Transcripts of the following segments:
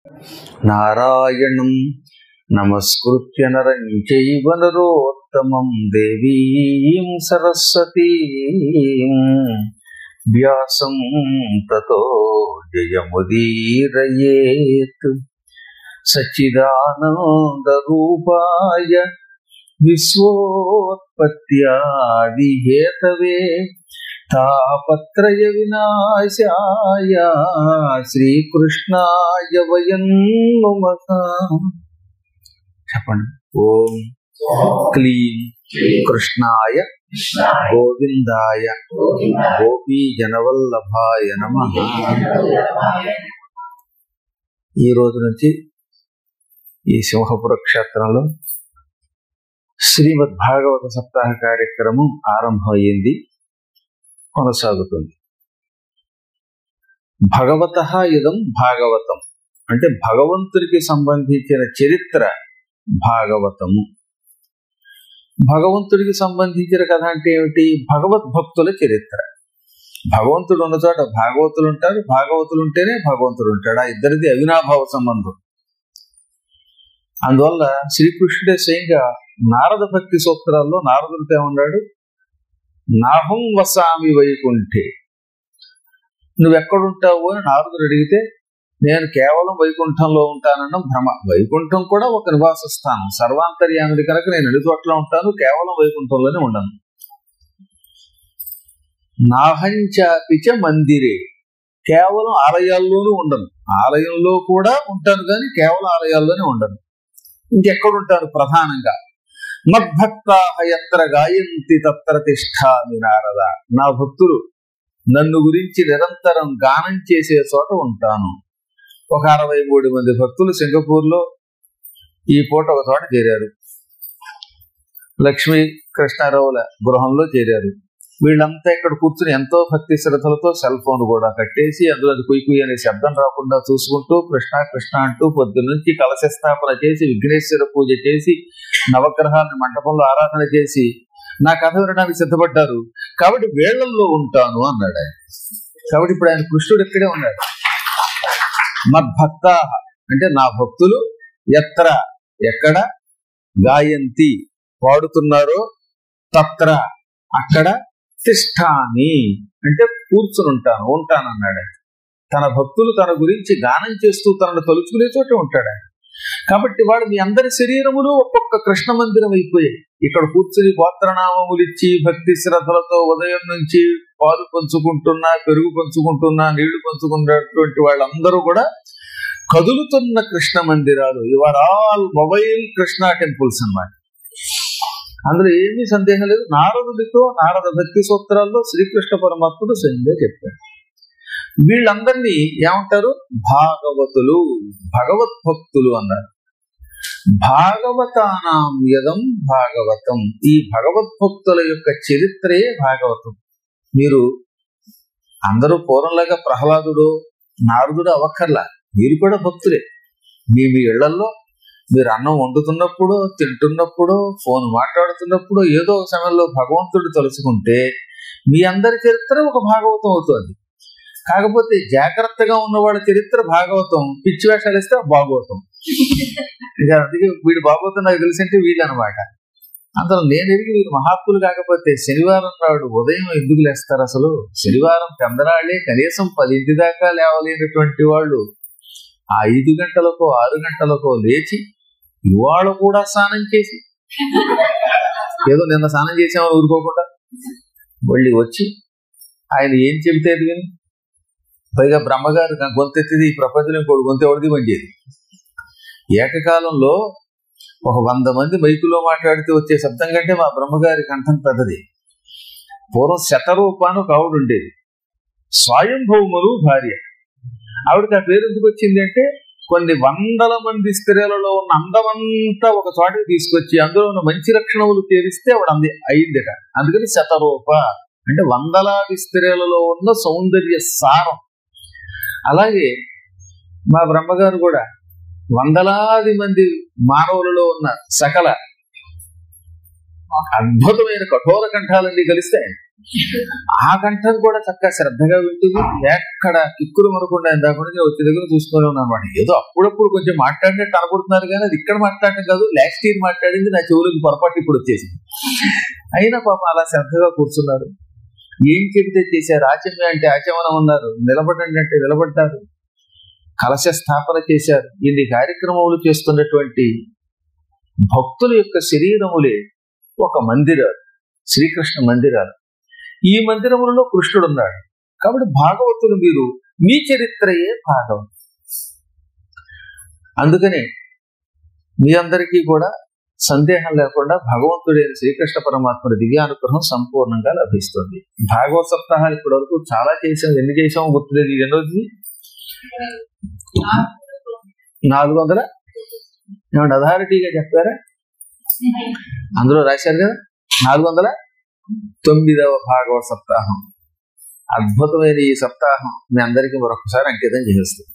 నారాయణం నమస్కృత్య నరం చైవ నరోత్తమం దేవీం సరస్వతీం వ్యాసం తతో జయముదీరయేత్ సచ్చిదానందరూపాయ విశ్వోత్పత్యాదిహేతవే తాపత్రయ వినాశాయ శ్రీకృష్ణాయ వయం నుమః చెప్పండి ఓం క్లీం కృష్ణాయ గోవిందాయ గోపీ జనవల్లభాయ నమ ఈ రోజు నుంచి ఈ సింహపుర క్షేత్రంలో శ్రీమద్ భాగవత సప్తాహ కార్యక్రమం ఆరంభమైంది కొనసాగుతుంది భగవత ఇదం భాగవతం అంటే భగవంతుడికి సంబంధించిన చరిత్ర భాగవతము భగవంతుడికి సంబంధించిన కథ అంటే ఏమిటి భగవద్భక్తుల చరిత్ర భగవంతుడు ఉన్న చోట భాగవతులు ఉంటారు భాగవతులు ఉంటేనే భగవంతుడు ఉంటాడు ఆ ఇద్దరిది అవినాభావ సంబంధం అందువల్ల శ్రీకృష్ణుడే స్వయంగా నారద భక్తి సూత్రాల్లో నారదుడితో ఏమన్నాడు నాహం వసామి వైకుంఠే నువ్వెక్కడుంటావు అని నారదుడు అడిగితే నేను కేవలం వైకుంఠంలో ఉంటానన్న భ్రమ వైకుంఠం కూడా ఒక నివాస స్థానం సర్వాంతర్యామిది కనుక నేను అన్ని చోట్ల ఉంటాను కేవలం వైకుంఠంలోనే ఉండను నాహంచాపిచ మందిరే కేవలం ఆలయాల్లోనూ ఉండను ఆలయంలో కూడా ఉంటాను కానీ కేవలం ఆలయాల్లోనే ఉండను ఇంకెక్కడుంటాను ప్రధానంగా మద్భక్తాహ ఎత్ర గాయంతి తత్ర తిష్టామి నారద నా భక్తులు నన్ను గురించి నిరంతరం గానం చేసే చోట ఉంటాను ఒక అరవై మూడు మంది భక్తులు సింగపూర్ లో ఈ పూట ఒక చోట చేరారు లక్ష్మీ కృష్ణారావుల గృహంలో చేరారు వీళ్ళంతా ఇక్కడ కూర్చుని ఎంతో భక్తి శ్రద్ధలతో సెల్ ఫోన్ కూడా కట్టేసి అందులో కుయ్ కుయ్ అనే శబ్దం రాకుండా చూసుకుంటూ కృష్ణ కృష్ణ అంటూ పొద్దు నుంచి కలశ స్థాపన చేసి విఘ్నేశ్వర పూజ చేసి నవగ్రహాలను మండపంలో ఆరాధన చేసి నా కథ వినడానికి సిద్ధపడ్డారు కాబట్టి వేళ్లల్లో ఉంటాను అన్నాడు ఆయన కాబట్టి ఇప్పుడు ఆయన కృష్ణుడు ఇక్కడే ఉన్నాడు మద్భక్త అంటే నా భక్తులు ఎత్ర ఎక్కడ గాయంతి పాడుతున్నారో తత్ర అక్కడ తిష్టాని అంటే కూర్చుని ఉంటాను ఉంటాను అన్నాడు ఆయన. తన భక్తులు తన గురించి గానం చేస్తూ తనను తలుచుకునే చోట ఉంటాడు ఆయన కాబట్టి వాడు మీ అందరి శరీరములు ఒక్కొక్క కృష్ణ మందిరం అయిపోయాయి ఇక్కడ కూర్చుని గోత్రనామములు ఇచ్చి భక్తి శ్రద్ధలతో ఉదయం నుంచి పాలు పంచుకుంటున్నా పెరుగు పంచుకుంటున్నా నీళ్లు పంచుకున్నటువంటి వాళ్ళందరూ కూడా కదులుతున్న కృష్ణ మందిరాలు ఇవర్ ఆల్ మొబైల్ కృష్ణ టెంపుల్స్ అన్నమాట అందులో ఏమీ సందేహం లేదు నారదుడితో నారద భక్తి సూత్రాల్లో శ్రీకృష్ణ పరమాత్ముడు స్వయంగా చెప్పాడు వీళ్ళందరినీ ఏమంటారు భాగవతులు భగవద్భక్తులు అన్నారు భాగవతానాం యదం భాగవతం ఈ భగవద్భక్తుల యొక్క చరిత్రే భాగవతం మీరు అందరూ పూర్వంలాగా ప్రహ్లాదుడు నారదుడు అవక్కర్లా మీరు కూడా భక్తులే మీ మీ ఇళ్లలో మీరు అన్నం వండుతున్నప్పుడు తింటున్నప్పుడు ఫోన్ మాట్లాడుతున్నప్పుడు ఏదో ఒక సమయంలో భగవంతుడు తలుచుకుంటే మీ అందరి చరిత్ర ఒక భాగవతం అవుతుంది కాకపోతే జాగ్రత్తగా ఉన్నవాళ్ళ చరిత్ర భాగవతం పిచ్చి వేషాలు ఇస్తే భాగవతం ఇక అందుకే వీడు భాగవతం నాకు తెలిసింటే వీళ్ళనమాట అందులో నేను ఎరిగి వీరు మహాత్ములు కాకపోతే శనివారం నాడు ఉదయం ఎందుకు లేస్తారు అసలు శనివారం పెందరాళ్లే కనీసం పదింటి దాకా లేవలేనటువంటి వాళ్ళు ఆ ఐదు గంటలకో ఆరు గంటలకో లేచి ఇవాళ కూడా స్నానం చేసి ఏదో నిన్న స్నానం చేసామని ఊరుకోకుండా మళ్ళీ వచ్చి ఆయన ఏం చెబితే అది విని పైగా బ్రహ్మగారు నా గొంతెత్తిది ఈ ప్రపంచంలో ఇంకోటి గొంతు ఎవరిది మంచిది ఏకకాలంలో ఒక వంద మంది మైకులో మాట్లాడితే వచ్చే శబ్దం కంటే మా బ్రహ్మగారి కంఠం పెద్దది పూర్వం శతరూపాను ఒక ఆవిడ ఉండేది స్వయంభౌములు భార్య ఆవిడకి ఆ పేరు ఎందుకు వచ్చింది అంటే కొన్ని వందల మంది స్త్రీలలో ఉన్న అందమంతా ఒక చోటకి తీసుకొచ్చి అందులో ఉన్న మంచి లక్షణములు చేరిస్తే ఆవిడ అంది అయిందట అందుకని శతరూప అంటే వందలాది స్త్రీలలో ఉన్న సౌందర్య సారం అలాగే మా బ్రహ్మగారు కూడా వందలాది మంది మానవులలో ఉన్న సకల అద్భుతమైన కఠోర కంఠాలన్నీ కలిస్తే ఆ గంటను కూడా చక్కగా శ్రద్ధగా వింటుంది ఎక్కడ కిక్కులు మనకుండా ఇందాకుండా వచ్చే దగ్గర చూసుకొని ఉన్నమాట ఏదో అప్పుడప్పుడు కొంచెం మాట్లాడినట్టు అనుకుంటున్నారు కానీ అది ఇక్కడ మాట్లాడటం కాదు లాస్ట్ ఇయర్ మాట్లాడింది నా చెవులకు పొరపాటు ఇప్పుడు వచ్చేసింది అయినా పాపం అలా శ్రద్ధగా కూర్చున్నారు ఏం చెబితే చేశారు ఆచమ్య అంటే ఆచమనం ఉన్నారు నిలబడండి అంటే నిలబడ్డారు కలశ స్థాపన చేశారు ఇన్ని కార్యక్రమములు చేస్తున్నటువంటి భక్తుల యొక్క శరీరములే ఒక మందిరాలు శ్రీకృష్ణ మందిరాలు ఈ మందిరములలో కృష్ణుడు ఉన్నాడు కాబట్టి భాగవతులు మీరు మీ చరిత్రయే భాగవతం అందుకనే మీ అందరికీ కూడా సందేహం లేకుండా భగవంతుడైన శ్రీకృష్ణ పరమాత్మ దివ్యానుగ్రహం సంపూర్ణంగా లభిస్తుంది భాగవత సప్తాహాలు ఇప్పటి వరకు చాలా చేసాం ఎన్ని చేసామో గుర్తులేదు ఇది ఎన్నోది నాలుగు వందల ఏమంటే అథారిటీగా చెప్పారా అందులో రాశారు కదా నాలుగు వందల తొమ్మిదవ భాగవత సప్తాహం అద్భుతమైన ఈ సప్తాహం మీ అందరికీ మరొకసారి అంకితం చేస్తుంది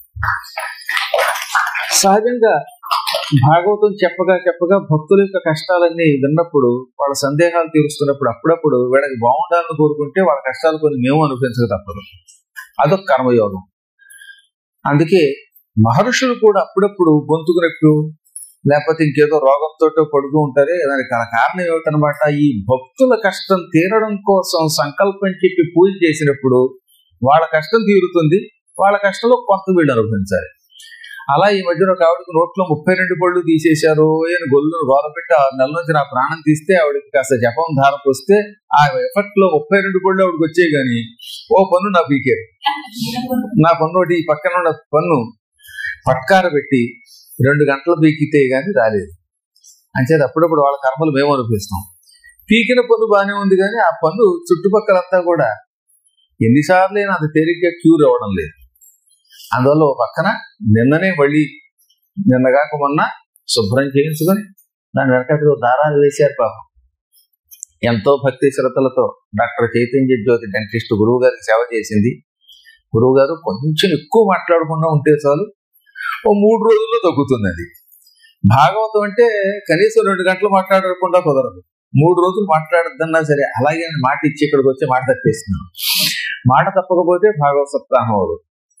సహజంగా భాగవతం చెప్పగా చెప్పగా భక్తుల యొక్క కష్టాలన్నీ విన్నప్పుడు వాళ్ళ సందేహాలు తీరుస్తున్నప్పుడు అప్పుడప్పుడు వీళ్ళకి బాగుండాలని కోరుకుంటే వాళ్ళ కష్టాలు కొన్ని మేము అనుభవించక తప్పదు అదొక కర్మయోగం అందుకే మహర్షులు కూడా అప్పుడప్పుడు గొంతుకునట్టు లేకపోతే ఇంకేదో రోగంతో పడుతూ ఉంటారే దానికి కారణం ఏమిటనమాట ఈ భక్తుల కష్టం తీరడం కోసం సంకల్పం చెప్పి పూజ చేసినప్పుడు వాళ్ళ కష్టం తీరుతుంది వాళ్ళ కష్టంలో కొంత వీళ్ళు అనుభవించాలి అలా ఈ మధ్యన ఒక ఆవిడకి నోట్లో ముప్పై రెండు పళ్ళు తీసేశారు అని గొల్లును గోలపెట్టి ఆరు నెలల నుంచి నా ప్రాణం తీస్తే ఆవిడకి కాస్త జపం ధార పోస్తే ఆ ఎఫెక్ట్ లో ముప్పై రెండు పళ్ళు ఆవిడకి వచ్చాయి కానీ ఓ పన్ను నా పీకారు నా పన్ను ఒకటి ఈ పక్కన ఉన్న పన్ను పట్కార పెట్టి రెండు గంటలు పీకితే గానీ రాలేదు అంచేది అప్పుడప్పుడు వాళ్ళ కర్మలు మేము అనిపిస్తాం పీకిన పన్ను బాగానే ఉంది కానీ ఆ పన్ను చుట్టుపక్కలంతా కూడా ఎన్నిసార్లు అయినా అది తేలిగ్గా క్యూర్ అవ్వడం లేదు అందువల్ల ఒక పక్కన నిన్ననే మళ్ళీ నిన్నగాక మొన్న శుభ్రం చేయించుకొని దాని వెనకటి దారాలు వేశారు పాపం ఎంతో భక్తి శ్రద్ధలతో డాక్టర్ చైతన్య జ్యోతి డెంటిస్ట్ గురువు గారికి సేవ చేసింది గురువు గారు కొంచెం ఎక్కువ మాట్లాడకుండా ఉంటే చాలు ఓ మూడు రోజుల్లో తగ్గుతుంది అది భాగవతం అంటే కనీసం రెండు గంటలు మాట్లాడకుండా కుదరదు మూడు రోజులు మాట్లాడద్దన్నా సరే అలాగే మాట ఇచ్చి ఇక్కడికి వచ్చి మాట తప్పేస్తున్నాను మాట తప్పకపోతే భాగవత సప్తాహం అవదు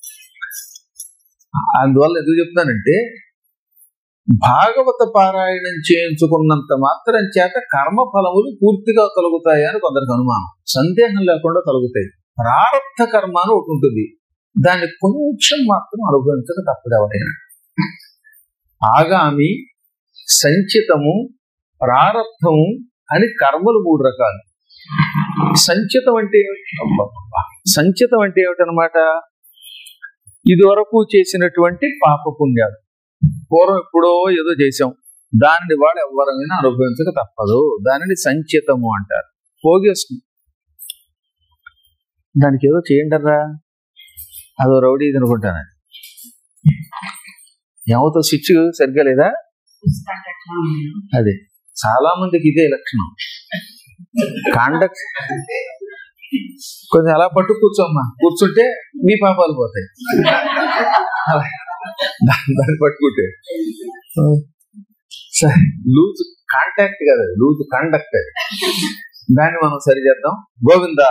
అందువల్ల ఎందుకు చెప్తానంటే భాగవత పారాయణం చేయించుకున్నంత మాత్రం చేత కర్మ ఫలములు పూర్తిగా కలుగుతాయి అని కొందరికి అనుమానం సందేహం లేకుండా కలుగుతాయి ప్రారంభ కర్మ అని ఒకటి ఉంటుంది దాన్ని కొంచెం మాత్రం అనుభవించక తప్పదు ఎవరైనా ఆగామి సంచితము ప్రారంధము అని కర్మలు మూడు రకాలు సంచితం అంటే సంచితం అంటే ఏమిటనమాట ఇది వరకు చేసినటువంటి పాప పుణ్యాలు పూర్వం ఎప్పుడో ఏదో చేసాం దానిని వాడు ఎవరైనా అనుభవించక తప్పదు దానిని సంచితము అంటారు పోగేస్తుంది దానికి ఏదో చేయండరా అదో రౌడీ ఇది అనుకుంటాను ఏమవుతో స్విచ్ సరిగ్గా లేదా అదే చాలా మందికి ఇదే లక్షణం కాండక్ట్ కొంచెం అలా పట్టు కూర్చోమ్మా కూర్చుంటే మీ పాపాలు పోతాయి అలా దాన్ని దాన్ని పట్టుకుంటే లూజ్ కాంటాక్ట్ కదా లూజ్ కాండక్ట్ అది దాన్ని మనం సరి చేద్దాం గోవింద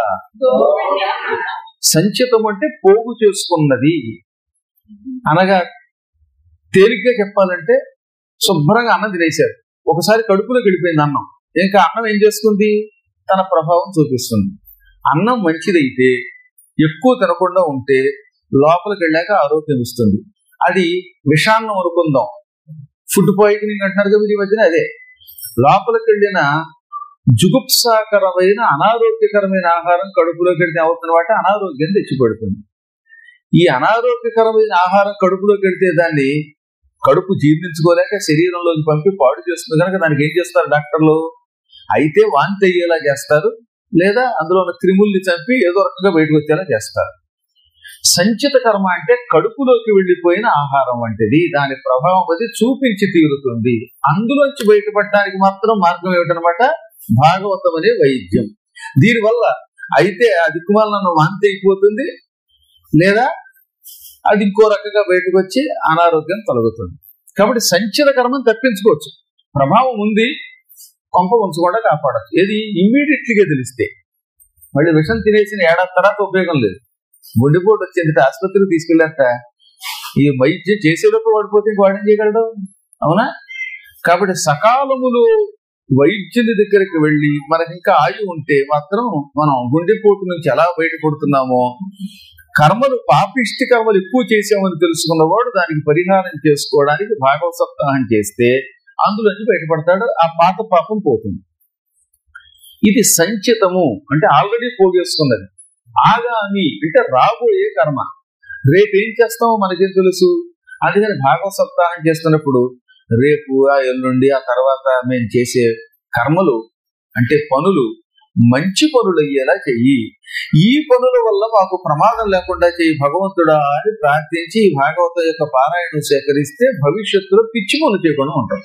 సంచితం అంటే పోగు చేసుకున్నది అనగా తేలిగ్గా చెప్పాలంటే శుభ్రంగా అన్నం తినేశారు ఒకసారి కడుపులోకి వెళ్ళిపోయింది అన్నం ఇంకా అన్నం ఏం చేసుకుంది తన ప్రభావం చూపిస్తుంది అన్నం మంచిదైతే ఎక్కువ తినకుండా ఉంటే లోపలికి వెళ్ళాక ఆరోగ్యం ఇస్తుంది అది విషాన్నం అనుకుందాం ఫుడ్ పాయిజనింగ్ అంటున్నారు కదా ఈ మధ్యన అదే లోపలికి వెళ్ళిన జుగుప్సాకరమైన అనారోగ్యకరమైన ఆహారం కడుపులోకి వెళ్తే అవుతున్న వాటి అనారోగ్యం తెచ్చిపెడుతుంది ఈ అనారోగ్యకరమైన ఆహారం కడుపులోకి వెళ్తే దాన్ని కడుపు జీర్ణించుకోలేక శరీరంలోకి పంపి పాడు చేస్తుంది కనుక దానికి ఏం చేస్తారు డాక్టర్లు అయితే వాంతి అయ్యేలా చేస్తారు లేదా అందులో ఉన్న క్రిముల్ని చంపి ఏదో రకంగా బయటకు వచ్చేలా చేస్తారు సంచిత కర్మ అంటే కడుపులోకి వెళ్ళిపోయిన ఆహారం వంటిది దాని ప్రభావం అది చూపించి తీరుతుంది అందులోంచి బయటపడడానికి మాత్రం మార్గం ఏమిటనమాట భాగవతం అనే వైద్యం దీనివల్ల అయితే ఆ దిక్కుమాలను వాంతి అయిపోతుంది లేదా అది ఇంకో రకంగా బయటకు వచ్చి అనారోగ్యం కలుగుతుంది కాబట్టి సంచిత కర్మం తప్పించుకోవచ్చు ప్రభావం ఉంది కొంప ఉంచకుండా కాపాడచ్చు ఏది ఇమ్మీడియట్లీగా తెలిస్తే మళ్ళీ విషం తినేసిన ఏడాది తర్వాత ఉపయోగం లేదు గుండెపోటు వచ్చింది ఆసుపత్రికి తీసుకెళ్ళాక ఈ వైద్యం చేసేటప్పుడు వాడిపోతే ఇంక వాడేం చేయగలడు అవునా కాబట్టి సకాలములో వైద్యుని దగ్గరికి వెళ్ళి మనకి ఇంకా ఆయు ఉంటే మాత్రం మనం గుండెపోటు నుంచి ఎలా బయటపడుతున్నామో కర్మలు పాపిష్టి కర్మలు ఎక్కువ చేసామని తెలుసుకున్నవాడు దానికి పరిహారం చేసుకోవడానికి భాగవత సప్తాహం చేస్తే అందులోంచి బయటపడతాడు ఆ పాత పాపం పోతుంది ఇది సంచితము అంటే ఆల్రెడీ పోగేసుకున్నది ఆగామి అంటే రాబోయే కర్మ రేపు ఏం చేస్తామో మనకేం తెలుసు అందుకని భాగవత సప్తాహం చేస్తున్నప్పుడు రేపు ఆ ఎల్లుండి ఆ తర్వాత మేము చేసే కర్మలు అంటే పనులు మంచి పనులు అయ్యేలా చెయ్యి ఈ పనుల వల్ల మాకు ప్రమాదం లేకుండా చెయ్యి భగవంతుడా అని ప్రార్థించి ఈ భాగవతం యొక్క పారాయణం సేకరిస్తే భవిష్యత్తులో పిచ్చి పనులు చేయకుండా ఉంటాం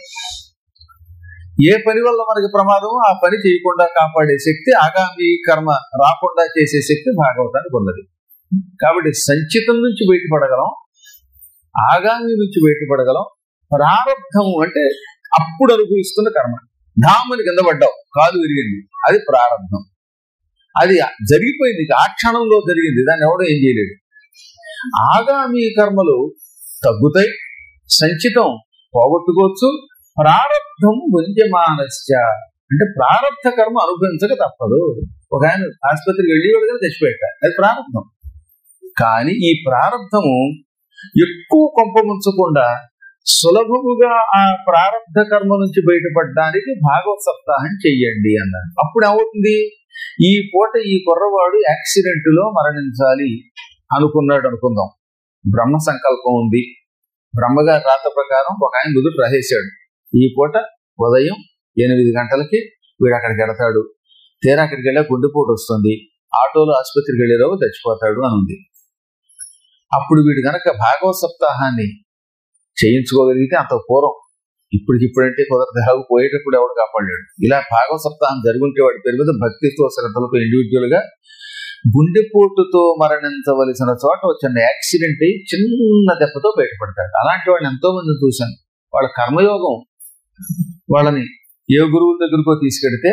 ఏ పని వల్ల మనకి ప్రమాదమో ఆ పని చేయకుండా కాపాడే శక్తి ఆగామి కర్మ రాకుండా చేసే శక్తి భాగవతానికి ఉన్నది కాబట్టి సంచితం నుంచి బయటపడగలం ఆగామి నుంచి బయటపడగలం ప్రారంధము అంటే అప్పుడు అనుభవిస్తున్న కర్మ ధామని కింద పడ్డావు కాలు విరిగింది అది ప్రారంభం అది జరిగిపోయింది ఇక ఆ క్షణంలో జరిగింది దాన్ని ఎవడో ఏం చేయలేడు ఆగామి కర్మలు తగ్గుతాయి సంచితం పోగొట్టుకోవచ్చు ప్రారంధం భుంజమానశ్చ అంటే ప్రారంభ కర్మ అనుభవించక తప్పదు ఒక ఆయన ఆసుపత్రికి వెళ్ళి వెళ్ళగా తెచ్చిపెట్ట అది ప్రారంభం కానీ ఈ ప్రారంధము ఎక్కువ కొంపముంచకుండా సులభముగా ఆ ప్రారంభ కర్మ నుంచి బయటపడడానికి భాగవత సప్తాహం చెయ్యండి అన్నారు అప్పుడు ఏమవుతుంది ఈ పూట ఈ కుర్రవాడు యాక్సిడెంట్ లో మరణించాలి అనుకున్నాడు అనుకుందాం బ్రహ్మ సంకల్పం ఉంది బ్రహ్మగారి రాత ప్రకారం ఒక ఆయన నుదురు రాసేశాడు ఈ పూట ఉదయం ఎనిమిది గంటలకి వీడు అక్కడికి వెడతాడు తీరా అక్కడికి వెళ్ళా గుండెపోటు వస్తుంది ఆటోలో ఆసుపత్రికి వెళ్ళేలోపు చచ్చిపోతాడు అని ఉంది అప్పుడు వీడు గనక భాగవత సప్తాహాన్ని చేయించుకోగలిగితే అంత పూర్వం ఇప్పటికిప్పుడంటే కుదరదు ఎలాగో పోయేటప్పుడు ఎవడు కాపాడాడు ఇలా భాగవత సప్తాహం జరుగుంటే వాడి పేరు మీద భక్తితో శ్రద్ధలతో ఇండివిజువల్ గా గుండెపోటుతో మరణించవలసిన చోట వచ్చిన యాక్సిడెంట్ అయ్యి చిన్న దెబ్బతో బయటపడతాడు అలాంటి వాళ్ళని ఎంతో మందిని చూశాను వాళ్ళ కర్మయోగం వాళ్ళని ఏ గురువుల దగ్గరకో తీసుకెడితే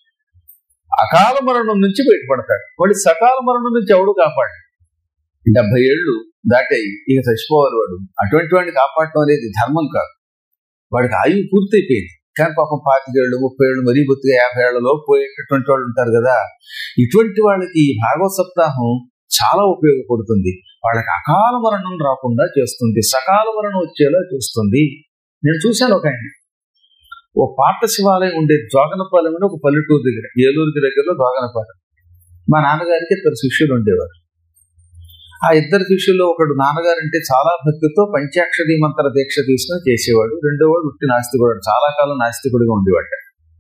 అకాల మరణం నుంచి బయటపడతాడు వాడి సకాల మరణం నుంచి ఎవడు కాపాడు డెబ్బై ఏళ్ళు దాటాయి ఇక చచ్చిపోవాలి వాడు అటువంటి వాడిని కాపాడటం అనేది ధర్మం కాదు వాడికి ఆయువు పూర్తయిపోయింది కానీ పాపం పాతికేళ్ళు ముప్పై ఏళ్ళు మరీ బొత్తిగా యాభై ఏళ్లలో పోయేటటువంటి వాళ్ళు ఉంటారు కదా ఇటువంటి వాళ్ళకి ఈ భాగవత సప్తాహం చాలా ఉపయోగపడుతుంది వాళ్ళకి అకాల మరణం రాకుండా చేస్తుంది సకాల మరణం వచ్చేలా చూస్తుంది నేను చూశాను ఒక ఆయన ఓ పాత శివాలయం ఉండేది జోగనపాలెం అని ఒక పల్లెటూరు దగ్గర ఏలూరుకి దగ్గరలో జోగనపాలెం మా నాన్నగారికి ఇద్దరు శిష్యులు ఉండేవారు ఆ ఇద్దరు శిష్యుల్లో ఒకడు నాన్నగారు అంటే చాలా భక్తితో పంచాక్షరి మంత్ర దీక్ష తీసుకుని చేసేవాడు రెండో వాడు ఉట్టి నాస్తికుడు చాలా కాలం నాస్తికుడిగా ఉండేవాడు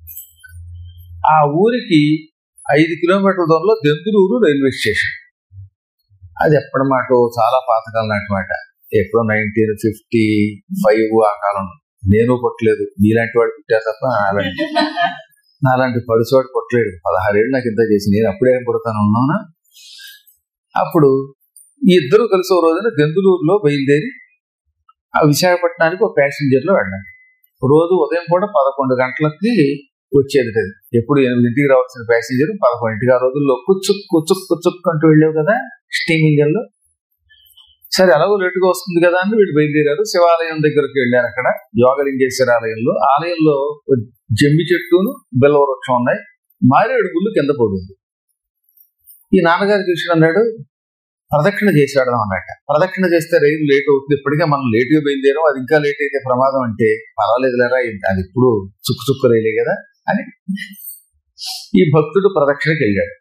ఆ ఊరికి ఐదు కిలోమీటర్ల దూరంలో దెందులూరు రైల్వే స్టేషన్ అది ఎప్పటి మాట చాలా పాతకాలం నాటి మాట ఎప్పుడో నైన్టీన్ ఫిఫ్టీ ఫైవ్ ఆ కాలం నేను కొట్టలేదు నీలాంటి వాడు పుట్టారు తప్ప నాలాంటి నాలాంటి పడుచోడు కొట్టలేడు పదహారేళ్ళు నాకు ఇంత చేసి నేను అప్పుడే కొడతాను ఉన్నానా అప్పుడు ఈ ఇద్దరు కలిసి ఓ రోజున దెందులూరులో బయలుదేరి ఆ విశాఖపట్నానికి ఒక ప్యాసింజర్ లో వెళ్ళాను రోజు ఉదయం కూడా పదకొండు గంటలకి వచ్చేది అది ఎప్పుడు ఎనిమిదింటికి రావాల్సిన ప్యాసింజర్ పదకొండింటికి ఆ రోజుల్లో కుచ్చుక్ కుచ్చుక్ కుచ్చుక్ అంటూ వెళ్ళావు కదా స్టీమ్ ఇంజన్ లో సరే ఎలాగో లేటుగా వస్తుంది కదా అని వీళ్ళు బయలుదేరారు శివాలయం దగ్గరకు వెళ్ళారు అక్కడ యోగలింగేశ్వర ఆలయంలో ఆలయంలో ఒక జమ్మి చెట్టును బెల్ల వృక్షం ఉన్నాయి మారేడు గుళ్ళు కింద పడుంది ఈ నాన్నగారు చూసిన అన్నాడు ప్రదక్షిణ చేశాడు అన్నమాట ప్రదక్షిణ చేస్తే రైలు లేట్ అవుతుంది ఇప్పటికే మనం లేటుగా బయలుదేరాం అది ఇంకా లేట్ అయితే ప్రమాదం అంటే పర్వాలేదు లేరా అది ఇప్పుడు చుక్కు చుక్కు రైలే కదా అని ఈ భక్తుడు ప్రదక్షిణకి వెళ్ళాడు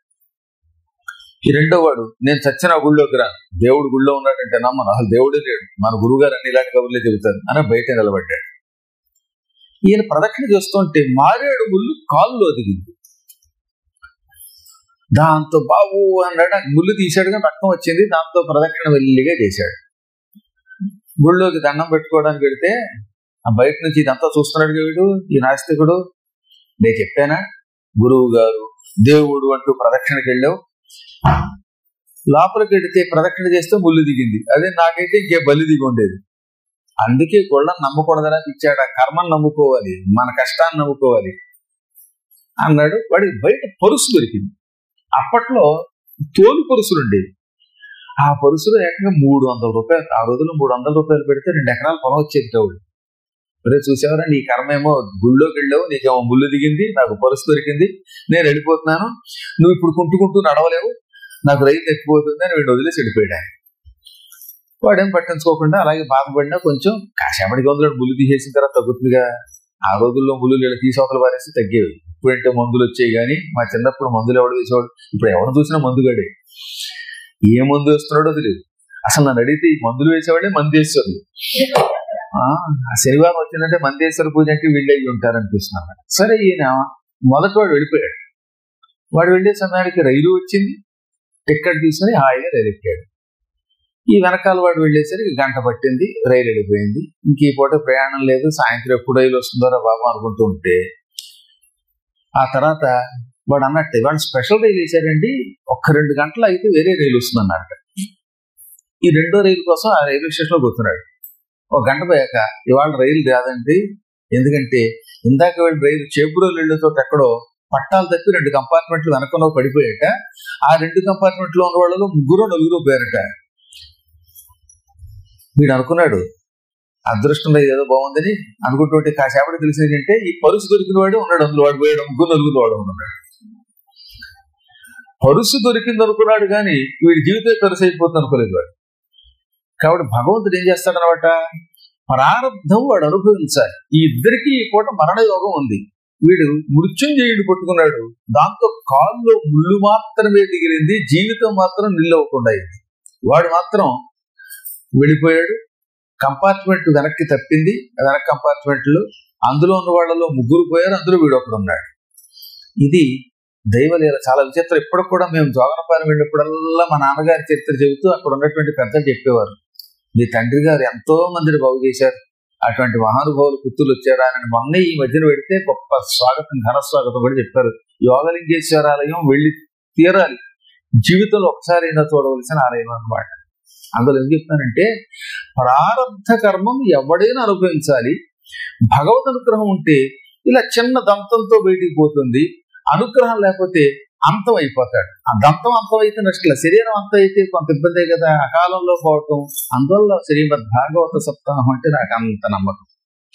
ఈ రెండో వాడు నేను చచ్చిన గుళ్ళోకి రా దేవుడు గుళ్ళో ఉన్నాడంటే నమ్మను అసలు దేవుడే లేడు మన గురువు గారు అన్ని ఇలాంటి కబుర్లే చెబుతారు అని బయట నిలబడ్డాడు ఈయన ప్రదక్షిణ చేస్తుంటే మారేడు ముళ్ళు కాలులో దిగింది దాంతో బాబు అన్నాడు ముళ్ళు తీశాడు కానీ రక్తం వచ్చింది దాంతో ప్రదక్షిణ వెళ్ళిగా చేశాడు గుళ్ళోకి దండం పెట్టుకోవడానికి వెళితే ఆ బయట నుంచి ఇదంతా చూస్తున్నాడు వీడు ఈ నాస్తికుడు నేను చెప్పానా గురువు గారు దేవుడు అంటూ ప్రదక్షిణకి వెళ్ళావు లోపలికి వెడితే ప్రదక్షిణ చేస్తే ముళ్ళు దిగింది అదే నాకైతే ఇంకే బలి దిగి ఉండేది అందుకే గుళ్ళని నమ్మకూడదలా ఇచ్చాడు ఆ కర్మను నమ్ముకోవాలి మన కష్టాన్ని నమ్ముకోవాలి అన్నాడు వాడికి బయట పరుసు దొరికింది అప్పట్లో తోలు పరుసులు ఉండేవి ఆ పరుసులు ఏకంగా మూడు వందల రూపాయలు ఆ రోజుల్లో మూడు వందల రూపాయలు పెడితే రెండు ఎకరాల పొలం వచ్చేది కావుడు ఒరే చూసావరా నీ కర్మేమో గుళ్ళోకి వెళ్ళావు నీకేమో ముళ్ళు దిగింది నాకు పరుసు దొరికింది నేను వెళ్ళిపోతున్నాను నువ్వు ఇప్పుడు కుంటుకుంటూ నడవలేవు నాకు రైలు ఎక్కిపోతుంది అని వీడు వదిలేసి వెళ్ళిపోయాడు ఆయన. వాడేం పట్టించుకోకుండా అలాగే బాధపడినా కొంచెం కాసేపటికి వందలు ముళ్ళు తీసేసిన తర్వాత తగ్గుతుందిగా ఆ రోజుల్లో ముళ్ళు ఇలా తీసవతలు పారేస్తే తగ్గేవి ఇప్పుడంటే మందులు వచ్చాయి కానీ మా చిన్నప్పుడు మందులు ఎవడు వేసేవాడు ఇప్పుడు ఎవరు చూసినా మందుగాడే ఏ మందు వేస్తున్నాడో తెలియదు అసలు నన్ను అడిగితే ఈ మందులు వేసేవాడే మందు వేస్తారు ఆ శనివారం వచ్చిందంటే మందేశ్వర పూజ అంటే వీళ్ళు అయ్యి ఉంటారు అనిపిస్తున్నారు సరే ఈయన మొదటి వాడు వెళ్ళిపోయాడు వాడు వెళ్ళే సమయానికి రైలు వచ్చింది టికెట్ తీసుకుని హాయిగా రైలు ఎక్కాడు ఈ వెనకాల వాడు వెళ్ళేసరికి గంట పట్టింది రైలు వెళ్ళిపోయింది ఇంక ఈ పూట ప్రయాణం లేదు సాయంత్రం ఎప్పుడు రైలు వస్తుందో బాబు అనుకుంటూ ఉంటే ఆ తర్వాత వాడు అన్నట్టు వాడు స్పెషల్ రైలు వేసాడండి ఒక్క రెండు గంటలు అయితే వేరే రైలు వస్తుందన్నారట ఈ రెండో రైలు కోసం ఆ రైల్వే స్టేషన్లో కూర్చున్నాడు ఒక గంట పోయాక ఇవాళ రైలు కాదండి ఎందుకంటే ఇందాక వెళ్ళి రైలు చేపురోలు వెళ్ళేతో ఎక్కడో పట్టాలు తప్పి రెండు కంపార్ట్మెంట్లు వెనకనో పడిపోయాక ఆ రెండు కంపార్ట్మెంట్లో ఉన్న వాళ్ళలో ముగ్గురు నలుగురు పోయారట వీడు అనుకున్నాడు అదృష్టంలో ఏదో బాగుందని అనుకుంటుంటే కాసేపటి తెలిసింది అంటే ఈ పరుసు దొరికిన వాడు ఉన్నాడు అందులో వాడు పోయాడు ముగ్గురు నలుగురు వాడు ఉన్నాడు పరుసు దొరికింది అనుకున్నాడు కానీ వీడి జీవితం పరుసు అయిపోతుంది అనుకోలేదు వాడు కాబట్టి భగవంతుడు ఏం చేస్తాడనమాట ప్రారంధం వాడు అనుభవించాలి ఈ ఇద్దరికి ఈ పూట మరణ యోగం ఉంది వీడు మృత్యుంజయుడు పట్టుకున్నాడు దాంతో కాల్లో ముళ్ళు మాత్రమే దిగిరింది జీవితం మాత్రం నిల్లవకుండా అయింది వాడు మాత్రం వెళ్ళిపోయాడు కంపార్ట్మెంట్ వెనక్కి తప్పింది వెనక్ కంపార్ట్మెంట్ లో అందులో ఉన్న వాళ్ళలో ముగ్గురు పోయారు అందులో వీడు ఒకడు ఉన్నాడు ఇది దైవలీల చాలా విచిత్రం ఇప్పటికి కూడా మేము జోగనపాలెం వెళ్ళినప్పుడల్లా మా నాన్నగారి చరిత్ర చెబుతూ అక్కడ ఉన్నటువంటి పెద్దలు చెప్పేవారు మీ తండ్రి గారు ఎంతో మందిని బాగు చేశారు అటువంటి మహానుభావులు పుత్రులు వచ్చారా అని మొన్న ఈ మధ్యన పెడితే గొప్ప స్వాగతం ఘన స్వాగతం కూడా చెప్పారు యోగలింగేశ్వర ఆలయం వెళ్ళి తీరాలి జీవితంలో ఒకసారి అయినా చూడవలసిన ఆలయం అన్నమాట అందులో ఏం చెప్తానంటే ప్రారంధ కర్మం ఎవడైనా అనుభవించాలి భగవద్ అనుగ్రహం ఉంటే ఇలా చిన్న దంతంతో బయటికి పోతుంది అనుగ్రహం లేకపోతే అంతం అయిపోతాడు ఆ దంతం అంతం అయితే నష్టం శరీరం అంతం అయితే కొంత ఇబ్బందే కదా అకాలంలో పోవటం అందువల్ల శ్రీమద్ భాగవత సప్తాహం అంటే నాకు అంత నమ్మకం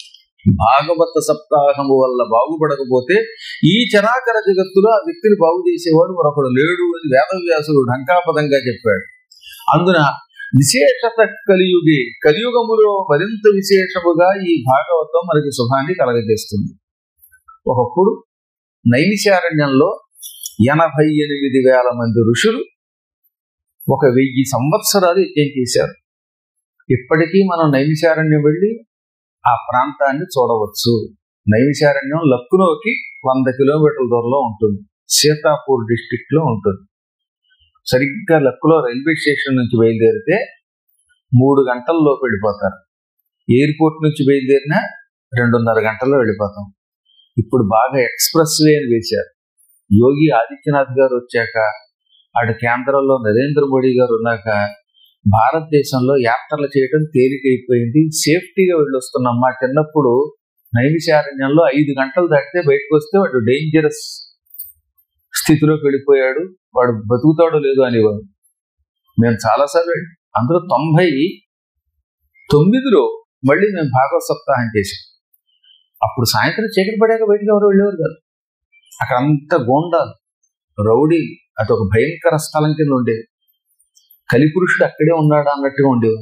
భాగవత సప్తాహము వల్ల బాగుపడకపోతే ఈ చరాచర జగత్తులో ఆ వ్యక్తిని బాగు చేసేవాడు మరొకడు లేడు అని వేదవ్యాసుడు ఢంకాపదంగా చెప్పాడు అందున విశేషత కలియుగి కలియుగములో మరింత విశేషముగా ఈ భాగవతం మనకి శుభాన్ని కలగజేస్తుంది ఒకప్పుడు నైమిషారణ్యంలో ఎనభై ఎనిమిది వేల మంది ఋషులు ఒక వెయ్యి సంవత్సరాలు యజ్ఞం చేశారు ఇప్పటికీ మనం నైమిషారణ్యం వెళ్ళి ఆ ప్రాంతాన్ని చూడవచ్చు నైమిషారణ్యం లక్నోకి వంద కిలోమీటర్ల దూరంలో ఉంటుంది సీతాపూర్ డిస్టిక్ లో ఉంటుంది సరిగ్గా లక్నో రైల్వే స్టేషన్ నుంచి బయలుదేరితే మూడు గంటల్లో వెళ్ళిపోతారు ఎయిర్పోర్ట్ నుంచి బయలుదేరిన రెండున్నర గంటల్లో వెళ్ళిపోతాం ఇప్పుడు బాగా ఎక్స్ప్రెస్ వే అని వేశారు యోగి ఆదిత్యనాథ్ గారు వచ్చాక ఆడ కేంద్రంలో నరేంద్ర మోడీ గారు ఉన్నాక భారతదేశంలో యాత్రలు చేయడం తేలికైపోయింది సేఫ్టీగా వెళ్ళొస్తున్నాం మా చిన్నప్పుడు నైమిషారణ్యంలో ఐదు గంటలు దాటితే బయటకు వస్తే వాడు డేంజరస్ స్థితిలోకి వెళ్ళిపోయాడు వాడు బతుకుతాడో లేదో అనేవాడు మేము చాలాసార్లు వెళ్ళి- అందులో తొంభై తొమ్మిదిలో మళ్ళీ మేము భాగవత సప్తాహం చేసాం అప్పుడు సాయంత్రం చీకటి పడాక బయటకు ఎవరు వెళ్ళేవారు కాదు అక్కడ అంత గోండాలు రౌడీ అది ఒక భయంకర స్థలం కింద ఉండేది కలిపురుషుడు అక్కడే ఉన్నాడా అన్నట్టుగా ఉండేవారు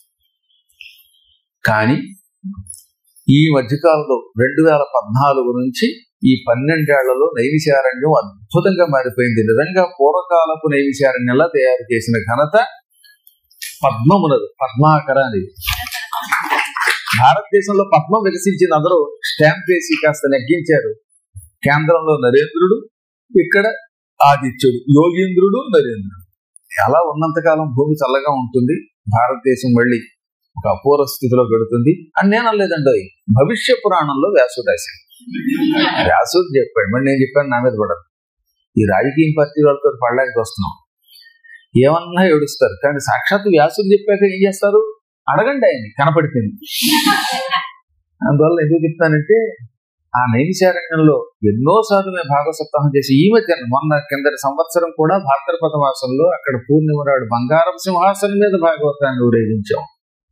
కానీ ఈ మధ్యకాలంలో రెండు వేల పద్నాలుగు నుంచి ఈ పన్నెండేళ్లలో నైవిశారణ్యం అద్భుతంగా మారిపోయింది నిజంగా పూర్వకాలపు నైవిశారణ్యంలా తయారు చేసిన ఘనత పద్మమునదు పద్మాకర అనేది భారతదేశంలో పద్మం వికసించిన అందరూ స్టాంప్ వేసి కాస్త నెగ్గించారు కేంద్రంలో నరేంద్రుడు ఇక్కడ ఆదిత్యుడు యోగేంద్రుడు నరేంద్రుడు అలా ఉన్నంతకాలం భూమి చల్లగా ఉంటుంది భారతదేశం మళ్ళీ ఒక అపూర్వ స్థితిలో పెడుతుంది అని నేను అనలేదండి భవిష్య పురాణంలో వ్యాసుడు రాశాడు వ్యాసుడు చెప్పాడు మరి నేను చెప్పాను నా మీద పడదు ఈ రాజకీయ పార్టీ వాళ్ళతో పడలేక వస్తున్నాం ఏమన్నా ఏడుస్తారు కానీ సాక్షాత్ వ్యాసుడు చెప్పాక ఏం చేస్తారు అడగండి ఆయన్ని కనపడిపోయింది అందువల్ల ఎందుకు చెప్తానంటే ఆ నైమిశారణ్యంలో ఎన్నోసార్లు మేము భాగవత సప్తాహం చేసి ఈ మధ్య మొన్న కిందటి సంవత్సరం కూడా భాద్రపద మాసంలో అక్కడ పూర్ణిమ నాడు బంగారం సింహాసనం మీద భాగవతాన్ని ఊరేగించాం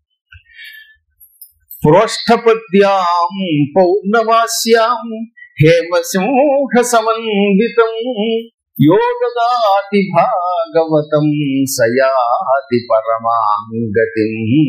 ప్రోష్ఠపద్యాం పౌర్ణమాస్యాం హేమసింహ సమన్వితం యోగదాతి భాగవతం సయాతి పరమాంగతి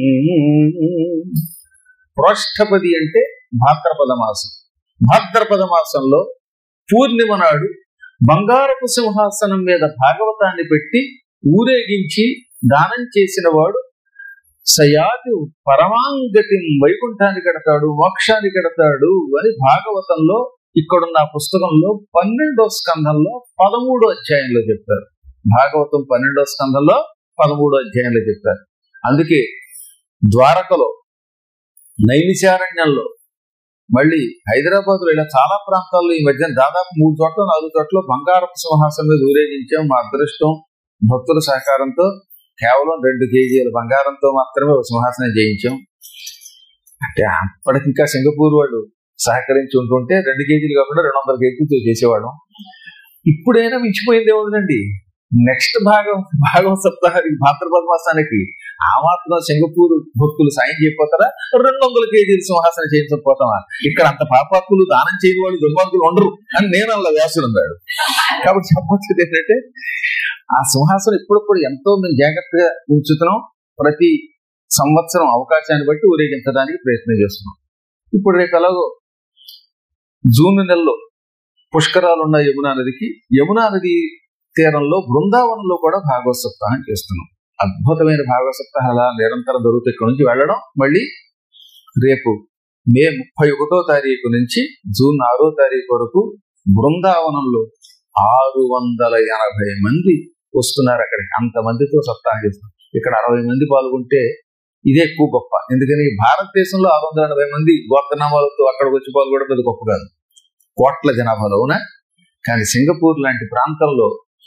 ప్రోష్ఠపది అంటే భాద్రపద మాసం భాద్రపద మాసంలో పూర్ణిమ నాడు బంగారపు సింహాసనం మీద భాగవతాన్ని పెట్టి ఊరేగించి దానం చేసిన వాడు సయాతి పరమాంగతి వైకుంఠాన్ని కడతాడు మోక్షాన్ని కడతాడు అని భాగవతంలో ఇక్కడున్న ఆ పుస్తకంలో పన్నెండో స్కంధంలో పదమూడో అధ్యాయంలో చెప్పారు భాగవతం పన్నెండో స్కంధంలో పదమూడో అధ్యాయంలో చెప్పారు అందుకే ద్వారకలో నైమిశారణ్యంలో మళ్ళీ హైదరాబాద్ లో ఇలా చాలా ప్రాంతాల్లో ఈ మధ్య దాదాపు మూడు చోట్ల నాలుగు చోట్ల బంగారపు సింహాసనం మీద ఊరేగించాం మా అదృష్టం భక్తుల సహకారంతో కేవలం రెండు కేజీల బంగారంతో మాత్రమే ఒక సింహాసనం చేయించాం అంటే అప్పటికి ఇంకా సింగపూర్ వాళ్ళు సహకరించి ఉంటుంటే రెండు కేజీలు కాకుండా రెండు వందల కేజీలతో చేసేవాళ్ళం ఇప్పుడైనా మించిపోయింది ఏముందండి నెక్స్ట్ భాగం భాగం సప్తాహానికి భాద్రపద మాసానికి ఆ మాత్రం సింగపూర్ భక్తులు సాయం చేయకపోతారా రెండు వందల కేజీలు సింహాసనం చేయించకపోతామా ఇక్కడ అంత పాపాత్ములు దానం చేయని వాళ్ళు దుర్మార్గులు ఉండరు అని నేను అలా వ్యాసుడు ఉన్నాడు కాబట్టి చెప్పొచ్చేది ఏంటంటే ఆ సింహాసనం ఇప్పుడప్పుడు ఎంతో మేము జాగ్రత్తగా ఉంచుతున్నాం ప్రతి సంవత్సరం అవకాశాన్ని బట్టి ఊరేగించడానికి ప్రయత్నం చేస్తున్నాం ఇప్పుడు రేపు ఎలాగో జూన్ నెలలో పుష్కరాలు ఉన్న యమునా నదికి యమునా నది తీరంలో బృందావనంలో కూడా భాగవత సప్తాహం చేస్తున్నాం అద్భుతమైన భాగవత సప్తాహాలు అలా నిరంతరం దొరుకుతాయి ఇక్కడ నుంచి వెళ్ళడం మళ్ళీ రేపు మే ముప్పై ఒకటో తారీఖు నుంచి జూన్ ఆరో తారీఖు వరకు బృందావనంలో ఆరు వందల ఎనభై మంది వస్తున్నారు అక్కడికి అంతమందితో సప్తాహం చేస్తున్నాం ఇక్కడ అరవై మంది పాల్గొంటే ఇదే ఎక్కువ గొప్ప ఎందుకని భారతదేశంలో ఆరు వందల ఎనభై మంది గోత్రనామాలతో అక్కడికి వచ్చి పాల్గొనడం పెద్ద గొప్ప కాదు కోట్ల జనాభాలో అవునా కానీ సింగపూర్ లాంటి ప్రాంతంలో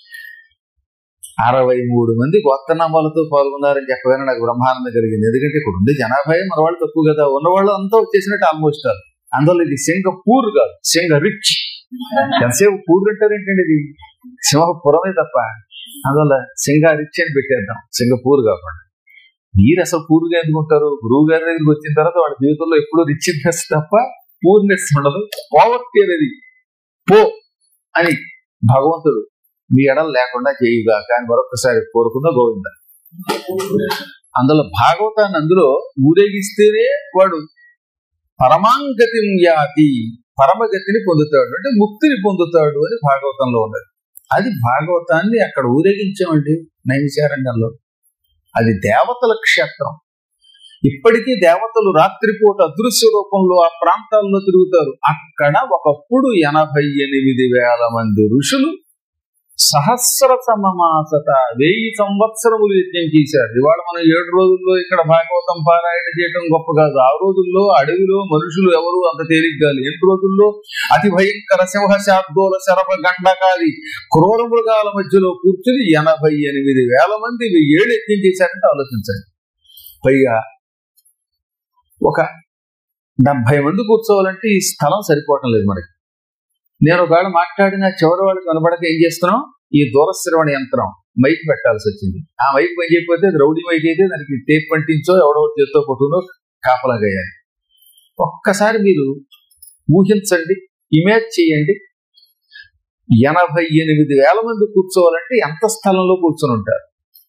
అరవై మూడు మంది గోత్రనామాలతో పాల్గొన్నారని చెప్పగానే నాకు బ్రహ్మానందం కలిగింది ఎందుకంటే ఇక్కడ ఉండే జనాభా మన వాళ్ళు తక్కువ కదా ఉన్నవాళ్ళు అంతా వచ్చేసినట్టు ఆల్మోస్ట్ కాదు అందువల్ల ఇది సింగపూర్ కాదు సింగ రిచ్ ఎంతసేపు పూర్ అంటారు ఏంటండి ఇది సింహపురమే తప్ప అందువల్ల సింగ రిచ్ అని పెట్టేద్దాం సింగపూర్ కాకుండా మీరు అసలు పూర్గా ఎందుకుంటారు గురువు గారి దగ్గరికి వచ్చిన తర్వాత వాడి జీవితంలో ఎప్పుడూ రిచ్నెస్ తప్ప పూర్నెస్ ఉండదు పావర్టీ అనేది పో అని భగవంతుడు మీ ఎడలు లేకుండా చేయుగా కానీ మరొకసారి కోరుకున్న గోవింద అందులో భాగవతాన్ని అందులో ఊరేగిస్తేనే వాడు పరమాంగతి యాతి పరమగతిని పొందుతాడు అంటే ముక్తిని పొందుతాడు అని భాగవతంలో ఉన్నది అది భాగవతాన్ని అక్కడ ఊరేగించామండి నైమిశారణ్యంలో అది దేవతల క్షేత్రం ఇప్పటికీ దేవతలు రాత్రిపూట అదృశ్య రూపంలో ఆ ప్రాంతాల్లో తిరుగుతారు అక్కడ ఒకప్పుడు ఎనభై ఎనిమిది వేల మంది ఋషులు సహస్ర సమమాసత వెయ్యి సంవత్సరములు యజ్ఞం చేశారు ఇవాళ మనం ఏడు రోజుల్లో ఇక్కడ భాగవతం పారాయణ చేయడం గొప్ప కాదు ఆ రోజుల్లో అడవిలో మనుషులు ఎవరు అంత తేలిగ్గా లేని రోజుల్లో అతి భయంకర సింహ శార్దోల శరభ గండకాది క్రూర మృగాల మధ్యలో కూర్చుని ఎనభై ఎనిమిది వేల మంది వెయ్యేళ్ళు యజ్ఞం చేశారంటే ఆలోచించండి పైగా ఒక డెబ్బై మంది కూర్చోవాలంటే ఈ స్థలం సరిపోవటం లేదు మనకి నేను ఒకవేళ మాట్లాడిన చివరి వాళ్ళకి కనబడక ఏం చేస్తున్నాం ఈ దూరశ్రవణ యంత్రం మైక్ పెట్టాల్సి వచ్చింది ఆ మైక్ పని చేయకపోతే అది రౌడీ మైక్ అయితే దానికి టేప్ పంటించో ఎవడో చేత్తో పట్టునో కాపలాగయ్యాలి ఒక్కసారి మీరు ఊహించండి ఇమేజ్ చేయండి ఎనభై ఎనిమిది వేల మంది కూర్చోవాలంటే ఎంత స్థలంలో కూర్చొని ఉంటారు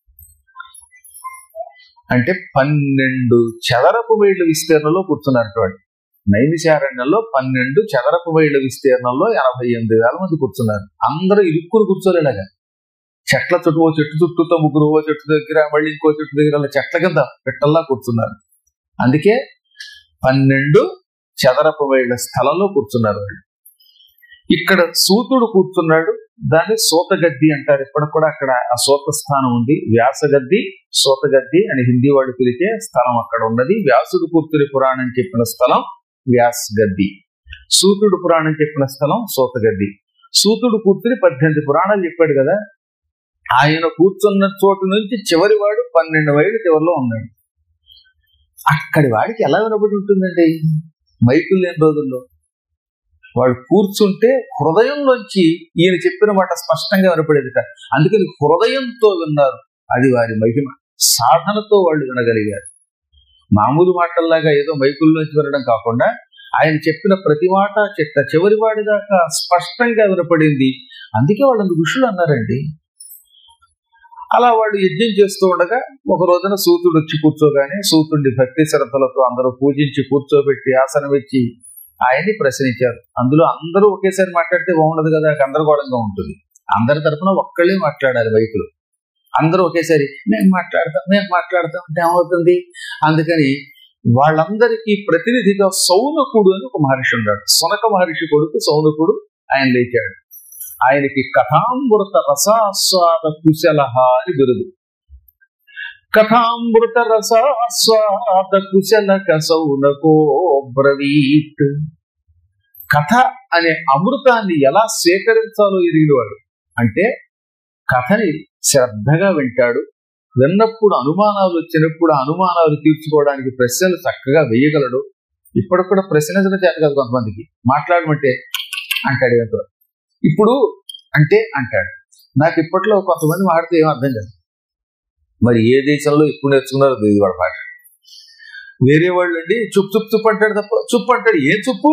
అంటే పన్నెండు చదరపు మైళ్ళ విస్తీర్ణంలో కూర్చున్నారు వాళ్ళు నైమిశారణ్యంలో పన్నెండు చదరపు మైళ్ళ విస్తీర్ణంలో ఎనభై ఎనిమిది వేల మంది కూర్చున్నారు అందరూ ఇరుక్కుని కూర్చోలేలాగా చెట్ల చుట్టూ ఓ చెట్టు చుట్టూతో ముగ్గురు ఓ చెట్టు దగ్గర మళ్ళీ ఇంకో చెట్టు దగ్గర అలా చెట్ల కింద పెట్టల్లా కూర్చున్నారు అందుకే పన్నెండు చదరపు మైళ్ళ స్థలంలో కూర్చున్నారు వాళ్ళు ఇక్కడ సూతుడు కూర్చున్నాడు దాన్ని సూతగద్ది అంటారు ఇప్పటికి కూడా అక్కడ ఆ సూత స్థానం ఉంది వ్యాసగద్ది సూతగద్ది అని హిందీ వాళ్ళు పిలిచే స్థలం అక్కడ ఉన్నది వ్యాసుడు కూర్చుని పురాణం చెప్పిన స్థలం వ్యాస్ గద్ది సూతుడు పురాణం చెప్పిన స్థలం సూతగద్ది సూతుడు కూర్చుని పద్దెనిమిది పురాణాలు చెప్పాడు కదా ఆయన కూర్చున్న చోటు నుంచి చివరి వాడు పన్నెండు మైళ్ళు చివరిలో ఉన్నాడు అక్కడి వాడికి ఎలా వినబడి ఉంటుందండి మైకులు లేని రోజుల్లో వాడు కూర్చుంటే హృదయంలోంచి ఈయన చెప్పిన మాట స్పష్టంగా వినపడేదిట అందుకని హృదయంతో విన్నారు అది వారి మహిమ సాధనతో వాళ్ళు వినగలిగారు మామూలు మాటల్లాగా ఏదో మైకుల్లోంచి వినడం కాకుండా ఆయన చెప్పిన ప్రతి మాట చిట్ట చివరి వాడి దాకా స్పష్టంగా వినపడింది అందుకే వాళ్ళని ఋషులు అన్నారండి అలా వాడు యజ్ఞం చేస్తూ ఉండగా ఒక రోజున సూతుడు వచ్చి కూర్చోగానే సూతుడిని భక్తి శ్రద్ధలతో అందరూ పూజించి కూర్చోబెట్టి ఆసనం ఇచ్చి ఆయన్ని ప్రశ్నించారు అందులో అందరూ ఒకేసారి మాట్లాడితే బాగుండదు కదా గందరగోళంగా ఉంటుంది అందరి తరఫున ఒక్కళ్ళే మాట్లాడాలి మైకులు అందరూ ఒకేసారి మేము మాట్లాడతాం మేము మాట్లాడతాం అంటే ఏమవుతుంది అందుకని వాళ్ళందరికీ ప్రతినిధిగా సౌనకుడు అని ఒక మహర్షి ఉన్నాడు సునక మహర్షి కొడుకు సౌనకుడు ఆయన లేచాడు ఆయనకి కథామృత రసాస్వాద కుశలహ అని బిరుదు కథామృత రసాస్వాద కుశలక సౌనకో బ్రవీత్ కథ అనే అమృతాన్ని ఎలా స్వీకరించాలో ఎరిగినవాడు అంటే కథని శ్రద్ధగా వింటాడు విన్నప్పుడు అనుమానాలు వచ్చినప్పుడు ఆ అనుమానాలు తీర్చుకోవడానికి ప్రశ్నలు చక్కగా వేయగలడు ఇప్పటికి కూడా ప్రశ్నించడం చేత కాదు కొంతమందికి మాట్లాడమంటే అంటాడు ఏంటో ఇప్పుడు అంటే అంటాడు నాకు ఇప్పట్లో కొంతమంది మాట్లాడితే ఏం అర్థం కాదు మరి ఏ దేశంలో ఇప్పుడు నేర్చుకున్నారో తెలియదు వాడు భాష వేరే వాళ్ళు అండి చుప్ చుప్ చుప్ అంటాడు తప్ప చుప్ అంటాడు ఏ చుప్పు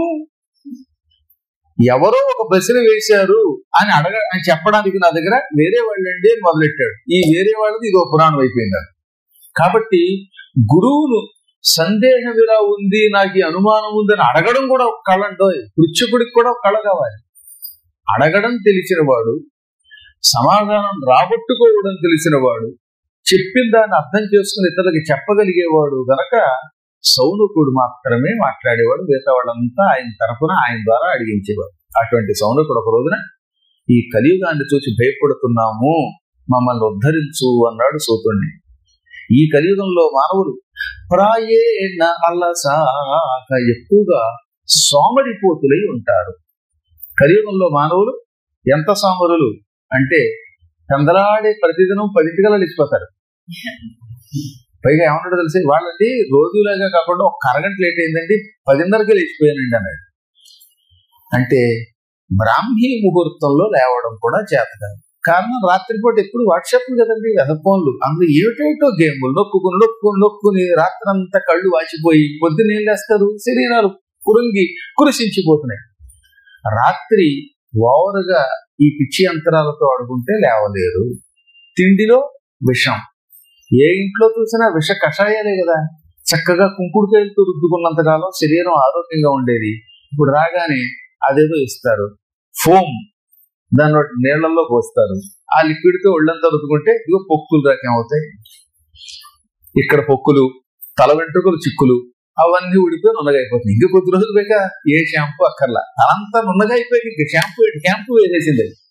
ఎవరో ఒక ప్రశ్న వేశారు అని అడగ అని చెప్పడానికి నా దగ్గర వేరే వాళ్ళండి అని మొదలెట్టాడు ఈ వేరే వాళ్ళది ఇది ఒక పురాణం అయిపోయింది కాబట్టి గురువును సందేహం ఇలా ఉంది నాకు ఈ అనుమానం ఉంది అని అడగడం కూడా ఒక కళ అంటో పృచ్ఛకుడికి కూడా ఒక కళ కావాలి అడగడం తెలిసిన వాడు సమాధానం రాబట్టుకోవడం తెలిసిన వాడు చెప్పిన దాన్ని అర్థం చేసుకుని ఇతరులకి చెప్పగలిగేవాడు గనక సౌనకుడు మాత్రమే మాట్లాడేవాడు మిగతా వాళ్ళంతా ఆయన తరఫున ఆయన ద్వారా అడిగించేవాడు అటువంటి సౌనకుడు ఒక రోజున ఈ కలియుగాన్ని చూసి భయపడుతున్నాము మమ్మల్ని ఉద్ధరించు అన్నాడు సూతుణ్ణి ఈ కలియుగంలో మానవులు ప్రాయేణ అల్లసాక ఎక్కువగా సోమరిపోతులై ఉంటారు కలియుగంలో మానవులు ఎంత సోమరులు అంటే చందలాడే ప్రతిదినం పదింటికల్లా లేచిపోతారు పైగా ఏమన్నాడు తెలిసి వాళ్ళండి రోజులాగా కాకుండా ఒక అరగంట లేట్ అయిందండి పదిన్నరకే లేచిపోయానండి అన్నాడు అంటే బ్రాహ్మీ ముహూర్తంలో లేవడం కూడా చేత కాదు కారణం రాత్రిపూట ఎప్పుడు వాట్సాప్లు కదండి ఫోన్లు అందులో ఏమిటేటో గేములు నొక్కుకుని నొక్కుని నొక్కుని రాత్రంతా కళ్ళు వాచిపోయి పొద్దున్న ఏం లేస్తారు శరీరాలు కురుంగి కురిసించిపోతున్నాయి రాత్రి ఓవర్గా ఈ పిచ్చి యంత్రాలతో ఆడుకుంటే లేవలేరు తిండిలో విషం ఏ ఇంట్లో చూసినా విష కషాయాలే కదా చక్కగా కుంకుడుకాయలతో రుద్దుకున్నంత కాలం శరీరం ఆరోగ్యంగా ఉండేది ఇప్పుడు రాగానే అదేదో ఇస్తారు ఫోమ్ దాన్ని ఒకటి నీళ్లలో పోస్తారు ఆ లిక్విడ్ తో ఒళ్ళంతా రుద్దుకుంటే ఇదిగో పొక్కులు దాకేమవుతాయి ఇక్కడ పొక్కులు తల వెంట్రుకలు చిక్కులు అవన్నీ ఉడిపోయి నున్నగా అయిపోతుంది ఇంక కొద్ది రోజులు పోయాక ఏ షాంపూ అక్కర్లా అదంతా నున్నగా అయిపోయి ఇంక షాంపూ షాంపూ వేసేసింది అది.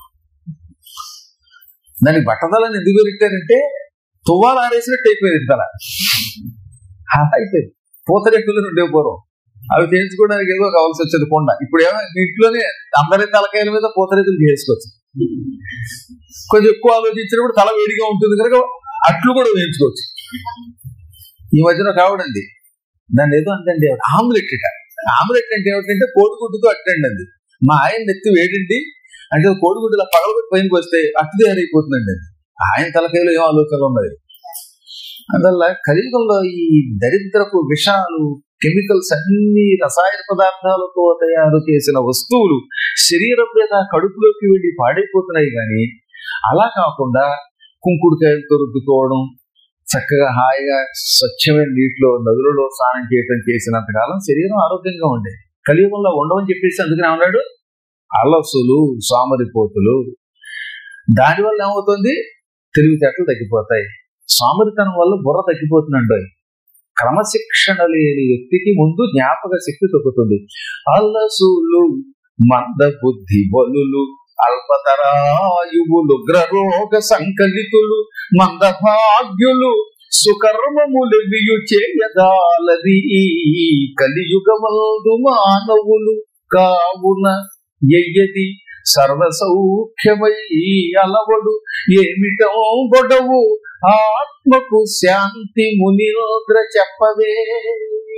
దానికి బట్టతలని ఎందుకు పెట్టారంటే తువ్వాలు ఆరేసినట్టు అయిపోయింది తల అలా అయిపోయింది పూతరెక్కులు ఉండే పూర్వం అవి చేయించుకోవడానికి ఏదో కావాల్సి వచ్చేది కొండ ఇప్పుడు ఏమో ఇంట్లోనే అందరి తలకాయల మీద పూతరెక్కులు చేసుకోవచ్చు కొంచెం ఎక్కువ ఆలోచించినప్పుడు తల వేడిగా ఉంటుంది కనుక అట్లు కూడా వేయించుకోవచ్చు ఈ మధ్యన కావడండి దాన్ని ఏదో అంతండి ఆమ్లెట్ ఇట ఆమ్లెట్ అంటే ఏమిటంటే కోడిగుడ్డుతో అట్టండి అది మా ఆయన నెత్తి వేడిండి అంటే కోడిగుడ్డులా పగలగొట్టి పైనకి వస్తే అట్టు తయారైపోతుందండి అది ఆయన తలకాయలో ఏం ఆలోచనలు ఉన్నాయి అందువల్ల కలియుగంలో ఈ దరిద్రపు విషాలు కెమికల్స్ అన్ని రసాయన పదార్థాలతో తయారు చేసిన వస్తువులు శరీరం మీద కడుపులోకి వెళ్ళి పాడైపోతున్నాయి కానీ అలా కాకుండా కుంకుడుకాయలతో రుద్దుకోవడం చక్కగా హాయిగా స్వచ్ఛమైన నీటిలో నదులలో స్నానం చేయటం చేసినంత కాలం శరీరం ఆరోగ్యంగా ఉండేది కలియుగంలో ఉండవని చెప్పేసి అందుకని ఏమన్నాడు అలసులు సోమరిపోతులు దానివల్ల ఏమవుతుంది తెలివితేటలు తగ్గిపోతాయి సోమరితనం వల్ల బుర్ర తగ్గిపోతుందండి క్రమశిక్షణ లేని వ్యక్తికి ముందు జ్ఞాపక శక్తి తగ్గుతుంది అల్లసులు మంద బుద్ధి బలులు అల్పతరాయువులు గ్రరోగ సంకలితులు మందభాగ్యులు సుకర్మములెవియు చేయదాలది ఈ కలియుగమందు మానవులు కావున ఎయ్యది సర్వ సౌఖ్యమై అలవడు ఏమిటో గొడవు ఆత్మకు శాంతి మునిరోగ్ర చెప్పవే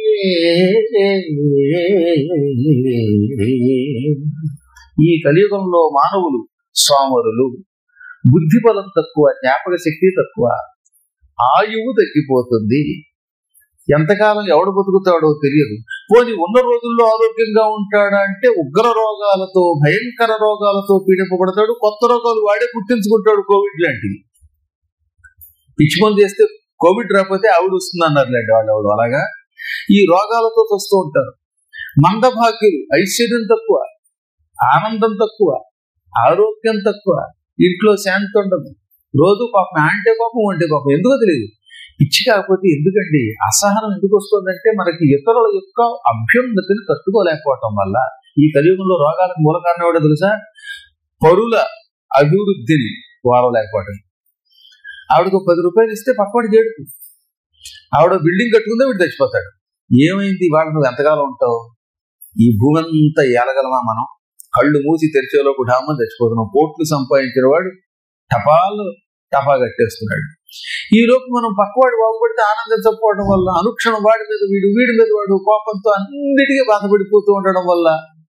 ఈ కలియుగంలో మానవులు సోమరులు బుద్ధి బలం తక్కువ జ్ఞాపక శక్తి తక్కువ ఆయువు తగ్గిపోతుంది ఎంతకాలం ఎవడు బతుకుతాడో తెలియదు పోని ఉన్న రోజుల్లో ఆరోగ్యంగా ఉంటాడా అంటే ఉగ్ర రోగాలతో భయంకర రోగాలతో పీడింపబడతాడు కొత్త రోగాలు వాడే పుట్టించుకుంటాడు కోవిడ్ లాంటివి పిచ్చి మందు చేస్తే కోవిడ్ రాకపోతే ఆవిడ వస్తుంది అన్నారులేండి వాళ్ళు ఆవిడ అలాగా ఈ రోగాలతో వస్తూ ఉంటారు మందభాగ్యులు ఐశ్వర్యం తక్కువ ఆనందం తక్కువ ఆరోగ్యం తక్కువ ఇంట్లో శాంతి ఉండదు రోజు పాపం అంటే పాపం అంటే పాపం ఎందుకో తెలియదు పిచ్చి కాకపోతే ఎందుకండి అసహనం ఎందుకు వస్తుందంటే మనకి ఇతరుల యొక్క అభ్యున్నతిని తట్టుకోలేకపోవటం వల్ల ఈ కలియుగంలో రోగాలకు మూల కారణం ఎవడో తెలుసా పరుల అభివృద్ధిని వారలేకపోవటం ఆవిడకు పది రూపాయలు ఇస్తే పక్కవాడి చేడుకు ఆవిడ బిల్డింగ్ కట్టుకుందే వీడు చచ్చిపోతాడు ఏమైంది వాళ్ళు నువ్వు ఎంతకాలం ఉంటావు ఈ భూమి అంతా ఏలగలమా మనం కళ్ళు మూసి తెరిచేలోపు ఢామని చచ్చిపోతున్నాం కోట్లు సంపాదించిన వాడు టపాలు టపా కట్టేస్తున్నాడు ఈ లోపు మనం పక్కవాడు బాగుపడితే ఆనందించకపోవడం వల్ల అనుక్షణం వాడి మీద వీడు వీడి మీద వాడు కోపంతో అన్నిటికీ బాధపడిపోతూ ఉండడం వల్ల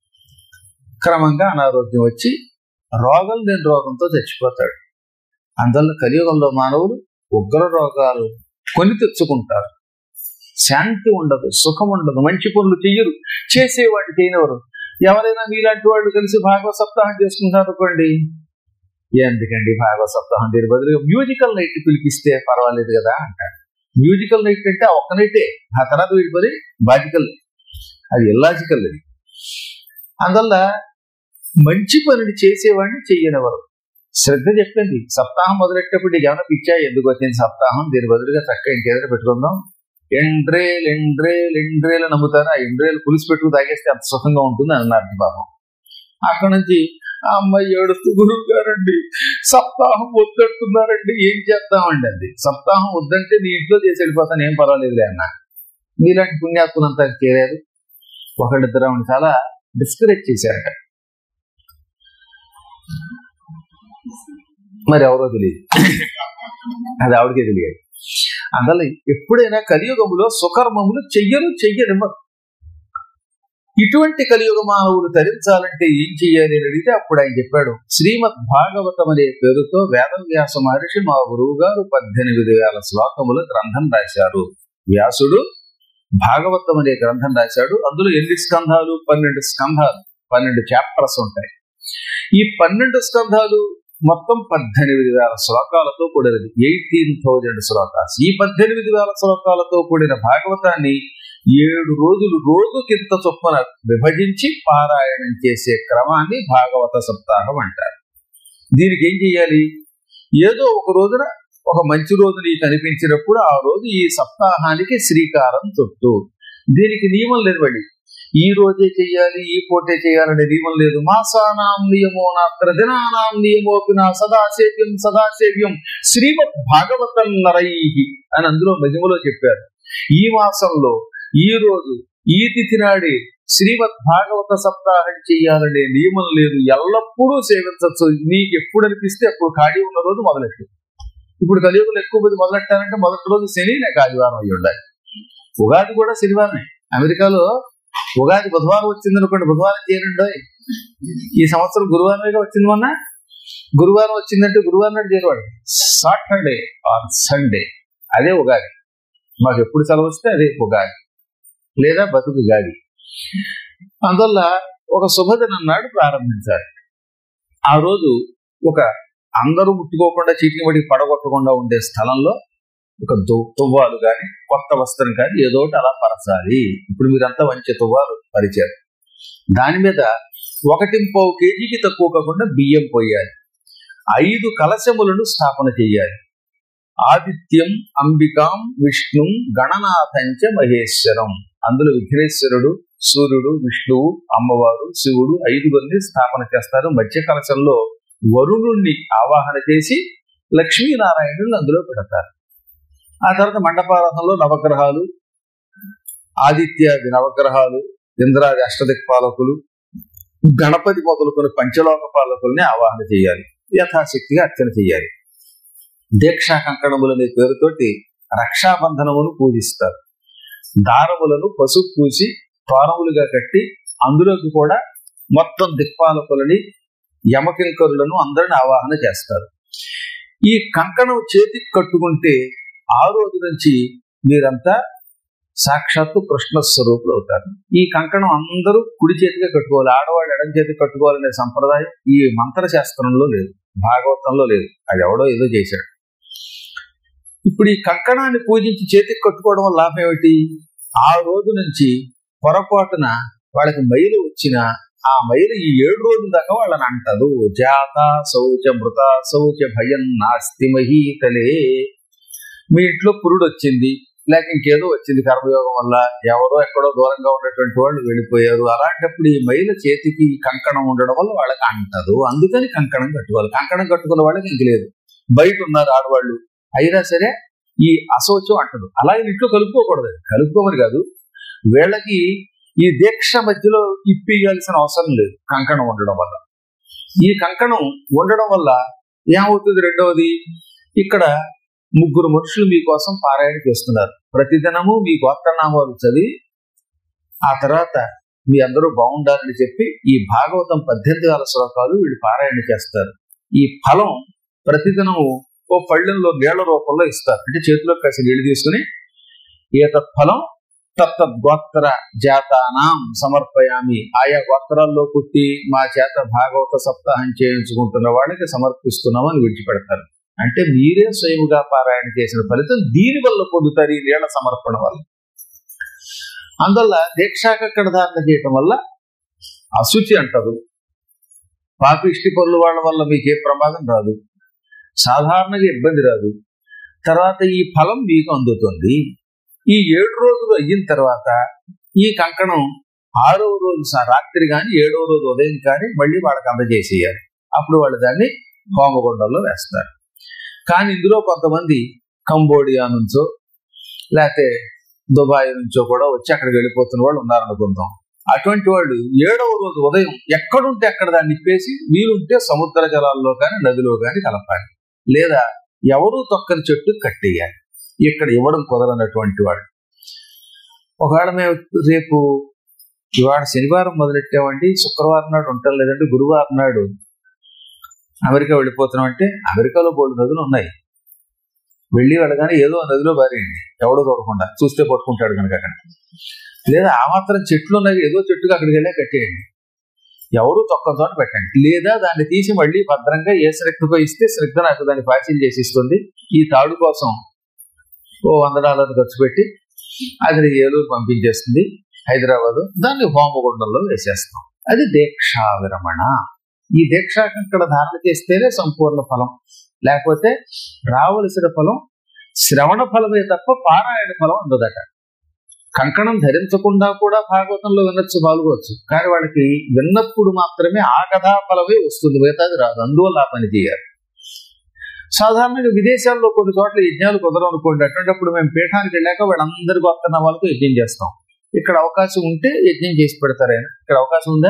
క్రమంగా అనారోగ్యం వచ్చి రోగం లేని రోగంతో చచ్చిపోతాడు అందువల్ల కలియుగంలో మానవులు ఉగ్ర రోగాలు కొని తెచ్చుకుంటారు శాంతి ఉండదు సుఖం ఉండదు మంచి పనులు చెయ్యరు చేసేవాడు చేయనివారు ఎవరైనా మీలాంటి వాళ్ళు కలిసి భాగవత సప్తాహం చేసుకుంటారు అనుకోండి ఎందుకండి భాగవత సప్తాహం దీని బదులుగా మ్యూజికల్ నైట్ పిలిపిస్తే పర్వాలేదు కదా అంటారు మ్యూజికల్ నైట్ అంటే ఆ ఒక్క నైటే ఆ తర్వాత వీడిపోయి బాజికల్ అది ఇల్లాజికల్ అది అందువల్ల మంచి పనిని చేసేవాడిని చెయ్యనివ్వరు శ్రద్ధ చెప్పింది సప్తాహం మొదలెట్టేప్పుడు నీకు ఏమైనా పిచ్చా ఎందుకు వచ్చింది సప్తాహం దీని బదులుగా చక్కగా ఇంకేదైనా పెట్టుకుందాం ఎండ్రేల్ ఎండ్రేల్ ఎండ్రేల్ అని నమ్ముతారు ఆ ఎండ్రేల్ పులిసి పెట్టుకు తాగేస్తే అంత సుఖంగా ఉంటుంది అని అన్నారు పాపం అక్కడ నుంచి ఆ అమ్మాయి ఏడుస్తూ గురువు గారండి సప్తాహం వద్దంటున్నారండి ఏం చేద్దామండి అంది సప్తాహం వద్దంటే నీ ఇంట్లో చేసి వెళ్ళిపోతాను ఏం పర్వాలేదులే అన్న మీలాంటి పుణ్యాత్ములంతా చేరారు ఒకళ్ళిద్దరు ఆవిడ చాలా డిస్కరేజ్ చేశారట మరి ఎవరో తెలియదు అది ఆవిడకే తెలియదు అందువల్ల ఎప్పుడైనా కలియుగములో సుకర్మములు చెయ్యరు చెయ్యరు ఇటువంటి కలియుగ మానవులు తరించాలంటే ఏం చెయ్యాలి అని అడిగితే అప్పుడు ఆయన చెప్పాడు శ్రీమద్ భాగవతం అనే పేరుతో వేదవ్యాస మహర్షి మా గురువు గారు పద్దెనిమిది వేల శ్లోకముల గ్రంథం రాశారు వ్యాసుడు భాగవతం అనే గ్రంథం రాశాడు అందులో ఎన్ని స్కంధాలు పన్నెండు స్కంధాలు పన్నెండు చాప్టర్స్ ఉంటాయి ఈ పన్నెండు స్కంధాలు మొత్తం పద్దెనిమిది వేల శ్లోకాలతో కూడినది ఎయిటీన్ థౌజండ్ శ్లోకాస్ ఈ పద్దెనిమిది వేల శ్లోకాలతో కూడిన భాగవతాన్ని ఏడు రోజులు రోజుకింత చొప్పున విభజించి పారాయణం చేసే క్రమాన్ని భాగవత సప్తాహం అంటారు దీనికి ఏం చెయ్యాలి ఏదో ఒక రోజున ఒక మంచి రోజు నీకు అనిపించినప్పుడు ఆ రోజు ఈ సప్తాహానికి శ్రీకారం చుట్టూ దీనికి నియమం లేదు మళ్ళీ ఈ రోజే చెయ్యాలి ఈ పూటే చేయాలనే నియమం లేదు మాసానాం నియమో నాత్ర దినానాం నియమోపి నా సదాసేవ్యం సదాసేవ్యం శ్రీమద్ భాగవతం నరై అని అందులో మహిమలో చెప్పారు ఈ మాసంలో ఈ రోజు ఈ తిథి నాడే శ్రీమద్ భాగవత సప్తాహం చెయ్యాలనే నియమం లేదు ఎల్లప్పుడూ సేవించవచ్చు నీకు ఎప్పుడు అనిపిస్తే అప్పుడు ఖాళీ ఉన్న రోజు మొదలెట్టు ఇప్పుడు కలియుగంలో ఎక్కువ మంది మొదలెట్టారంటే మొదటి రోజు శని లేక ఆదివారం అయ్యి ఉండాలి ఉగాది కూడా శనివారమే అమెరికాలో ఉగాది బుధవారం వచ్చింది అనుకోండి బుధవారం చేయండి ఈ సంవత్సరం గురువారమేగా వచ్చింది మొన్న గురువారం వచ్చిందంటే గురువారం నాడు చేరేవాడు సాటర్డే ఆర్ సండే అదే ఉగాది మాకు ఎప్పుడు సెలవు వస్తే అదే ఉగాది లేదా బతుకు గాది అందువల్ల ఒక శుభదినం నాడు ప్రారంభించాలి ఆ రోజు ఒక అందరూ ముట్టుకోకుండా చీటిని బట్టి పడగొట్టకుండా ఉండే స్థలంలో ఒక దు- తువ్వాలు కానీ కొత్త వస్త్రం కానీ ఏదో ఒకటి అలా పరచాలి ఇప్పుడు మీరంతా మంచి తువ్వాలు పరిచారు దాని మీద ఒకటి పావు కేజీకి తక్కువ కాకుండా బియ్యం పోయాలి ఐదు కలశములను స్థాపన చేయాలి ఆదిత్యం అంబికాం విష్ణుం గణనాథంచ మహేశ్వరం అందులో విఘ్నేశ్వరుడు సూర్యుడు విష్ణువు అమ్మవారు శివుడు ఐదుగురిని స్థాపన చేస్తారు మధ్య కలశంలో వరుణుణ్ణి ఆవాహన చేసి లక్ష్మీనారాయణుని అందులో పెడతారు ఆ తర్వాత మండపారథంలో నవగ్రహాలు ఆదిత్యాది నవగ్రహాలు ఇంద్రాది అష్టదిక్పాలకులు గణపతి మొదలుకొని పంచలోక పాలకుల్ని ఆవాహన చేయాలి యథాశక్తిగా అర్చన చేయాలి దీక్షా కంకణములు అనే పేరుతోటి రక్షాబంధనమును పూజిస్తారు దారములను పసుపు పూసి తోరములుగా కట్టి అందులోకి కూడా మొత్తం దిక్పాలకులని యమకింకరులను అందరిని ఆవాహన చేస్తారు ఈ కంకణం చేతికి కట్టుకుంటే ఆ రోజు నుంచి మీరంతా సాక్షాత్తు కృష్ణ స్వరూపులు అవుతారు ఈ కంకణం అందరూ కుడి చేతిగా కట్టుకోవాలి ఆడవాళ్ళు ఎడం చేతికి కట్టుకోవాలనే సంప్రదాయం ఈ మంత్ర శాస్త్రంలో లేదు భాగవతంలో లేదు అది ఎవడో ఏదో చేశాడు ఇప్పుడు ఈ కంకణాన్ని పూజించి చేతికి కట్టుకోవడం వల్ల లాభం ఏమిటి ఆ రోజు నుంచి పొరపాటున వాళ్ళకి మైలు వచ్చిన ఆ మైలు ఈ ఏడు రోజుల దాకా వాళ్ళని అంటదు జాత శౌచ మృత శౌచ భయం నాస్తి మహీతలే మీ ఇంట్లో పురుడు వచ్చింది లేక ఇంకేదో వచ్చింది కర్మయోగం వల్ల ఎవరో ఎక్కడో దూరంగా ఉన్నటువంటి వాళ్ళు వెళ్ళిపోయారు అలాంటప్పుడు ఈ మైల చేతికి ఈ కంకణం ఉండడం వల్ల వాళ్ళకి అంటదు అందుకని కంకణం కట్టుకోవాలి కంకణం కట్టుకున్న వాళ్ళకి ఇంక లేదు బయట ఉన్నారు ఆడవాళ్ళు అయినా సరే ఈ అశౌచం అంటదు అలాగే ఇంట్లో కలుపుకోకూడదు కలుపుకోమని కాదు వీళ్ళకి ఈ దీక్ష మధ్యలో ఇప్పియాల్సిన అవసరం లేదు కంకణం ఉండడం వల్ల ఈ కంకణం ఉండడం వల్ల ఏమవుతుంది రెండవది ఇక్కడ ముగ్గురు మనుషులు మీకోసం పారాయణ చేస్తున్నారు ప్రతిదినము మీ గోత్రనామాలు చదివి ఆ తర్వాత మీ అందరూ బాగుండాలని చెప్పి ఈ భాగవతం పద్దెనిమిది వేల శ్లోకాలు వీళ్ళు పారాయణ చేస్తారు ఈ ఫలం ప్రతిదినము ఓ పళ్ళెంలో నీళ్ల రూపంలో ఇస్తారు అంటే చేతిలో కాసి నీళ్లు తీసుకుని ఏతత్ ఫలం తత్తద్గోత్ర జాతానాం సమర్పయామి ఆయా గోత్రాల్లో పుట్టి మా చేత భాగవత సప్తాహం చేయించుకుంటున్న వాళ్ళకి సమర్పిస్తున్నామని విడిచిపెడతారు అంటే మీరే స్వయముగా పారాయణ చేసిన ఫలితం దీని వల్ల పొందుతారు ఈ నీళ్ల సమర్పణ వల్ల అందువల్ల దీక్షాకక్కడ ధారణ చేయటం వల్ల అశుచి అంటారు పాపిష్టి పనుల వాళ్ళ వల్ల మీకు ఏ ప్రమాదం రాదు సాధారణంగా ఇబ్బంది రాదు తర్వాత ఈ ఫలం మీకు అందుతుంది ఈ ఏడు రోజులు అయిన తర్వాత ఈ కంకణం ఆరవ రోజు సా- రాత్రి కానీ ఏడవ రోజు ఉదయం కానీ మళ్ళీ వాళ్ళకి అందజేసేయాలి అప్పుడు వాళ్ళు దాన్ని హోమగుండంలో వేస్తారు కానీ ఇందులో కొంతమంది కంబోడియా నుంచో లేకపోతే దుబాయ్ నుంచో కూడా వచ్చి అక్కడికి వెళ్ళిపోతున్న వాళ్ళు ఉన్నారనుకుందాం అటువంటి వాళ్ళు ఏడవ రోజు ఉదయం ఎక్కడుంటే అక్కడ దాన్ని ఇప్పేసి వీలుంటే సముద్ర జలాల్లో కానీ నదిలో కానీ కలపాలి లేదా ఎవరూ తొక్కని చెట్టు కట్టేయాలి ఇక్కడ ఇవ్వడం కుదరనటువంటి వాడు ఒకవేళ మేము రేపు ఇవాళ శనివారం మొదలెట్టామండి శుక్రవారం నాడు ఉంటాం లేదంటే గురువారం నాడు అమెరికా వెళ్ళిపోతున్నాం అంటే అమెరికాలో బోల్డ్ నదులు ఉన్నాయి వెళ్ళి వెళ్ళగానే ఏదో నదిలో బారేయండి ఎవడో చూడకుండా చూస్తే పట్టుకుంటాడు కనుక అక్కడ లేదా ఆ మాత్రం చెట్లు ఉన్నాయి ఏదో చెట్టుగా అక్కడికి వెళ్ళే కట్టేయండి ఎవరు తొక్క చోట పెట్టండి లేదా దాన్ని తీసి మళ్ళీ భద్రంగా ఏ శ్రద్ధకు ఇస్తే శ్రద్ధ నాకు దాన్ని పార్సిల్ చేసి ఇస్తుంది ఈ తాడు కోసం ఓ వంద డాలర్లు ఖర్చు పెట్టి అది ఏలూరు పంపించేస్తుంది హైదరాబాద్ దాన్ని హోమగుండంలో వేసేస్తాం అది దీక్షా విరమణ ఈ దీక్ష ఇక్కడ ధారణ చేస్తేనే సంపూర్ణ ఫలం లేకపోతే రావలసిన ఫలం శ్రవణ ఫలమే తప్ప పారాయణ ఫలం ఉండదట కంకణం ధరించకుండా కూడా భాగవతంలో వినొచ్చు పాల్గొవచ్చు కానీ వాళ్ళకి విన్నప్పుడు మాత్రమే ఆ కథా ఫలమే వస్తుంది మిగతాది రాదు అందువల్ల ఆ పని చేయాలి సాధారణంగా విదేశాల్లో కొన్ని చోట్ల యజ్ఞాలు కుదరవు అనుకోండి అటువంటిప్పుడు మేము పీఠానికి వెళ్ళాక వాళ్ళందరి గొప్ప వాళ్ళతో యజ్ఞం చేస్తాం ఇక్కడ అవకాశం ఉంటే యజ్ఞం చేసి పెడతారు ఆయన ఇక్కడ అవకాశం ఉందా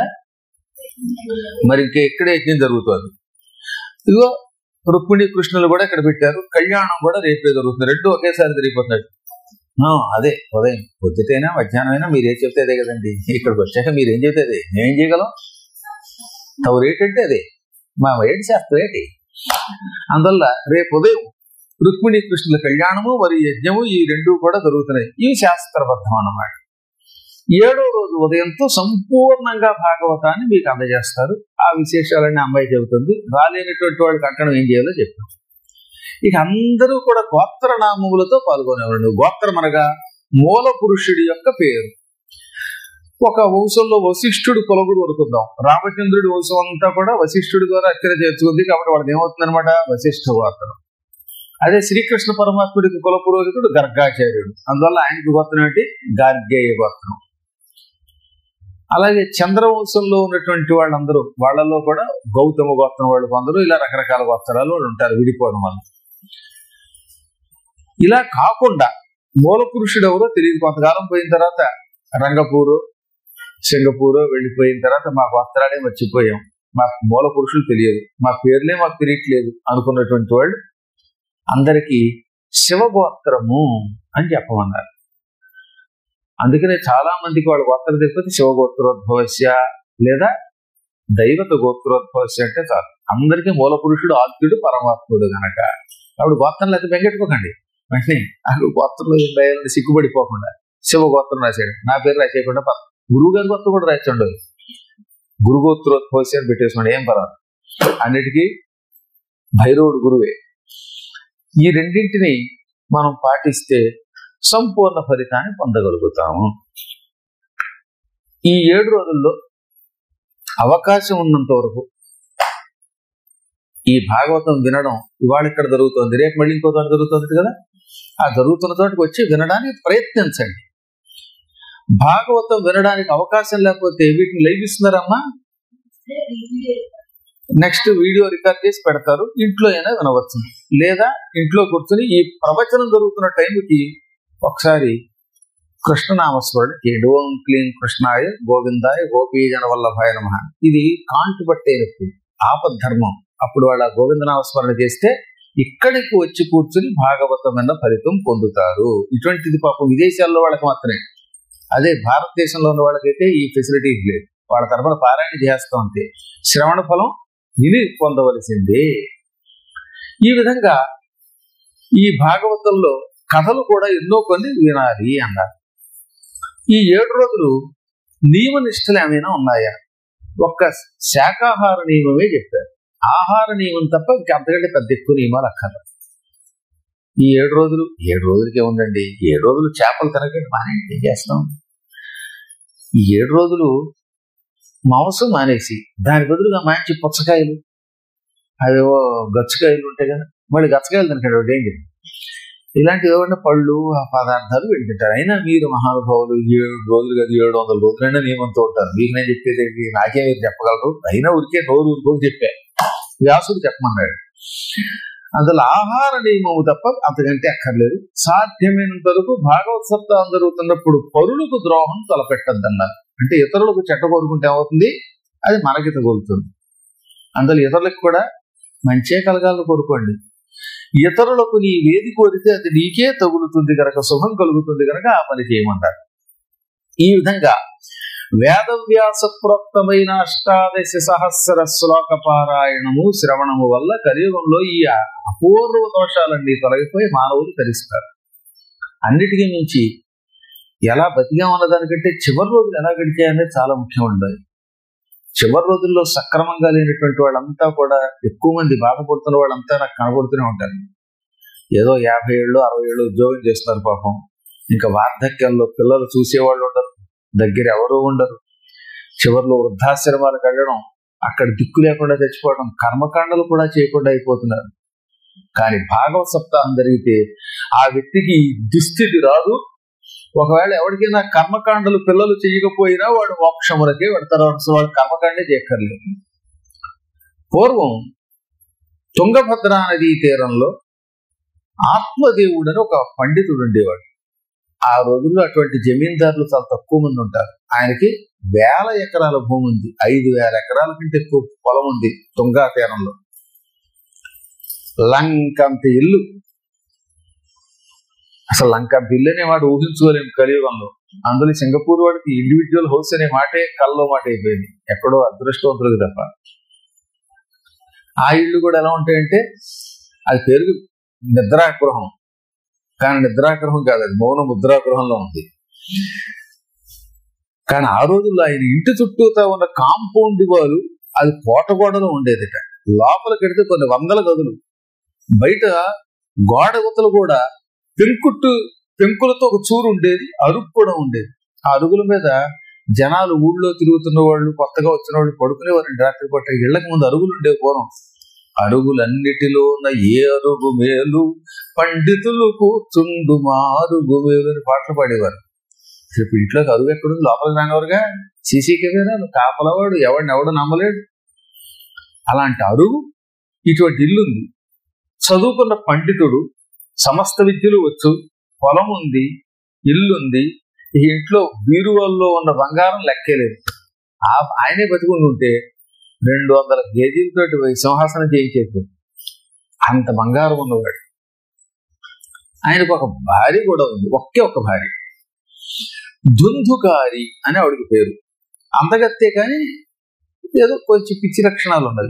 మరి ఇంకా ఇక్కడ యజ్ఞం జరుగుతుంది ఇదిగో రుక్మిణి కృష్ణులు కూడా ఇక్కడ పెట్టారు కళ్యాణం కూడా రేపే జరుగుతుంది రెండు ఒకేసారి జరిగిపోతున్నాడు ఆ, అదే ఉదయం పొద్దుటైనా మధ్యాహ్నమైనా మీరు ఏం చెప్తే అదే కదండి ఇక్కడికి వచ్చాక మీరు ఏం చెప్తే అదే మేమేం చేయగలం తవు రేట్ అంటే అదే మా ఏంటి శాస్త్రం ఏంటి అందువల్ల రేపు ఉదయం రుక్మిణి కృష్ణుల కళ్యాణము మరియు యజ్ఞము ఈ రెండు కూడా జరుగుతున్నాయి ఇవి శాస్త్రబద్ధం అన్నమాట ఏడో రోజు ఉదయంతో సంపూర్ణంగా భాగవతాన్ని మీకు అందజేస్తారు ఆ విశేషాలన్నీ అమ్మాయి చెబుతుంది రాలేనటువంటి వాళ్ళకి అక్కడ ఏం చేయాలో చెప్పారు ఇక అందరూ కూడా గోత్ర నామములతో పాల్గొనేవాడు గోత్రం అనగా మూల పురుషుడి యొక్క పేరు ఒక వంశంలో వశిష్ఠుడు కులగుడు అనుకుందాం రామచంద్రుడి వంశం అంతా కూడా వశిష్ఠుడి ద్వారా అక్కడ చేర్చుకుంది కాబట్టి వాళ్ళది ఏమవుతుంది అనమాట వశిష్ఠ గోత్రం అదే శ్రీకృష్ణ పరమాత్ముడికి కుల పురోహితుడు గర్గాచార్యుడు అందువల్ల ఆయనకి గోత్రం ఏంటి గార్గేయ గోత్రం అలాగే చంద్రవంశంలో ఉన్నటువంటి వాళ్ళందరూ వాళ్ళలో కూడా గౌతమ గోత్రం వాళ్ళు కొందరు ఇలా రకరకాల గోత్రాలు వాళ్ళు ఉంటారు విడిపోవడం వల్ల ఇలా కాకుండా మూల పురుషుడు ఎవరో తెలియదు కొంతకాలం పోయిన తర్వాత రంగపూరు సింగపూరు వెళ్ళిపోయిన తర్వాత మా గోత్రాలే మర్చిపోయాం మా మూల పురుషులు తెలియదు మా పేర్లే మాకు తెలియట్లేదు అనుకున్నటువంటి వాళ్ళు అందరికీ శివగోత్రము అని చెప్పమన్నారు అందుకనే చాలా మందికి వాళ్ళ గోత్రం తెలిపితే శివగోత్రోద్భవస్య లేదా దైవత గోత్రోద్భవస్య అంటే చాలు అందరికీ మూల పురుషుడు ఆద్యుడు పరమాత్ముడు గనక అప్పుడు గోత్రం లేకపోతే బెంగెట్టుకోకండి వెంటనే అక్కడ గోత్రంలో దయాలని సిగ్గుపడిపోకుండా శివ గోత్రం రాశాడు నా పేరు రాసేయకుండా ప- గురువు గారి గోత్రం కూడా రాసిండు గురుగోత్రోద్భవస్య అని పెట్టేసుకోండి ఏం పర్వాలేదు అన్నిటికీ భైరవుడు గురువే ఈ రెండింటిని మనం పాటిస్తే సంపూర్ణ ఫలితాన్ని పొందగలుగుతాము ఈ ఏడు రోజుల్లో అవకాశం ఉన్నంత వరకు ఈ భాగవతం వినడం ఇవాళ ఇక్కడ జరుగుతుంది రేపు మళ్ళీ ఇంకో చోట జరుగుతుంది కదా ఆ జరుగుతున్న చోటకి వచ్చి వినడానికి ప్రయత్నించండి భాగవతం వినడానికి అవకాశం లేకపోతే వీటిని లైవ్ ఇస్తున్నారమ్మా నెక్స్ట్ వీడియో రికార్డ్ చేసి పెడతారు ఇంట్లో అయినా వినవచ్చు లేదా ఇంట్లో కూర్చొని ఈ ప్రవచనం జరుగుతున్న టైంకి ఒకసారి కృష్ణనామస్మరణ చేయండి ఓం క్లీం కృష్ణాయ గోవిందాయ గోపీజన వల్లభాయ నమ ఇది కాంటు పట్టేనప్పుడు ఆపద్ధర్మం అప్పుడు వాళ్ళ గోవిందనామస్మరణ చేస్తే ఇక్కడికి వచ్చి కూర్చుని భాగవతమైన ఫలితం పొందుతారు ఇటువంటిది పాపం విదేశాల్లో వాళ్ళకి మాత్రమే అదే భారతదేశంలో ఉన్న వాళ్ళకైతే ఈ ఫెసిలిటీ లేదు వాళ్ళ తరఫున పారాయణ చేస్తాం అంతే శ్రవణ ఫలం విని పొందవలసిందే ఈ విధంగా ఈ భాగవతంలో కథలు కూడా ఎన్నో కొన్ని వినాలి అన్నారు ఈ ఏడు రోజులు నియమ నిష్ఠలు ఏమైనా ఉన్నాయా ఒక్క శాకాహార నియమమే చెప్పారు ఆహార నియమం తప్ప ఇంకా అంతకంటే పెద్ద ఎక్కువ నియమాలు అక్కర్లేదు ఈ ఏడు రోజులు ఏడు రోజులకే ఉందండి ఏడు రోజులు చేపలు తినకండి మానేయండి ఏం చేస్తాం ఈ ఏడు రోజులు మాంసం మానేసి దాని బదులుగా మంచి పుచ్చకాయలు అవేవో గచ్చకాయలు ఉంటాయి కదా మళ్ళీ గచ్చకాయలు తినకండి డేంజర్ ఇలాంటి ఏమన్నా పళ్ళు ఆ పదార్థాలు పెట్టుకుంటారు అయినా మీరు మహానుభావులు ఏడు రోజులు కదా ఏడు వందల రోజులైనా నియమంతో ఉంటారు మీకు నేను చెప్పేది ఏంటి? నాకే మీరు చెప్పగలరు అయినా ఉరికే నోరు ఊరుకోని చెప్పా వ్యాసుడు చెప్పమన్నాడు అందులో ఆహార నియమము తప్ప అంతకంటే అక్కర్లేదు సాధ్యమైనంత వరకు భాగవత్ సప్తాహం జరుగుతున్నప్పుడు పరులకు ద్రోహం తలపెట్టద్దన్నారు అంటే ఇతరులకు చెడ్డ కోరుకుంటే ఏమవుతుంది అది మనకి తగులుతుంది అందులో ఇతరులకు కూడా మంచే కలగాలని కోరుకోండి ఇతరులకు నీ వేది కోరితే అది నీకే తగులుతుంది గనక శుభం కలుగుతుంది గనక ఆ పని చేయమంటారు ఈ విధంగా వేదవ్యాస ప్రోక్తమైన అష్టాదశ సహస్ర శ్లోక పారాయణము శ్రవణము వల్ల కలియుగంలో ఈ అపూర్వ దోషాలన్నీ తొలగిపోయి మానవులు తరిస్తారు అన్నిటికీ మించి ఎలా బతికామన్న దానికంటే చివరి రోజులు ఎలా గడిచాయనేది చాలా ముఖ్యం ఉండాలి చివరి రోజుల్లో సక్రమంగా లేనటువంటి వాళ్ళంతా కూడా ఎక్కువ మంది బాధపడుతున్న వాళ్ళంతా నాకు కనబడుతూనే ఉంటారు ఏదో యాభై ఏళ్ళు అరవై ఏళ్ళు ఉద్యోగం చేస్తున్నారు పాపం ఇంకా వార్ధక్యంలో పిల్లలు చూసేవాళ్ళు ఉండరు దగ్గర ఎవరూ ఉండరు చివరిలో వృద్ధాశ్రమాలకు వెళ్ళడం అక్కడ దిక్కు లేకుండా చచ్చిపోవడం కర్మకాండలు కూడా చేయకుండా అయిపోతున్నారు కానీ భాగవత సప్తాహం జరిగితే ఆ వ్యక్తికి ఈ దుస్థితి రాదు ఒకవేళ ఎవరికైనా కర్మకాండలు పిల్లలు చేయకపోయినా వాడు మోక్షములకే పెడతారు అసలు వాడు కర్మకాండే చేయక్కర్లేదు పూర్వం తుంగభద్రా నదీ తీరంలో ఆత్మదేవుడని ఒక పండితుడు ఉండేవాడు ఆ రోజుల్లో అటువంటి జమీందారులు చాలా తక్కువ మంది ఉంటారు ఆయనకి వేల ఎకరాల భూమి ఉంది ఐదు వేల ఎకరాల కంటే ఎక్కువ పొలం ఉంది తుంగా తీరంలో లంకంత ఇల్లు అసలు లంకంత ఇల్లు అనే వాడు ఊహించుకోలేము కలియుగంలో అందులో సింగపూర్ వాడికి ఇండివిజువల్ హౌస్ అనే మాటే కల్లో మాట అయిపోయింది ఎక్కడో అదృష్టవంతులకు తప్ప ఆ ఇల్లు కూడా ఎలా ఉంటాయంటే అది పేరు నిద్రాగృహం కానీ నిద్రాగృహం కాదు అది మౌన ముద్రాగృహంలో ఉంది కానీ ఆ రోజుల్లో ఆయన ఇంటి చుట్టూతా ఉన్న కాంపౌండ్ వాళ్ళు అది కోట గోడలో ఉండేదిట లోపల కడితే కొన్ని వందల గదులు బయట గోడ గుతలు కూడా పెంకుట్టు పెంకులతో ఒక చూరు ఉండేది అరుగు కూడా ఉండేది ఆ అరుగుల మీద జనాలు ఊళ్ళో తిరుగుతున్న వాళ్ళు కొత్తగా వచ్చిన వాళ్ళు పడుకునేవారు రాత్రి పట్ట ఇళ్లకు ముందు అరుగులు ఉండేవి పూర్వం అరుగులన్నిటిలో ఉన్న ఏ అరుగు మేలు పండితులు కూర్చుండు మా అరుగు మేలు అని పాటలు పాడేవారు ఇప్పుడు ఇంట్లోకి అరుగు ఎక్కడుంది లోపలికి రానివారుగా సీసీ కెమెరాలు కాపలవాడు ఎవడిని ఎవడు నమ్మలేడు అలాంటి అరుగు ఇటువంటి ఇల్లుంది చదువుకున్న పండితుడు సమస్త విద్యలు వచ్చు పొలం ఉంది ఇల్లుంది ఈ ఇంట్లో బీరువాల్లో ఉన్న బంగారం లెక్కేలేదు ఆ- ఆయనే బతుకుని ఉంటే రెండు వందల కేజీలతోటి పోయి సింహాసనం చేయించేది అంత బంగారం ఉన్నవాడు ఆయనకు ఒక భార్య కూడా ఉంది ఒకే ఒక భార్య దుందుకారి అని ఆవిడకి పేరు అందగత్తే కానీ ఏదో కొంచెం పిచ్చి లక్షణాలు ఉన్నది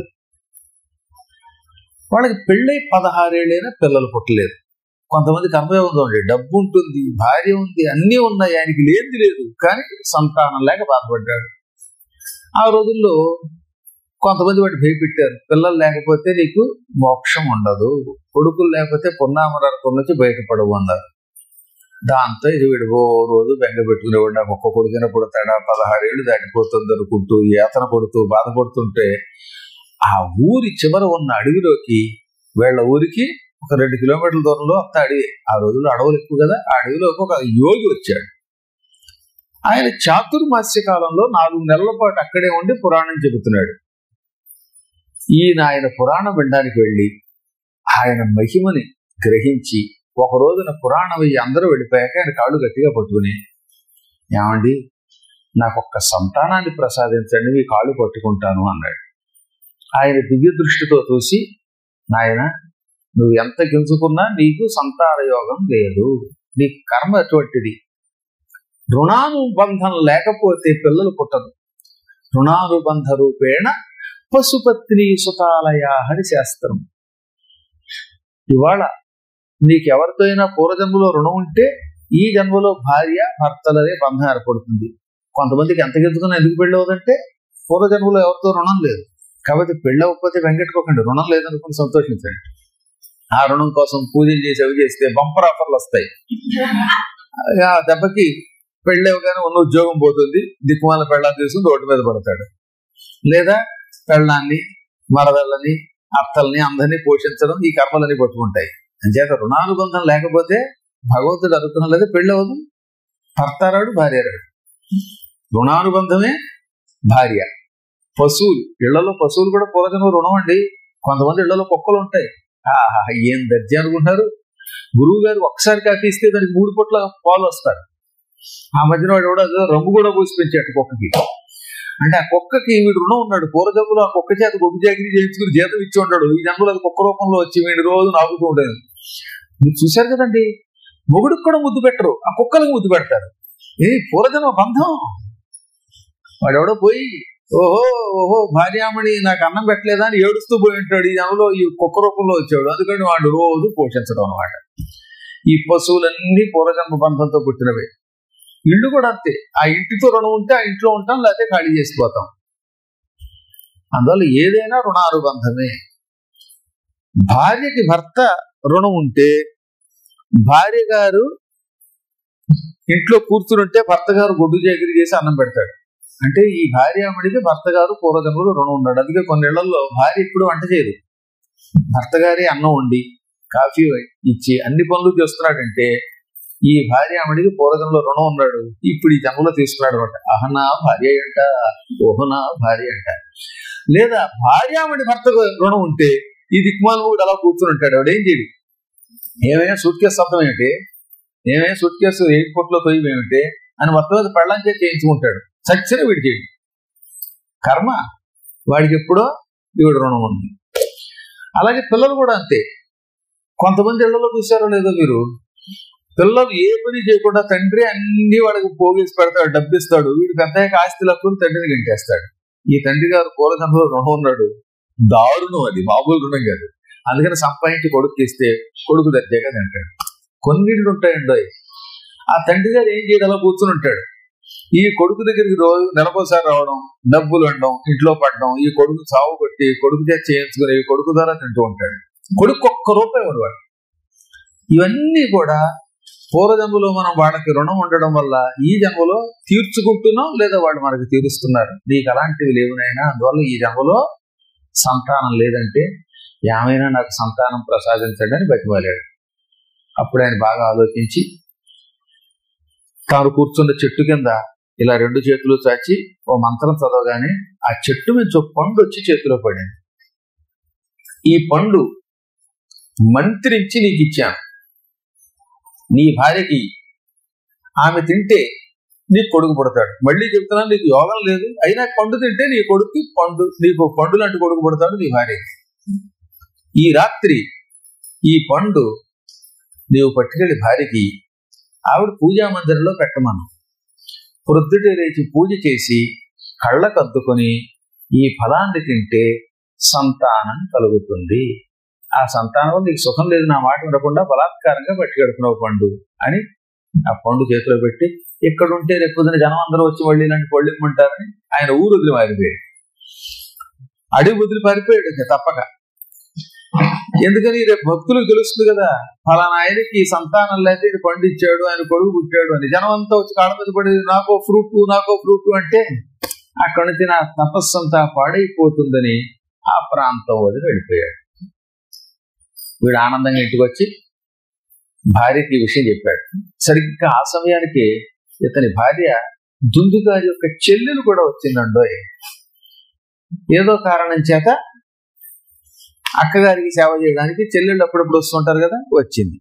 వాళ్ళకి పెళ్ళై పదహారేళ్ళైనా పిల్లలు పుట్టలేదు కొంతమంది కర్మయోగంలో ఉండే డబ్బు ఉంటుంది భార్య ఉంది అన్నీ ఉన్నాయి ఆయనకి లేనిది లేదు కానీ సంతానం లేక బాధపడ్డాడు ఆ రోజుల్లో కొంతమంది వాటి భయపెట్టారు పిల్లలు లేకపోతే నీకు మోక్షం ఉండదు కొడుకులు లేకపోతే పున్నామరాకు నుంచి బయటపడవు అన్నారు దాంతో ఇది వీడు ఓ రోజు బెంగ పెట్టుకునేవాడు నాకు ఒక్క కొడుకున పుడతాడా పదహారేళ్ళు దాటిపోతుంది అనుకుంటూ యాతన పడుతూ బాధపడుతుంటే ఆ ఊరి చివర ఉన్న అడవిలోకి వీళ్ళ ఊరికి ఒక రెండు కిలోమీటర్ల దూరంలో అంత అడవి ఆ రోజుల్లో అడవులు ఎక్కువ కదా ఆ అడవిలోకి ఒక యోగి వచ్చాడు ఆయన చాతుర్మాస్య కాలంలో నాలుగు నెలల పాటు అక్కడే ఉండి పురాణం చెబుతున్నాడు ఈయన ఆయన పురాణం వినడానికి వెళ్ళి ఆయన మహిమని గ్రహించి ఒక రోజున పురాణం అయ్యి అందరూ వెళ్ళిపోయాక ఆయన కాళ్ళు గట్టిగా పట్టుకుని ఏమండి నాకు ఒక్క సంతానాన్ని ప్రసాదించండి మీ కాళ్ళు పట్టుకుంటాను అన్నాడు ఆయన దివ్య దృష్టితో చూసి నాయన నువ్వు ఎంత గింజుకున్నా నీకు సంతాన యోగం లేదు నీ కర్మ అటువంటిది రుణానుబంధం లేకపోతే పిల్లలు పుట్టదు రుణానుబంధ రూపేణ పశుపత్ని సుతాలయ అని శాస్త్రం ఇవాళ నీకెవరితో అయినా పూర్వజన్మలో రుణం ఉంటే ఈ జన్మలో భార్య భర్తలనే బంధం ఏర్పడుతుంది కొంతమందికి ఎంత గెలుచుకున్నా ఎందుకు పెళ్ళి అవుదంటే పూర్వజన్మలో ఎవరితో రుణం లేదు కాబట్టి పెళ్ళి అవ్వకపోతే వెంకట్టుకోకండి రుణం లేదనుకుని సంతోషించండి ఆ రుణం కోసం పూజలు చేసి అవి చేస్తే బంపర్ ఆఫర్లు వస్తాయి ఆ దెబ్బకి పెళ్ళి అవ్వగానే ఉన్న ఉద్యోగం పోతుంది దిక్కుమాల పెళ్ళాన్ని తీసుకుని రోడ్డు మీద పడతాడు లేదా పెళ్ళాన్ని మరదళ్ళని అత్తల్ని అందరినీ పోషించడం ఈ కర్మలని పట్టుకుంటాయి అంచేత రుణానుబంధం లేకపోతే భగవంతుడు అనుకున్న లేదా పెళ్ళి అవ్వదు భర్తారాడు భార్యరాడు రుణానుబంధమే భార్య పశువులు ఇళ్లలో పశువులు కూడా పూర్వజన్మ రుణం అండి కొంతమంది ఇళ్లలో కుక్కలు ఉంటాయి ఆహా ఏం దర్జీ అనుకుంటారు గురువు గారు ఒకసారి కాకిస్తే దానికి మూడు పొట్ల పాలు వస్తారు ఆ మధ్యన వాడు కూడా రంగు కూడా పూసి పెంచాడు కుక్కకి అంటే ఆ కుక్కకి వీడు రుణం ఉన్నాడు పూర్వజన్మలో ఆ కుక్క చేత గొడ్డు జాగిరి చేయించుకుని జీతం ఇచ్చి ఉంటాడు ఈ జన్మలో అది కుక్క రూపంలో వచ్చి వీడి రోజు నాగుతూ ఉండేది మీరు చూశారు కదండి మొగుడికి కూడా ముద్దు పెట్టరు ఆ కుక్కలకు ముద్దు పెడతారు ఇది పూర్వజన్మ బంధం వాడెవడో పోయి ఓహో ఓహో భార్యామణి నాకు అన్నం పెట్టలేదా అని ఏడుస్తూ పోయి ఉంటాడు ఈ జనంలో ఈ కుక్క రూపంలో వచ్చాడు అందుకని వాడు రోజు పోషించడం అనమాట ఈ పశువులన్నీ పూర్వజన్మ బంధంతో పుట్టినవే ఇల్లు కూడా అంతే ఆ ఇంటితో రుణం ఉంటే ఆ ఇంట్లో ఉంటాం లేకపోతే ఖాళీ చేసిపోతాం అందువల్ల ఏదైనా రుణానుబంధమే భార్యకి భర్త రుణం ఉంటే భార్య గారు ఇంట్లో కూర్చుంటే భర్త గారు గొడ్డు జాగిరి చేసి అన్నం పెడతాడు అంటే ఈ భార్యామడికి భర్త గారు పూర్వజన్మలో రుణం ఉన్నాడు అందుకే కొన్ని ఇళ్లలో భార్య ఇప్పుడు వంట చేయదు భర్త గారి అన్నం వండి కాఫీ ఇచ్చి అన్ని పనులు చేస్తున్నాడంటే ఈ భార్యామడికి పూర్వజన్మలో రుణం ఉన్నాడు ఇప్పుడు ఈ జన్మలో తీసుకున్నాడు అనమాట అహనా భార్య అంట ఓహనా భార్య అంట లేదా భార్యామడి భర్తకు రుణం ఉంటే ఈ దిక్మాల కూడా అలా కూర్చుని ఉంటాడు ఆవిడ ఏం చేయడు ఏమైనా సూట్ కేసు శబ్దం ఏమిటి ఏమైనా సూట్ కేసు ఎయిర్పోర్ట్ లో తొయ్యి ఏమిటి అని మొత్తం మీద పెళ్ళంచే చేయించుకుంటాడు చచ్చిన వీడి చేయడు కర్మ వాడికి ఎప్పుడో వీడు రుణం ఉంది అలాగే పిల్లలు కూడా అంతే కొంతమంది ఇళ్లలో చూసారో లేదో మీరు పిల్లలు ఏ పని చేయకుండా తండ్రి అన్ని వాడికి పోగేసి పెడతాడు డబ్బిస్తాడు వీడు పెద్దయ్యాక ఆస్తి లక్కుని తండ్రిని గంటేస్తాడు ఈ తండ్రి గారు పూర్వజన్మలో రుణం ఉన్నాడు దారుణం అది మామూలు రుణం కాదు అందుకని సంపాదించి కొడుకు ఇస్తే కొడుకు దర్జాగా తింటాడు కొన్నిళ్ళు ఉంటాయండి ఆ తండ్రి గారు ఏం చేయడం అలా కూర్చుని ఉంటాడు ఈ కొడుకు దగ్గరికి రోజు నెలకోసారి రావడం డబ్బులు ఉండడం ఇంట్లో పడడం ఈ కొడుకు సాగు కొట్టి కొడుకు చేత చేయించుకుని ఈ కొడుకు ద్వారా తింటూ ఉంటాడు కొడుకు ఒక్క రూపాయి వాడు ఇవన్నీ కూడా పూర్వజన్మలో మనం వాళ్ళకి రుణం ఉండడం వల్ల ఈ జన్మలో తీర్చుకుంటున్నాం లేదా వాళ్ళు మనకి తీరుస్తున్నారు నీకు అలాంటివి లేవునైనా అందువల్ల ఈ జన్మలో సంతానం లేదంటే ఏమైనా నాకు సంతానం ప్రసాదించండి అని బతిమాలాడు అప్పుడు ఆయన బాగా ఆలోచించి తాను కూర్చున్న చెట్టు కింద ఇలా రెండు చేతులు చాచి ఓ మంత్రం చదవగానే ఆ చెట్టు మీద ఒక పండు వచ్చి చేతిలో పడింది ఈ పండు మంత్రించి నీకు ఇచ్చాను నీ భార్యకి ఆమె తింటే నీకు కొడుకు పుడతాడు మళ్ళీ చెప్తున్నాను నీకు యోగం లేదు అయినా పండు తింటే నీ కొడుకు పండు నీకు పండు లాంటి కొడుకు పుడతాడు నీ భార్యకి ఈ రాత్రి ఈ పండు నీవు పట్టుకెళ్ళి భార్యకి ఆవిడ పూజా మందిరంలో పెట్టమను ప్రొద్దుటే లేచి పూజ చేసి కళ్ళకద్దుకొని ఈ ఫలాన్ని తింటే సంతానం కలుగుతుంది ఆ సంతానం నీకు సుఖం లేదు నా మాట వినకుండా బలాత్కారంగా పట్టుకెడుతున్నావు పండు అని ఆ పండు చేతిలో పెట్టి ఇక్కడ ఉంటే రేపు పొద్దున జనం అందరూ వచ్చి మళ్ళీ ఇలాంటి పళ్ళు ఇమ్మంటారని ఆయన ఊరు వదిలి మారిపోయాడు అడవి వదిలి పారిపోయాడు ఇంకా తప్పక ఎందుకని రేపు భక్తులకు తెలుస్తుంది కదా ఫలానా ఆయనకి సంతానం లేక ఇది పండించాడు ఆయన కొడుకు పుట్టాడు అని జనం అంతా వచ్చి కాళ్ళ మీద పడి నాకో ఫ్రూట్ నాకో ఫ్రూట్ అంటే అక్కడి నుంచి నా తపస్సు అంతా పాడైపోతుందని ఆ ప్రాంతం వదిలి వెళ్ళిపోయాడు వీడు ఆనందంగా ఇంటికి వచ్చి భార్యకి ఈ విషయం చెప్పాడు సరిగ్గా ఆ సమయానికి ఇతని భార్య దుందుగారి యొక్క చెల్లెలు కూడా వచ్చిందండోయ్ ఏదో కారణం చేత అక్కగారికి సేవ చేయడానికి చెల్లెళ్ళు అప్పుడప్పుడు వస్తుంటారు కదా వచ్చింది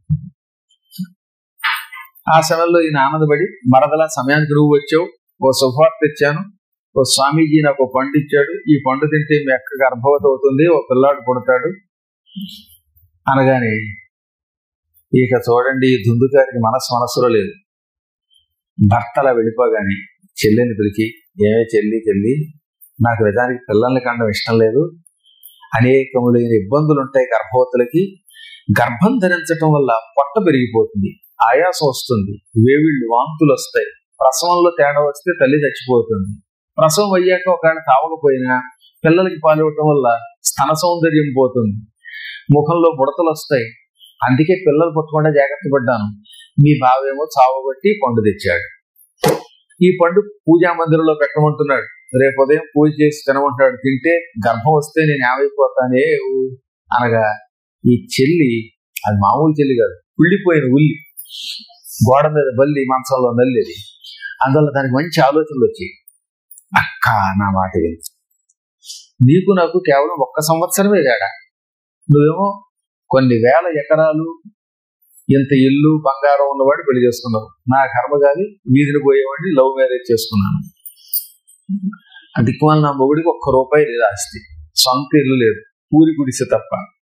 ఆ సమయంలో ఈయన ఆనందపడి మరదల సమయానికి నువ్వు వచ్చావు ఓ శుభవార్త తెచ్చాను ఓ స్వామీజీ నాకు ఓ పండు ఇచ్చాడు ఈ పండు తింటే మీ అక్క గర్భవతి అవుతుంది ఓ పిల్లాడు పుడతాడు అనగానే ఇక చూడండి ఈ దుందుకారికి మనసు మనసులో లేదు భర్తలా వెళ్ళిపోగానే చెల్లిని పిలిచి ఏమే చెల్లి చెల్లి నాకు నిజానికి పిల్లల్ని కండం ఇష్టం లేదు అనేకములైన ఇబ్బందులు ఉంటాయి గర్భవతులకి గర్భం ధరించటం వల్ల పొట్ట పెరిగిపోతుంది ఆయాసం వస్తుంది వేవిళ్ళు వాంతులు వస్తాయి ప్రసవంలో తేడా వస్తే తల్లి చచ్చిపోతుంది ప్రసవం అయ్యాక ఒకవేళ కావకపోయినా పిల్లలకి పాలు ఇవ్వటం వల్ల స్తన సౌందర్యం పోతుంది ముఖంలో ముడతలు వస్తాయి అందుకే పిల్లలు పుట్టకుండా జాగ్రత్త పడ్డాను మీ బావేమో చావగొట్టి పండు తెచ్చాడు ఈ పండు పూజా మందిరంలో పెట్టమంటున్నాడు రేపు ఉదయం పూజ చేసి తినమంటాడు తింటే గర్భం వస్తే నేను ఏమైపోతానే అనగా ఈ చెల్లి అది మామూలు చెల్లి కాదు కుళ్ళిపోయిన ఉల్లి గోడ మీద బల్లి మంచంలో నల్లేది అందువల్ల దానికి మంచి ఆలోచనలు వచ్చాయి అక్క నా మాట విని నీకు నాకు కేవలం ఒక్క సంవత్సరమే తేడా నువ్వేమో కొన్ని వేల ఎకరాలు ఇంత ఇల్లు బంగారం ఉన్నవాడు పెళ్లి చేసుకున్నావు నా కర్మ కాదు వీధిని పోయేవాడిని లవ్ మ్యారేజ్ చేసుకున్నాను దిక్కుమాల నా మొగుడికి ఒక్క రూపాయి లేదు ఆస్తి సొంత ఇల్లు లేదు ఊరి గుడిసె తప్ప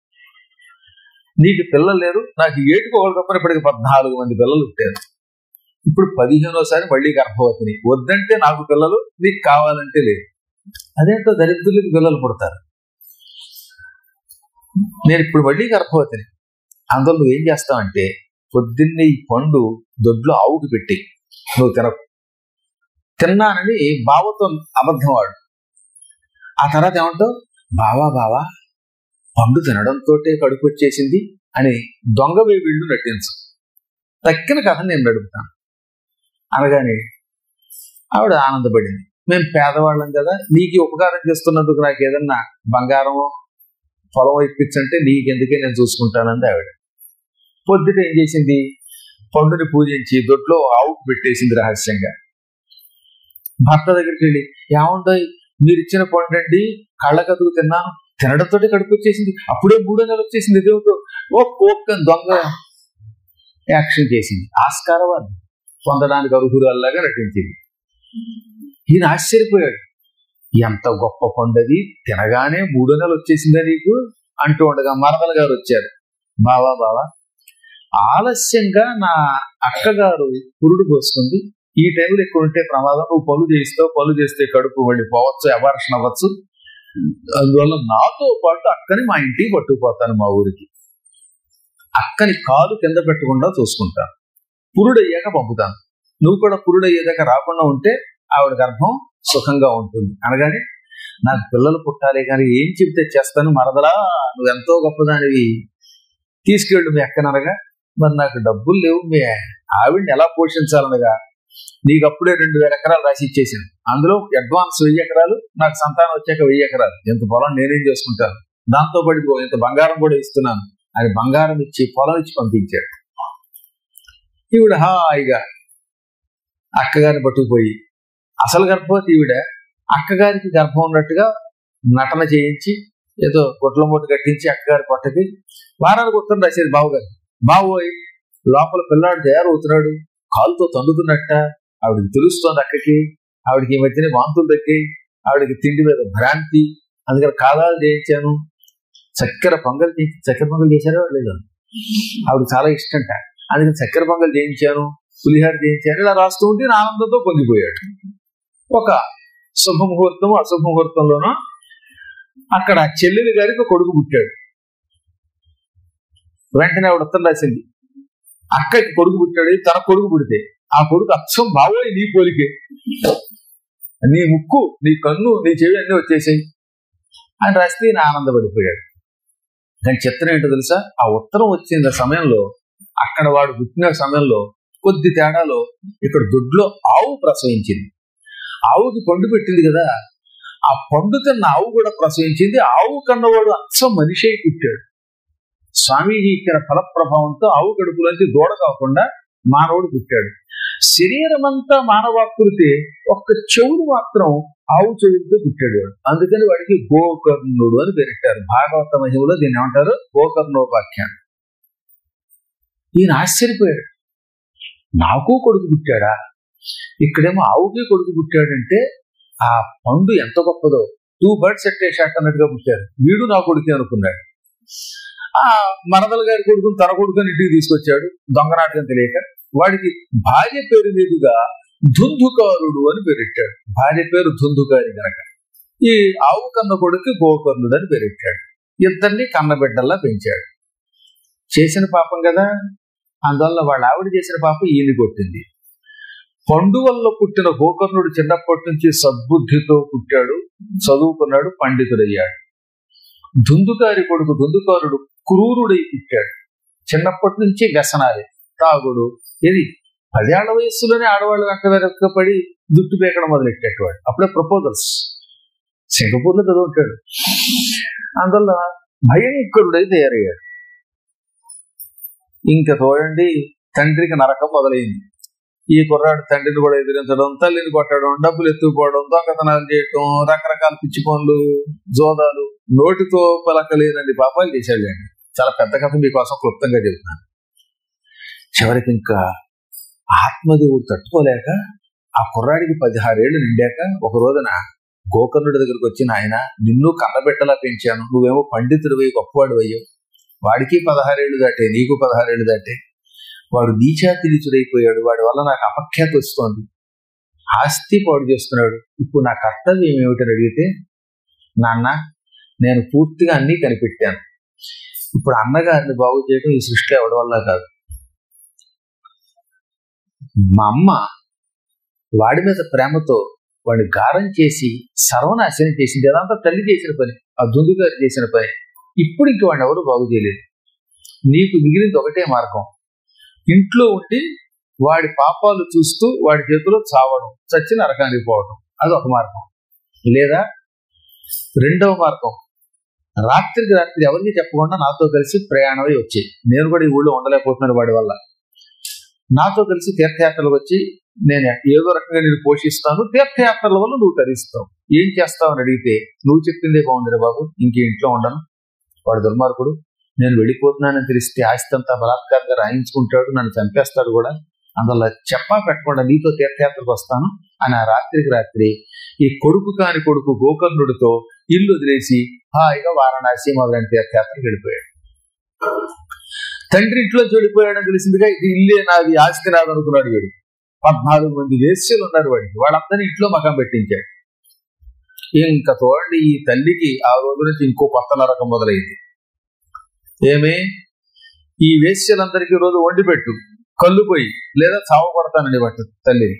నీకు పిల్లలు లేరు నాకు ఏటికి ఒకటి తప్ప ఇప్పటికి పద్నాలుగు మంది పిల్లలు పుట్టారు ఇప్పుడు పదిహేనోసారి మళ్ళీ గర్భవతిని వద్దంటే నాకు పిల్లలు నీకు కావాలంటే లేదు అదేంటో దరిద్రులకి పిల్లలు పుడతారు నేను ఇప్పుడు మళ్ళీ గర్భవతిని అందులో నువ్వు ఏం చేస్తావంటే పొద్దున్నే ఈ పండు దొడ్లో ఆవుకి పెట్టి నువ్వు తినకు తిన్నానని బావతో అబద్ధం వాడు ఆ తర్వాత ఏమంటావు బావా బావా పండు తినడంతో కడుపు వచ్చేసింది అని దొంగ వీళ్ళు నటించు తక్కిన కథ నేను నడుపుతాను అనగానే ఆవిడ ఆనందపడింది మేము పేదవాళ్ళం కదా నీకు ఉపకారం చేస్తున్నందుకు నాకు ఏదన్నా బంగారమో పొలం ఇప్పించంటే నీకెందుకే నేను చూసుకుంటానంది ఆవిడ పొద్దుట ఏం చేసింది పండుని పూజించి దొడ్లో ఆవుకు పెట్టేసింది రహస్యంగా భర్త దగ్గరికి వెళ్ళి ఏముందో మీరు ఇచ్చిన పండు అండి కళ్ళకతుకు తిన్నాను తినడంతో కడుపు వచ్చేసింది అప్పుడే మూడో నెల వచ్చేసింది ఇదేమిటో ఓ కోక్క దొంగ యాక్షన్ చేసింది ఆస్కారవాది పొందడానికి అర్హురాల్లాగా నటించింది ఈయన ఆశ్చర్యపోయాడు ఎంత గొప్ప పండది తినగానే మూడో నెలలు వచ్చేసిందా నీకు అంటూ ఉండగా మరదల గారు వచ్చారు బావా బావా ఆలస్యంగా నా అక్కగారు పురుడు పోసుకుంది ఈ టైంలో ఇక్కడ ఉంటే ప్రమాదం నువ్వు పనులు చేయిస్తావు పనులు చేస్తే కడుపు వెళ్ళి పోవచ్చు అబార్షన్ అవ్వచ్చు అందువల్ల నాతో పాటు అక్కని మా ఇంటికి పట్టుకుపోతాను మా ఊరికి అక్కని కాలు కింద పెట్టకుండా చూసుకుంటాను పురుడయ్యాక పంపుతాను నువ్వు కూడా పురుడయ్యేదాకా రాకుండా ఉంటే ఆవిడ గర్భం సుఖంగా ఉంటుంది అనగానే నాకు పిల్లలు పుట్టాలి కానీ ఏం చెబితే చేస్తాను మరదలా నువ్వు ఎంతో గొప్పదానివి తీసుకెళ్ళు మీ అక్కననగా మరి నాకు డబ్బులు లేవు మీ ఆవిడ్ని ఎలా పోషించాలనగా నీకు అప్పుడే రెండు వేల ఎకరాలు రాసి ఇచ్చేసాను అందులో అడ్వాన్స్ వెయ్యి ఎకరాలు నాకు సంతానం వచ్చాక వెయ్యి ఎకరాలు ఎంత పొలం నేనేం చేసుకుంటాను దాంతో పాటు ఇంత బంగారం కూడా ఇస్తున్నాను అని బంగారం ఇచ్చి పొలం ఇచ్చి పంపించాడు ఈవిడ హాయిగా అక్కగారిని పట్టుకుపోయి అసలు గర్భవతి ఈవిడ అక్కగారికి గర్భం ఉన్నట్టుగా నటన చేయించి ఏదో గొడ్ల మూట కట్టించి అక్కగారి పొట్టకి వారానికి ఉత్తరం రాసేది బావుగారు బావోయ్ లోపల పిల్లాడు తయారవుతున్నాడు కాలుతో తందుతున్నట్ట ఆవిడకి తెలుస్తోంది అక్కకి ఆవిడకి ఈ మధ్యనే వాంతులు తగ్గాయి ఆవిడకి తిండి మీద భ్రాంతి అందుకని కాలాలు చేయించాను చక్కెర పొంగల్ చక్కెర పొంగల్ చేశారో లేదో ఆవిడ చాలా ఇష్టంట అందుకని చక్కెర పొంగల్ చేయించాను పులిహార చేయించారు ఇలా రాస్తూ ఉంటే ఈయన ఆనందంతో పొంగిపోయాడు ఒక శుభముహూర్తం అశుభముహూర్తంలోనో అక్కడ చెల్లెలి గారికి ఒక కొడుకు పుట్టాడు వెంటనే ఆవిడ ఉత్తరం రాసింది అక్కకి కొడుకు పుట్టాడు తన కొడుకు పుడితే ఆ కొడుకు అచ్చం బావోయ్ నీ పోలికే నీ ముక్కు నీ కన్ను నీ చెవి అన్నీ వచ్చేసాయి అని రాస్తే ఈయన ఆనందపడిపోయాడు దాని చిత్రం ఏంటో తెలుసా ఆ ఉత్తరం వచ్చిన సమయంలో అక్కడ వాడు పుట్టిన సమయంలో కొద్ది తేడాలో ఇక్కడ దొడ్లో ఆవు ప్రసవించింది ఆవుకి పండు పెట్టింది కదా ఆ పండు తిన్న ఆవు కూడా ప్రసవించింది ఆవు కన్నవాడు అచ్చం మనిషి అయి పుట్టాడు స్వామీజీ ఇచ్చిన ఫల ప్రభావంతో ఆవు కడుపులోంచి దూడ కాకుండా మానవుడు పుట్టాడు శరీరం అంతా మానవాకృతి ఒక్క చెవుడు మాత్రం ఆవు చెవులతో పుట్టాడు వాడు అందుకని వాడికి గోకర్ణుడు అని పేరెట్టారు భాగవత మహిమలో దీన్ని ఏమంటారు గోకర్ణోపాఖ్యానం ఈయన ఆశ్చర్యపోయాడు నాకు కొడుకు పుట్టాడా ఇక్కడేమో ఆవుకి కొడుకు పుట్టాడంటే ఆ పండు ఎంత గొప్పదో టూ బర్డ్స్ ఎట్టే షాట్ అన్నట్టుగా పుట్టారు వీడు నా కొడుకే అనుకున్నాడు ఆ మరదల గారి కొడుకుని తన కొడుకుని ఇంటికి తీసుకొచ్చాడు దొంగనాటకం తెలియక వాడికి భార్య పేరు మీదుగా ధుంధుకారుడు అని పేరెట్టాడు భార్య పేరు ధుంధుకారి గనక ఈ ఆవు కన్న కొడుకు గోకర్ణుడు అని పేరెట్టాడు ఇద్దరిని కన్నబిడ్డల్లా పెంచాడు చేసిన పాపం కదా అందువల్ల వాళ్ళ ఆవిడ చేసిన పాపం ఈయన కొట్టింది పండు వల్ల పుట్టిన గోకర్ణుడు చిన్నప్పటి నుంచి సద్బుద్ధితో పుట్టాడు చదువుకున్నాడు పండితుడయ్యాడు దుందుకారి కొడుకు దుందుకారుడు క్రూరుడై పుట్టాడు చిన్నప్పటి నుంచి వ్యసనాలే తాగుడు ఇది పదేళ్ల వయస్సులోనే ఆడవాళ్ళు వెంట వెనక్కపడి జుట్టు పేకడం మొదలెట్టేటవాడు అప్పుడే ప్రపోజల్స్ సింగపూర్లో చదువుతాడు అందువల్ల భయంకరుడై తయారయ్యాడు ఇంకా చూడండి తండ్రికి నరకం మొదలైంది ఈ కుర్రాడు తండ్రిని కూడా ఎదిరించడం తల్లిని కొట్టడం డబ్బులు ఎత్తుకుపోవడం దొంగతనాలు చేయటం రకరకాల పిచ్చి పనులు జోదాలు నోటితో పలకలేనన్ని పాపాలు చేశాడండి చాలా పెద్ద కథ మీకోసం క్లుప్తంగా చెబుతున్నాను చివరికి ఇంకా ఆత్మదేవుడు తట్టుకోలేక ఆ కుర్రాడికి పదిహారేళ్లు నిండాక ఒక రోజున గోకర్ణుడి దగ్గరికి వచ్చిన ఆయన నిన్ను కన్నబెట్టలా పెంచాను నువ్వేమో పండితుడు పోయి గొప్పవాడు అయ్యావు వాడికి పదహారేళ్లు దాటే నీకు పదహారేళ్లు దాటే వాడు నీచాతి నీచుడైపోయాడు వాడి వల్ల నాకు అపఖ్యాతి వస్తోంది ఆస్తి పాడు చేస్తున్నాడు ఇప్పుడు నా కర్తవ్యం ఏమిటని అడిగితే నాన్న నేను పూర్తిగా అన్నీ కనిపెట్టాను ఇప్పుడు అన్నగారిని బాగు చేయడం ఈ సృష్టి ఎవడి వల్ల కాదు మా అమ్మ వాడి మీద ప్రేమతో వాడిని గారం చేసి సర్వనాశనం చేసింది అదంతా తల్లి చేసిన పని ఆ దుందు గారు చేసిన పని ఇప్పుడు ఇంక వాడిని ఎవరు బాగు చేయలేదు నీకు మిగిలింది ఒకటే మార్గం ఇంట్లో ఉండి వాడి పాపాలు చూస్తూ వాడి చేతిలో చావడం చచ్చి నరకానికి పోవడం అది ఒక మార్గం లేదా రెండవ మార్గం రాత్రికి రాత్రి ఎవరిని చెప్పకుండా నాతో కలిసి ప్రయాణమై వచ్చాయి నేను కూడా ఈ ఊళ్ళో ఉండలేకపోతున్నాను వాడి వల్ల నాతో కలిసి తీర్థయాత్రలకు వచ్చి నేను ఏదో రకంగా నేను పోషిస్తాను తీర్థయాత్రల వల్ల నువ్వు తరిస్తావు ఏం చేస్తావు అని అడిగితే నువ్వు చెప్పిందే బాగుందిరే బాబు ఇంక ఇంట్లో ఉండను వాడు దుర్మార్గుడు నేను వెళ్ళిపోతున్నానని తెలిస్తే ఆస్తి అంతా బలాత్కారంగా రాయించుకుంటాడు నన్ను చంపేస్తాడు కూడా అందువల్ల చెప్పా పెట్టకుండా నీతో తీర్థయాత్రకు వస్తాను అని ఆ రాత్రికి రాత్రి ఈ కొడుకు కాని కొడుకు గోకర్ణుడితో ఇల్లు వదిలేసి హాయిగా వారణాసి మొదలైన తీర్థయాత్రకు వెళ్ళిపోయాడు తండ్రి ఇంట్లో చెడిపోయాడని తెలిసిందిగా ఇది ఇల్లే నాది ఆస్తి నాది అనుకున్నాడు వీడు పద్నాలుగు మంది వేశ్యలు ఉన్నారు వాడికి వాళ్ళందరినీ ఇంట్లో మకం పెట్టించాడు ఇంకా చూడండి ఈ తల్లికి ఆ రోజు నుంచి ఇంకో కొత్త నరకం మొదలైంది ఏమే ఈ వేశ్యలందరికీ రోజు వండి పెట్టు కళ్ళు పోయి లేదా చావు పడతానని పట్టు తల్లిని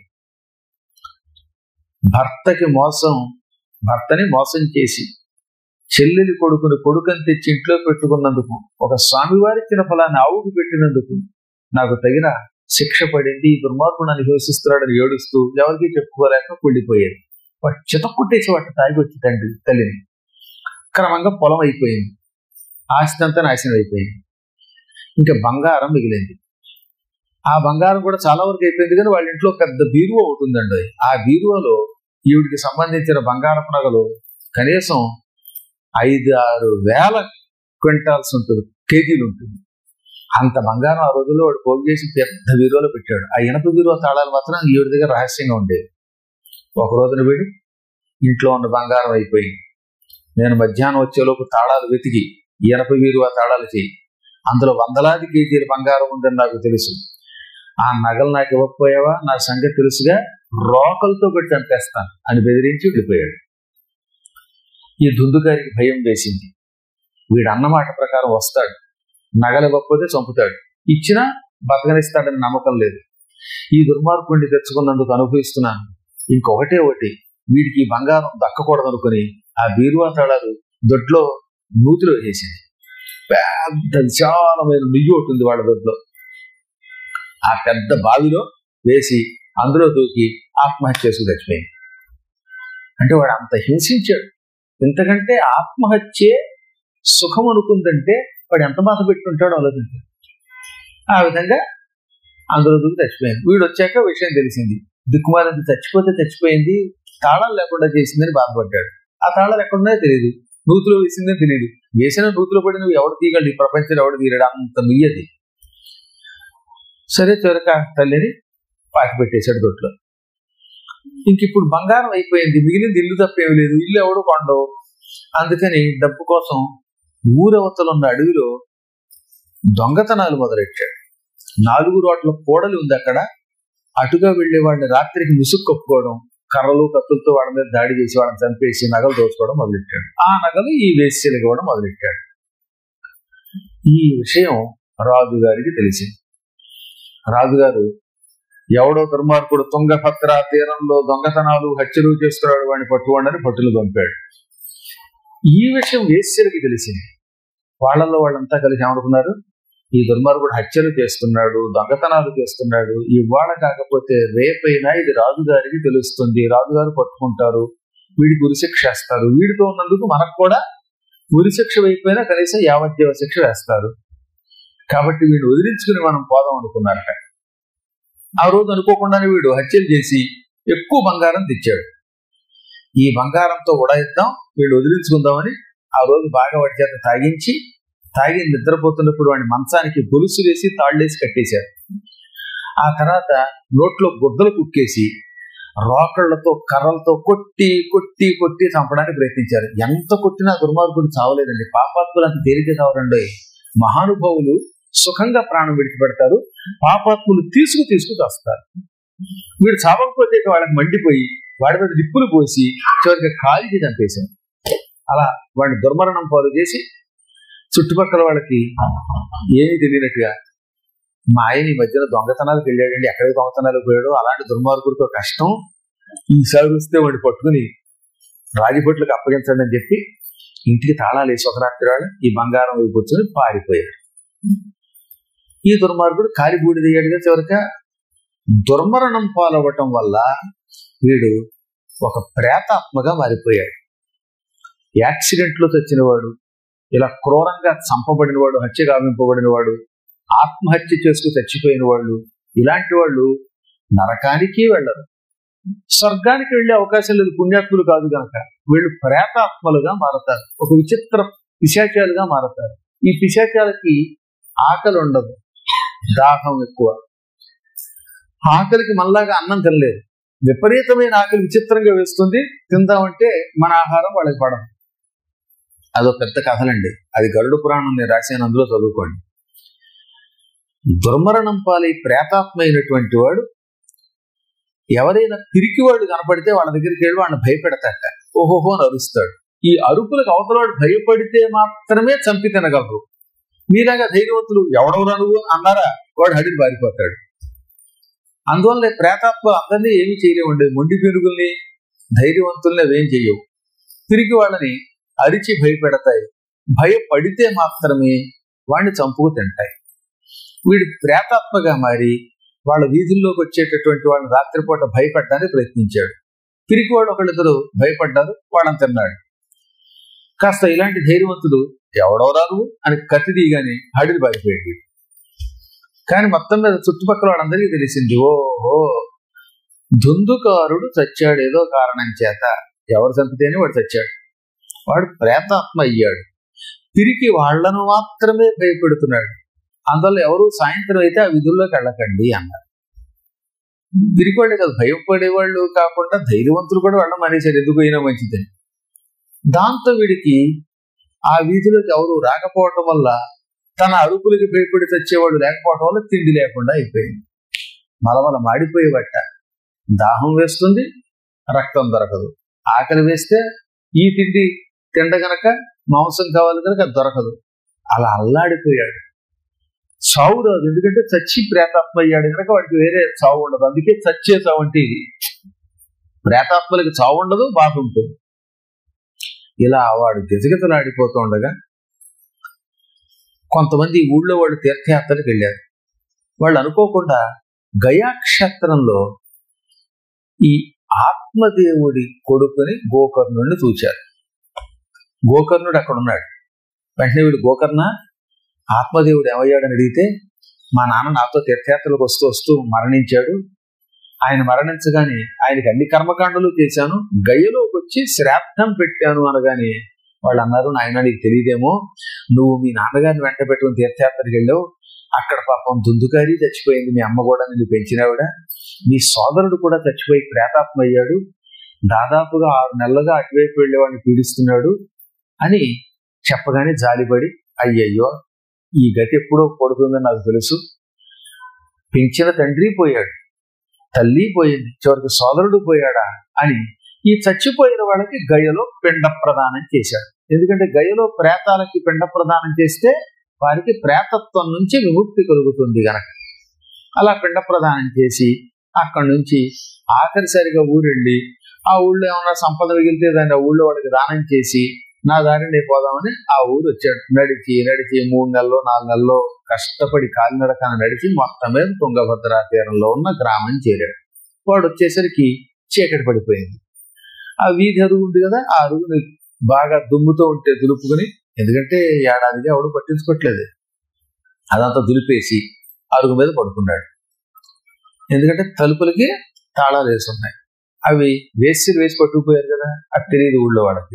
భర్తకి మోసం భర్తని మోసం చేసి చెల్లెలి కొడుకుని కొడుకని తెచ్చి ఇంట్లో పెట్టుకున్నందుకు ఒక స్వామివారిచ్చిన ఫలాన్ని ఆవుకు పెట్టినందుకు నాకు తగిన శిక్ష పడింది ఈ దుర్మార్గుడు అనుభవిస్తున్నాడని ఏడుస్తూ ఎవరికి చెప్పుకోలేక కుళ్ళిపోయేది వాడు చితక్కుట్టేసి వాటి తాగి వచ్చి తండ్రి తల్లిని క్రమంగా పొలం అయిపోయింది ఆస్తి అంతా నాశనం అయిపోయింది ఇంకా బంగారం మిగిలింది ఆ బంగారం కూడా చాలా వరకు అయిపోయింది కానీ వాళ్ళ ఇంట్లో పెద్ద బీరువా ఒకటి ఉందండి ఆ బీరువాలో ఈవిడికి సంబంధించిన బంగారపు నగలు కనీసం ఐదు ఆరు వేల క్వింటాల్స్ ఉంటుంది కేజీలు ఉంటుంది అంత బంగారం ఆ రోజుల్లో వాడు పోగు చేసి పెద్ద బీరువాలో పెట్టాడు ఆ ఇనప బీరువా తాళాలు మాత్రం ఈవిడ దగ్గర రహస్యంగా ఉండేది ఒక రోజున వీడు ఇంట్లో ఉన్న బంగారం అయిపోయింది నేను మధ్యాహ్నం వచ్చేలోపు తాళాలు వెతికి ఇనప బీరువా తాళాలు చేయి అందులో వందలాది కేజీల బంగారం ఉందని నాకు తెలుసు ఆ నగలు నాకు ఇవ్వకపోయావా నా సంగతి తెలుసుగా రోకలతో పెట్టి చంపేస్తాను అని బెదిరించి వెళ్ళిపోయాడు ఈ దుందుగారికి భయం వేసింది వీడు అన్నమాట ప్రకారం వస్తాడు నగలు ఇవ్వకపోతే చంపుతాడు ఇచ్చినా బతకనిస్తాడని నమ్మకం లేదు ఈ దుర్మార్గుడిని తెచ్చుకున్నందుకు అనుభవిస్తున్నాను ఇంకొకటే ఒకటి వీడికి ఈ బంగారం దక్కకూడదు అనుకుని ఆ బీరువా తాళాలు దొడ్లో నూతిలో వేసింది పెద్ద విశాలమైన నుయ్యి ఒకటి ఉంది వాళ్ళ దొడ్లో ఆ పెద్ద బావిలో వేసి అందులో దూకి ఆత్మహత్య చేసుకు చచ్చిపోయింది అంటే వాడు అంత హింసించాడు ఇంతకంటే ఆత్మహత్యే సుఖం అనుకుందంటే వాడు ఎంత బాధ పెట్టుకుంటాడో ఆలోచించాడు ఆ విధంగా అందులో దూకి చచ్చిపోయింది వీడు వచ్చాక విషయం తెలిసింది దిక్కుమాలంది చచ్చిపోతే చచ్చిపోయింది తాళాలు లేకుండా చేసిందని బాధపడ్డాడు ఆ తాళాలు ఎక్కడున్నాయో తెలియదు నూతులో వేసిందని తెలియదు వేసిన నూతులో పడి నువ్వు ఎవడు తీయగలడు ఈ ప్రపంచంలో ఎవడు తీయడు అంత నుయ్యది సరే చివరిక తల్లిని పాకి పెట్టేశాడు దొట్లో ఇంక ఇప్పుడు బంగారం అయిపోయింది మిగిలింది ఇల్లు తప్పేమి లేదు ఇల్లు ఎవడు కొండవు అందుకని డబ్బు కోసం ఊరవతల ఉన్న అడవిలో దొంగతనాలు మొదలెట్టాడు నాలుగు రోడ్ల కోడలి ఉంది అక్కడ అటుగా వెళ్లే వాడిని రాత్రికి ముసుగు కప్పుకోవడం కర్రలు కత్తులతో వాళ్ళ మీద దాడి చేసి వాళ్ళని చంపేసి నగలు దోచుకోవడం మొదలెట్టాడు ఆ నగలు ఈ వేశ్యలకు ఇవ్వడం మొదలెట్టాడు ఈ విషయం రాజుగారికి తెలిసింది రాజుగారు ఎవడో దుర్మార్గుడు తుంగభద్ర తీరంలో దొంగతనాలు హత్యలు చేస్తున్నాడు వాడిని పట్టుకోండి పట్టులు పంపాడు ఈ విషయం వేశ్యలకి తెలిసింది వాళ్ళల్లో వాళ్ళంతా కలిసి ఏమనుకున్నారు ఈ దుర్మార్గుడు హత్యలు చేస్తున్నాడు దొంగతనాలు చేస్తున్నాడు ఇవాళ కాకపోతే రేపైనా ఇది రాజుగారికి తెలుస్తుంది రాజుగారు పట్టుకుంటారు వీడికి ఉరిశిక్ష వేస్తారు వీడితో ఉన్నందుకు మనకు కూడా ఉరిశిక్ష అయిపోయినా కనీసం యావజ్జీవ శిక్ష వేస్తారు కాబట్టి వీడిని వదిలించుకుని మనం పోదాం అనుకున్నారట ఆ రోజు అనుకోకుండానే వీడు హత్యలు చేసి ఎక్కువ బంగారం తెచ్చాడు ఈ బంగారంతో ఉడాయిద్దాం వీళ్ళు వదిలించుకుందామని ఆ రోజు బాగా వాడి చేత తాగించి తాగి నిద్రపోతున్నప్పుడు వాడి మంచానికి గొలుసు వేసి తాళ్ళేసి కట్టేశారు ఆ తర్వాత నోట్లో గుద్దలు కుక్కేసి రోకళ్లతో కర్రలతో కొట్టి కొట్టి కొట్టి చంపడానికి ప్రయత్నించారు ఎంత కొట్టినా దుర్మార్గుడు చావలేదండి పాపాత్ములు అంత తేలిక చావరండి మహానుభావులు సుఖంగా ప్రాణం విడిచిపెడతారు పాపాత్ములు తీసుకు తీసుకు వస్తారు వీడు చావకపోతే ఇక వాళ్ళకి మండిపోయి వాడి మీద నిప్పులు పోసి చివరికి కాలికి చంపేశారు అలా వాడిని దుర్మరణం పాలు చేసి చుట్టుపక్కల వాళ్ళకి ఏమీ తెలియనట్టుగా మా ఆయన ఈ మధ్యన దొంగతనాలకు వెళ్ళాడండి ఎక్కడికి దొంగతనాలకు పోయాడో అలాంటి దుర్మార్గుడితో కష్టం ఈసారి వస్తే వాడిని పట్టుకుని రాజభట్లకు అప్పగించండి అని చెప్పి ఇంటికి తాళాలు వేసి ఒక రాత్రి వాళ్ళు ఈ బంగారం వైపు కూర్చొని పారిపోయాడు ఈ దుర్మార్గుడు కాలిబూడిదయ్యాడుగా చివరిక దుర్మరణం పాలవ్వటం వల్ల వీడు ఒక ప్రేతాత్మగా మారిపోయాడు యాక్సిడెంట్ లో చచ్చిన వాడు ఇలా క్రూరంగా చంపబడిన వాడు హత్య గావింపబడిన వాడు ఆత్మహత్య చేసుకు చచ్చిపోయిన వాళ్ళు ఇలాంటి వాళ్ళు నరకానికి వెళ్ళరు స్వర్గానికి వెళ్ళే అవకాశం లేదు పుణ్యాత్ములు కాదు కనుక వీళ్ళు ప్రేతాత్మలుగా మారతారు ఒక విచిత్ర పిశాచాలుగా మారతారు ఈ పిశాచాలకి ఆకలి ఉండదు దాహం ఎక్కువ ఆకలికి మనలాగా అన్నం తినలేదు విపరీతమైన ఆకలి విచిత్రంగా వేస్తుంది తిందామంటే మన ఆహారం వాళ్ళకి పడదు అదో పెద్ద కథలండి అది గరుడు పురాణం నేను రాశాను అందులో చదువుకోండి దుర్మరణం పాలై ప్రేతాత్మ అయినటువంటి వాడు ఎవరైనా పిరికివాడు కనపడితే వాళ్ళ దగ్గరికి వెళ్ళి వాళ్ళని భయపెడతాట ఓహోహో అని అరుస్తాడు ఈ అరుపులకు అవతలవాడు భయపడితే మాత్రమే చంపి తినగలరు మీలాగా ధైర్యవంతులు ఎవడెవరా నువ్వు అన్నారా వాడు హడిని బారిపోతాడు అందువల్ల ప్రేతాత్మ అందరినీ ఏమీ చేయలేవండి మొండి పెరుగుల్ని ధైర్యవంతుల్ని అవేం చెయ్యవు తిరిగి వాళ్ళని అరిచి భయపెడతాయి భయపడితే మాత్రమే వాడిని చంపుకు తింటాయి వీడి ప్రేతాత్మగా మారి వాళ్ళ వీధుల్లోకి వచ్చేటటువంటి వాళ్ళని రాత్రిపూట భయపడడానికి ప్రయత్నించాడు తిరిగి వాడు ఒకళ్ళిద్దరు భయపడ్డారు వాళ్ళని తిన్నాడు కాస్త ఇలాంటి ధైర్యవంతుడు ఎవడెవరారు అని కత్తి తీయగానే హడిని పారిపోయాడు కానీ మొత్తం మీద చుట్టుపక్కల వాళ్ళందరికీ తెలిసింది ఓహో దుందుకారుడు చచ్చాడు ఏదో కారణం చేత ఎవరు చంపితేనే వాడు చచ్చాడు వాడు ప్రేతాత్మ అయ్యాడు తిరిగి వాళ్లను మాత్రమే భయపెడుతున్నాడు అందువల్ల ఎవరు సాయంత్రం అయితే ఆ విధుల్లోకి వెళ్ళకండి అన్నారు తిరిగి వాళ్ళే కదా భయపడేవాళ్ళు కాకుండా ధైర్యవంతులు కూడా వాళ్ళ మనేసారు ఎందుకు అయినా మంచిదని దాంతో వీడికి ఆ వీధిలోకి ఎవరు రాకపోవటం వల్ల తన అరుపులకి భయపడి తెచ్చేవాడు లేకపోవటం వల్ల తిండి లేకుండా అయిపోయింది మలమల మాడిపోయేవట దాహం వేస్తుంది రక్తం దొరకదు ఆకలి వేస్తే ఈ తిండి తిండ గనక మాంసం కావాలి కనుక అది దొరకదు అలా అల్లాడిపోయాడు చావు రాదు ఎందుకంటే చచ్చి ప్రేతాత్మ అయ్యాడు కనుక వాడికి వేరే చావు ఉండదు అందుకే చచ్చే చావు అంటే ఇది ప్రేతాత్మలకి చావు ఉండదు బాధ ఉంటుంది ఇలా వాడు గజగజలాడిపోతూ ఉండగా కొంతమంది ఊళ్ళో వాళ్ళు తీర్థయాత్రలకు వెళ్ళారు వాళ్ళు అనుకోకుండా గయాక్షేత్రంలో ఈ ఆత్మదేవుడి కొడుకుని గోకర్ణుడిని చూచారు గోకర్ణుడు అక్కడ ఉన్నాడు వెంటనే వీడు గోకర్ణ ఆత్మదేవుడు ఏమయ్యాడని అడిగితే మా నాన్న నాతో తీర్థయాత్రలకు వస్తూ వస్తూ మరణించాడు ఆయన మరణించగానే ఆయనకి అన్ని కర్మకాండలు చేశాను గయ్యలోకి వచ్చి శ్రాద్ధం పెట్టాను అనగానే వాళ్ళు అన్నారు నాయన నీకు తెలియదేమో నువ్వు మీ నాన్నగారిని వెంట పెట్టుకుని తీర్థయాత్రకి వెళ్ళావు అక్కడ పాపం దుందుకారి చచ్చిపోయింది మీ అమ్మ కూడా నిన్ను పెంచినావిడ మీ సోదరుడు కూడా చచ్చిపోయి ప్రేతాత్మ అయ్యాడు దాదాపుగా ఆరు నెలలుగా అటువైపు వెళ్ళేవాడిని పీడిస్తున్నాడు అని చెప్పగానే జాలిపడి అయ్యయ్యో ఈ గతి ఎప్పుడో పడుతుందని నాకు తెలుసు పెంచిన తండ్రి పోయాడు తల్లి పోయింది చివరికి సోదరుడు పోయాడా అని ఈ చచ్చిపోయిన వాళ్ళకి గయలో పిండ ప్రదానం చేశాడు ఎందుకంటే గయలో ప్రేతాలకి పిండ ప్రదానం చేస్తే వారికి ప్రేతత్వం నుంచి విముక్తి కలుగుతుంది గనక అలా పిండ ప్రదానం చేసి అక్కడి నుంచి ఆఖరిసరిగా ఊరెళ్ళి ఆ ఊళ్ళో ఏమన్నా సంపద మిగిలితే దాన్ని ఆ ఊళ్ళో వాడికి దానం చేసి నా దారి నేను పోదామని ఆ ఊరు వచ్చాడు నడిచి నడిచి మూడు నెలలు నాలుగు నెలలు కష్టపడి కాలినడకన నడిచి మొత్తం మీద తుంగభద్ర తీరంలో ఉన్న గ్రామం చేరాడు వాడు వచ్చేసరికి చీకటి పడిపోయింది ఆ వీధి అరుగు ఉంది కదా ఆ అరుగుని బాగా దుమ్ముతో ఉంటే దులుపుకొని ఎందుకంటే ఏడాదిగా ఎవడు పట్టించుకోవట్లేదు అదంతా దులిపేసి అరుగు మీద పడుకున్నాడు ఎందుకంటే తలుపులకి తాళాలు వేసి ఉన్నాయి అవి వేసి వేసి పట్టుకుపోయారు కదా అది తెలియదు ఊళ్ళో వాళ్ళకి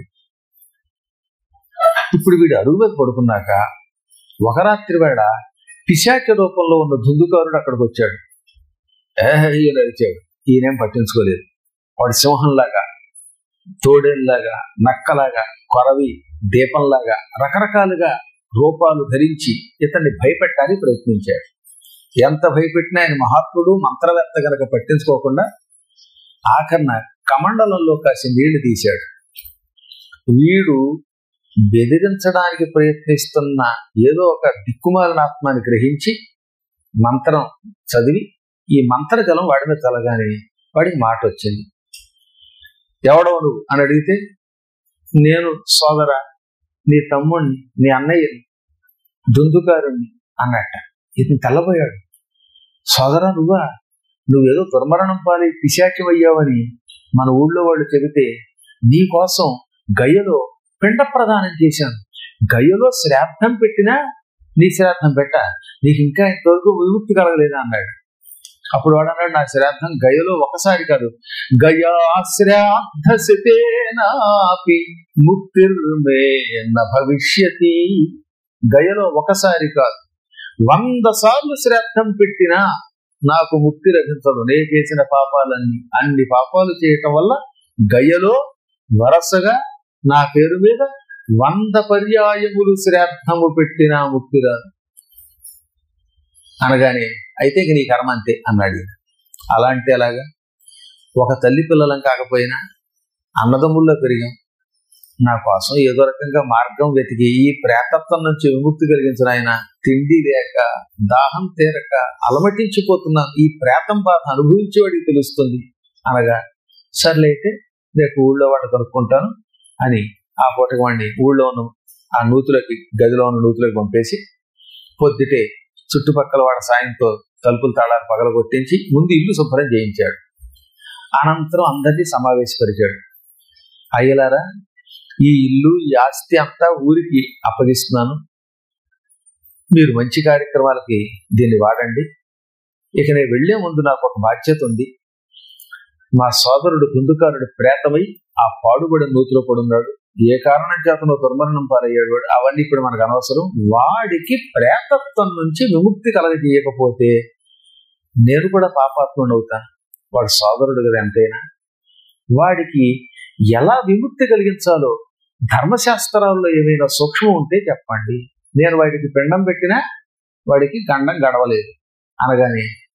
ఇప్పుడు వీడు అరుగు మీద పడుకున్నాక ఒక రాత్రి వేళ పిశాచ రూపంలో ఉన్న దుందుకారుడు అక్కడికి వచ్చాడు ఏహ ఈయన అరిచాడు ఈయనేం పట్టించుకోలేదు వాడు సింహంలాగా తోడేల్లాగా నక్కలాగా కొరవి దీపంలాగా రకరకాలుగా రూపాలు ధరించి ఇతన్ని భయపెట్టాలని ప్రయత్నించాడు ఎంత భయపెట్టినా ఆయన మహాత్ముడు మంత్రవేత్త గనక పట్టించుకోకుండా ఆఖరణ కమండలంలో కాసి నీళ్లు తీశాడు వీడు బెదిరించడానికి ప్రయత్నిస్తున్న ఏదో ఒక దిక్కుమాలిన ఆత్మాన్ని గ్రహించి మంత్రం చదివి ఈ మంత్ర జలం వాడి మీద చల్లగానే వాడికి మాట వచ్చింది ఎవడవు నువ్వు అని అడిగితే నేను సోదర నీ తమ్ముణ్ణి నీ అన్నయ్యని దుందుకారుణ్ణి అన్నట్ట ఇతను తెల్లబోయాడు సోదర నువ్వా నువ్వేదో దుర్మరణం పాలి పిశాచం అయ్యావని మన ఊళ్ళో వాళ్ళు చెబితే నీ కోసం గయ్యలో పిండ ప్రదానం చేశాను గయ్యలో శ్రాద్ధం పెట్టినా నీ శ్రాద్ధం పెట్ట నీకు ఇంకా ఇంతవరకు విముక్తి కలగలేదా అన్నాడు అప్పుడు వాడు అన్నాడు నా శ్రాద్ధం గయలో ఒకసారి కాదు గయా శ్రాద్ధసితేనాపి ముక్తిర్మే న భవిష్యతి గయలో ఒకసారి కాదు వంద సార్లు శ్రాద్ధం పెట్టినా నాకు ముక్తి లభించదు నే చేసిన పాపాలన్నీ అన్ని పాపాలు చేయటం వల్ల గయలో వరసగా నా పేరు మీద వంద పర్యాయములు శ్రాద్ధము పెట్టినా ముక్తి రాదు అనగానే అయితే ఇక నీ కర్మ అంతే అన్నాడు ఈయన. అలా అంటే ఎలాగా ఒక తల్లి పిల్లలం కాకపోయినా అన్నదమ్ముల్లో పెరిగాం నా కోసం ఏదో రకంగా మార్గం వెతికి ఈ ప్రేతత్వం నుంచి విముక్తి కలిగించిన ఆయన తిండి లేక దాహం తీరక అలమటించిపోతున్నాను ఈ ప్రేతం బాధ అనుభవించేవాడికి తెలుస్తుంది అనగా సర్లే అయితే రేపు ఊళ్ళో వాడిని కనుక్కుంటాను అని ఆ పూటకి వాడిని ఊళ్ళో ఉన్న ఆ నూతులకి గదిలో ఉన్న నూతులకి పంపేసి పొద్దుటే చుట్టుపక్కల వాడి సాయంతో తలుపులు తాళాలు పగలగొట్టించి ముందు ఇల్లు శుభ్రం చేయించాడు అనంతరం అందరినీ సమావేశపరిచాడు అయ్యలారా ఈ ఇల్లు ఈ ఆస్తి అంతా ఊరికి అప్పగిస్తున్నాను మీరు మంచి కార్యక్రమాలకి దీన్ని వాడండి ఇక నేను వెళ్లే ముందు నాకు ఒక బాధ్యత ఉంది మా సోదరుడు కుందుకారుడు ప్రేతమై ఆ పాడుబడిన నూతిలో పడున్నాడు ఏ కారణం చేతనో దుర్మరణం పాలయ్యాడు వాడు అవన్నీ ఇప్పుడు మనకు అనవసరం వాడికి ప్రేతత్వం నుంచి విముక్తి కలగజేయకపోతే నేను కూడా పాపాత్ముడు అవుతాను వాడు సోదరుడు కదా ఎంతైనా వాడికి ఎలా విముక్తి కలిగించాలో ధర్మశాస్త్రాల్లో ఏమైనా సూక్ష్మం ఉంటే చెప్పండి నేను వాడికి పిండం పెట్టినా వాడికి గండం గడవలేదు అనగానే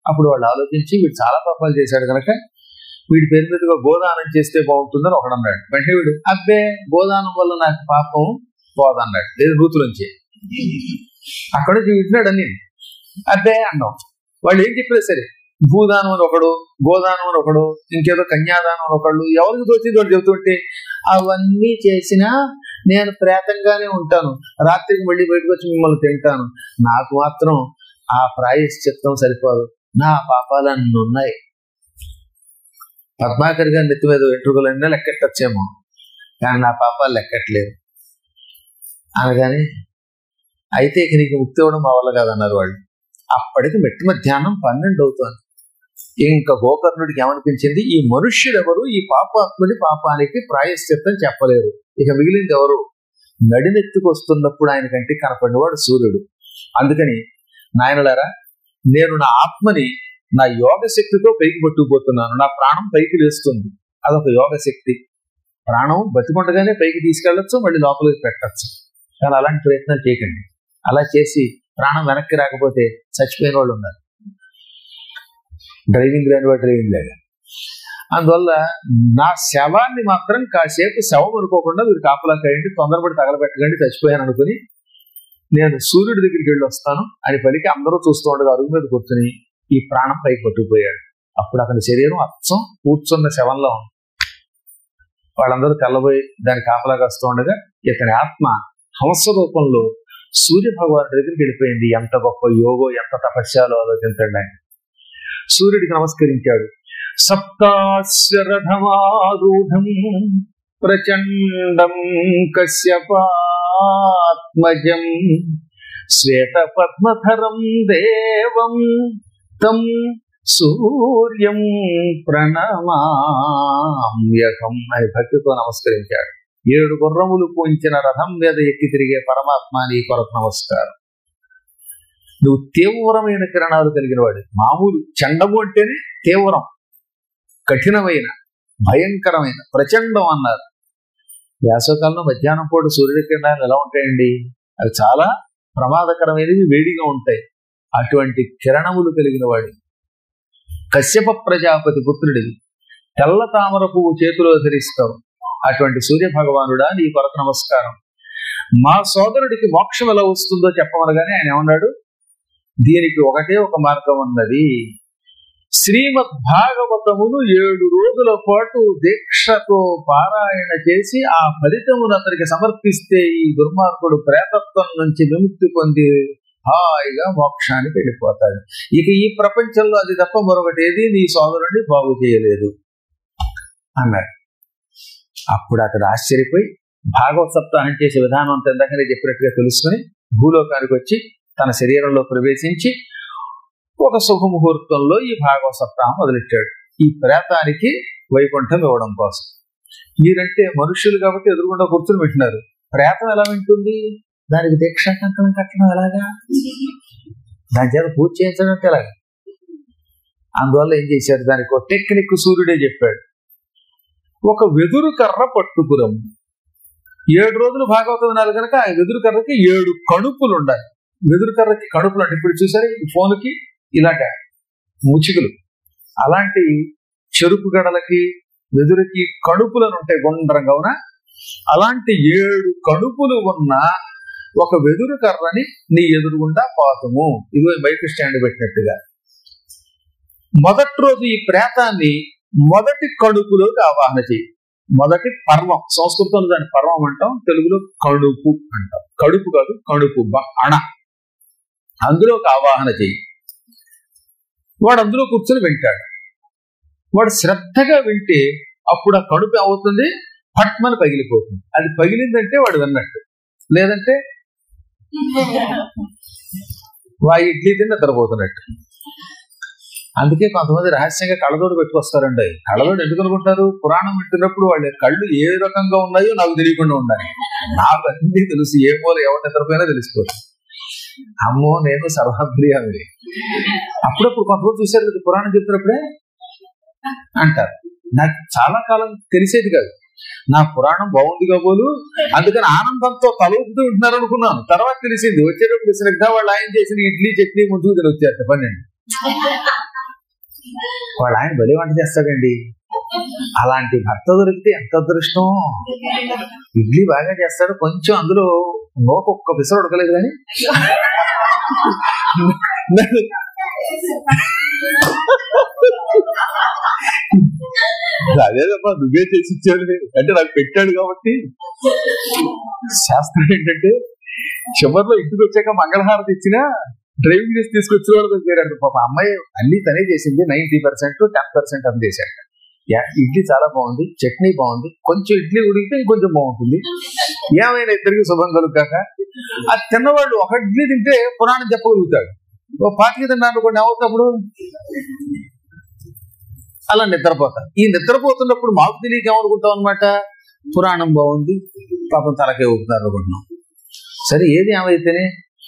అప్పుడు వాళ్ళు ఆలోచించి వీడు చాలా పాపాలు చేశాడు కనుక వీడి పేరు మీదుగా గోదానం చేస్తే బాగుంటుందని ఒకడు అన్నాడు వెంటనే వీడు అబ్బే గోదానం వల్ల నాకు పాపం పోదన్నాడు లేదు నూతులోంచి అక్కడ నుంచి వింటున్నాడు అని అబ్బే అన్నాం వాళ్ళు ఏం చెప్పలేదు సరే భూదానం అని ఒకడు గోదానం అని ఒకడు ఇంకేదో కన్యాదానం అని ఒకళ్ళు ఎవరికి తోచింది వాళ్ళు చెబుతుంటే అవన్నీ చేసినా నేను ప్రేతంగానే ఉంటాను రాత్రికి మళ్ళీ బయటకు వచ్చి మిమ్మల్ని తింటాను నాకు మాత్రం ఆ ప్రాయశ్చిత్తం సరిపోదు నా పాపాలన్నీ ఉన్నాయి పద్మాకర్ గారి నెత్తి మీద వెంట్రుకలన్నీ లెక్కెట్టచ్చేమో కానీ నా పాపాలు లెక్కట్లేదు అనగానే అయితే ఇక నీకు ముక్తి ఇవ్వడం మా వల్ల కాదన్నారు వాళ్ళు అప్పటికి మెట్టి మధ్యాహ్నం పన్నెండు అవుతుంది ఇంకా గోకర్ణుడికి ఏమనిపించింది ఈ మనుష్యుడెవరు ఈ పాపాత్ముడి పాపానికి ప్రాయశ్చిత్తం చెప్పలేరు ఇక మిగిలింది ఎవరు నడినెత్తుకు వస్తున్నప్పుడు ఆయన కంటికి కనపడినవాడు సూర్యుడు అందుకని నాయనలారా నేను నా ఆత్మని నా యోగ శక్తితో పైకి పట్టుకుపోతున్నాను నా ప్రాణం పైకి లేస్తుంది అదొక యోగ శక్తి ప్రాణం బతికొండగానే పైకి తీసుకెళ్లొచ్చు మళ్ళీ లోపలికి పెట్టచ్చు కానీ అలాంటి ప్రయత్నం చేయకండి అలా చేసి ప్రాణం వెనక్కి రాకపోతే చచ్చిపోయిన వాళ్ళు ఉన్నారు డ్రైవింగ్ రాని వాడు డ్రైవింగ్ లేదు అందువల్ల నా శవాన్ని మాత్రం కాసేపు శవం అనుకోకుండా మీరు కాపలా కాయండి తొందరపడి తగలబెట్టకండి చచ్చిపోయాను అనుకుని నేను సూర్యుడి దగ్గరికి వెళ్ళి వస్తాను అని పలికి అందరూ చూస్తూ ఉండగా అరుగు మీద కూర్చుని ఈ ప్రాణం పైకి పట్టుకుపోయాడు అప్పుడు అతని శరీరం అచ్చం కూర్చున్న శవంలో ఉంది వాళ్ళందరూ తెల్లబోయి దాని కాపలా కాస్తూ ఉండగా ఇతని ఆత్మ హంస రూపంలో సూర్య భగవాన్ దగ్గరికి వెళ్ళిపోయింది ఎంత గొప్ప యోగో ఎంత తపస్యాలో ఆలోచించండి ఆయన సూర్యుడికి నమస్కరించాడు సప్తాశ్వరథమారూఢం ప్రచండం కశ్యపాత్మజం శ్వేత పద్మధరం దేవం తం సూర్యం ప్రణమామ్యహం అని భక్తితో నమస్కరించాడు ఏడు గుర్రములు పూంచిన రథం మీద ఎక్కి తిరిగే పరమాత్మ నీ కొరకు నమస్కారం నువ్వు తీవ్రమైన కిరణాలు కలిగిన వాడు మామూలు చండము అంటేనే తీవ్రం కఠినమైన భయంకరమైన ప్రచండం అన్నారు వేసవకాలంలో మధ్యాహ్నం పూట సూర్యుడి కిరణాలు ఎలా ఉంటాయండి అవి చాలా ప్రమాదకరమైనవి వేడిగా ఉంటాయి అటువంటి కిరణములు కలిగిన వాడు కశ్యప ప్రజాపతి పుత్రుడివి తెల్ల తామర పువ్వు చేతిలో ధరిస్తావు అటువంటి సూర్య భగవానుడా నీ కొరకు నమస్కారం మా సోదరుడికి మోక్షం ఎలా వస్తుందో చెప్పమనగానే ఆయన ఏమన్నాడు దీనికి ఒకటే ఒక మార్గం ఉన్నది శ్రీమద్ భాగవతమును ఏడు రోజుల పాటు దీక్షతో పారాయణ చేసి ఆ ఫలితమును అతనికి సమర్పిస్తే ఈ దుర్మార్గుడు ప్రేతత్వం నుంచి విముక్తి పొంది హాయిగా మోక్షానికి వెళ్ళిపోతాడు ఇక ఈ ప్రపంచంలో అది తప్ప మరొకటి ఏది నీ సోదరుడిని బాగు చేయలేదు అన్నాడు అప్పుడు అతడు ఆశ్చర్యపోయి భాగవత సప్తాహం చేసే విధానం అంత ఇందాకనే చెప్పినట్టుగా తెలుసుకుని భూలోకానికి వచ్చి తన శరీరంలో ప్రవేశించి ఒక శుభముహూర్తంలో ఈ భాగవత సప్తాహం మొదలెట్టాడు ఈ ప్రేతానికి వైకుంఠం ఇవ్వడం కోసం మీరంటే మనుష్యులు కాబట్టి ఎదురుగుండా కూర్చుని వింటున్నారు ప్రేతం ఎలా వింటుంది దానికి దీక్షా కంకణం కట్టడం ఎలాగా దాని చేత పూజ చేయించడం అంటే ఎలాగా అందువల్ల ఏం చేశారు దానికి ఒక టెక్నిక్ సూర్యుడే చెప్పాడు ఒక వెదురు కర్ర పట్టుకురం ఏడు రోజులు భాగవతం వినాలి కనుక ఆ వెదురు కర్రకి ఏడు కణుపులు ఉండాలి వెదురు కర్రకి కణుపులు అంటే ఇప్పుడు చూసారు ఈ ఫోన్కి ఇలాగ ముచికలు అలాంటి చెరుకు గడలకి వెదురుకి కణుపులను ఉంటాయి గుండ్రంగా అవునా అలాంటి ఏడు కణుపులు ఉన్న ఒక వెదురు కర్రని నీ ఎదురుగుండా పాతము ఇదిగో బైక్ స్టాండ్ పెట్టినట్టుగా మొదటి రోజు ఈ ప్రేతాన్ని మొదటి కడుపులోకి ఆవాహన చేయి మొదటి పర్వం సంస్కృతంలో దాని పర్వం అంటాం తెలుగులో కడుపు అంటాం కడుపు కాదు కడుపు బ అణ అందులోకి ఆవాహన చేయి వాడు అందులో కూర్చొని వింటాడు వాడు శ్రద్ధగా వింటే అప్పుడు ఆ కడుపు అవుతుంది పట్మని పగిలిపోతుంది అది పగిలిందంటే వాడు విన్నట్టు లేదంటే వా ఇడ్లీ తిని నిద్రపోతున్నట్టు అందుకే కొంతమంది రహస్యంగా కళ్ళతోడు పెట్టుకొస్తారండి కళ్ళతోడు ఎందుకు అనుకుంటారు పురాణం వింటున్నప్పుడు వాళ్ళ కళ్ళు ఏ రకంగా ఉన్నాయో నాకు తెలియకుండా ఉండాలి నాకు అన్ని తెలుసు ఏ మూల ఎవరి నిద్రపోయినా తెలిసిపోతుంది అమ్మో నేను సర్వాభ్రియామి అప్పుడప్పుడు కొంతమంది చూశారు కదా పురాణం చెప్తున్నప్పుడే అంటారు నాకు చాలా కాలం తెలిసేది కాదు నా పురాణం బాగుంది కాబోలు అందుకని ఆనందంతో తలూపుతూ ఉంటున్నారు అనుకున్నాను తర్వాత తెలిసింది వచ్చేటప్పుడు శ్రద్ధ వాళ్ళు ఆయన చేసిన ఇడ్లీ చట్నీ ముందుకు తిని వచ్చారట పన్నెండు వాడు ఆయన బలి వంట చేస్తాడండి అలాంటి భర్త దొరికితే ఎంత అదృష్టం ఇడ్లీ బాగా చేస్తాడు కొంచెం అందులో నోకు ఒక్క పిసరు ఉడకలేదు కానీ అదేదమ్మా నువ్వే చేసి ఇచ్చాడు అంటే నాకు పెట్టాడు కాబట్టి శాస్త్రం ఏంటంటే చివరిలో ఇంటికి వచ్చాక మంగళహారతి ఇచ్చినా డ్రైవింగ్ చేసి తీసుకొచ్చిన వాళ్ళు చేరాడు పాప అమ్మాయి అన్ని తనే చేసింది నైన్టీ పర్సెంట్ టెన్ పర్సెంట్ అని చేశాడు యా ఇడ్లీ చాలా బాగుంది చట్నీ బాగుంది కొంచెం ఇడ్లీ ఉడికితే ఇంకొంచెం బాగుంటుంది ఏమైనా ఇద్దరికి శుభం కలుగాక ఆ తిన్నవాళ్ళు ఒక ఇడ్లీ తింటే పురాణం చెప్పగలుగుతాడు ఓ పాటికి తిన్నాను కొన్ని అవుతప్పుడు అలా నిద్రపోతాం ఈ నిద్రపోతున్నప్పుడు మాకు తెలియక ఏమనుకుంటాం అనమాట పురాణం బాగుంది పాపం తలకే ఊపుతారు అనుకుంటున్నాం సరే ఏది ఏమైతేనే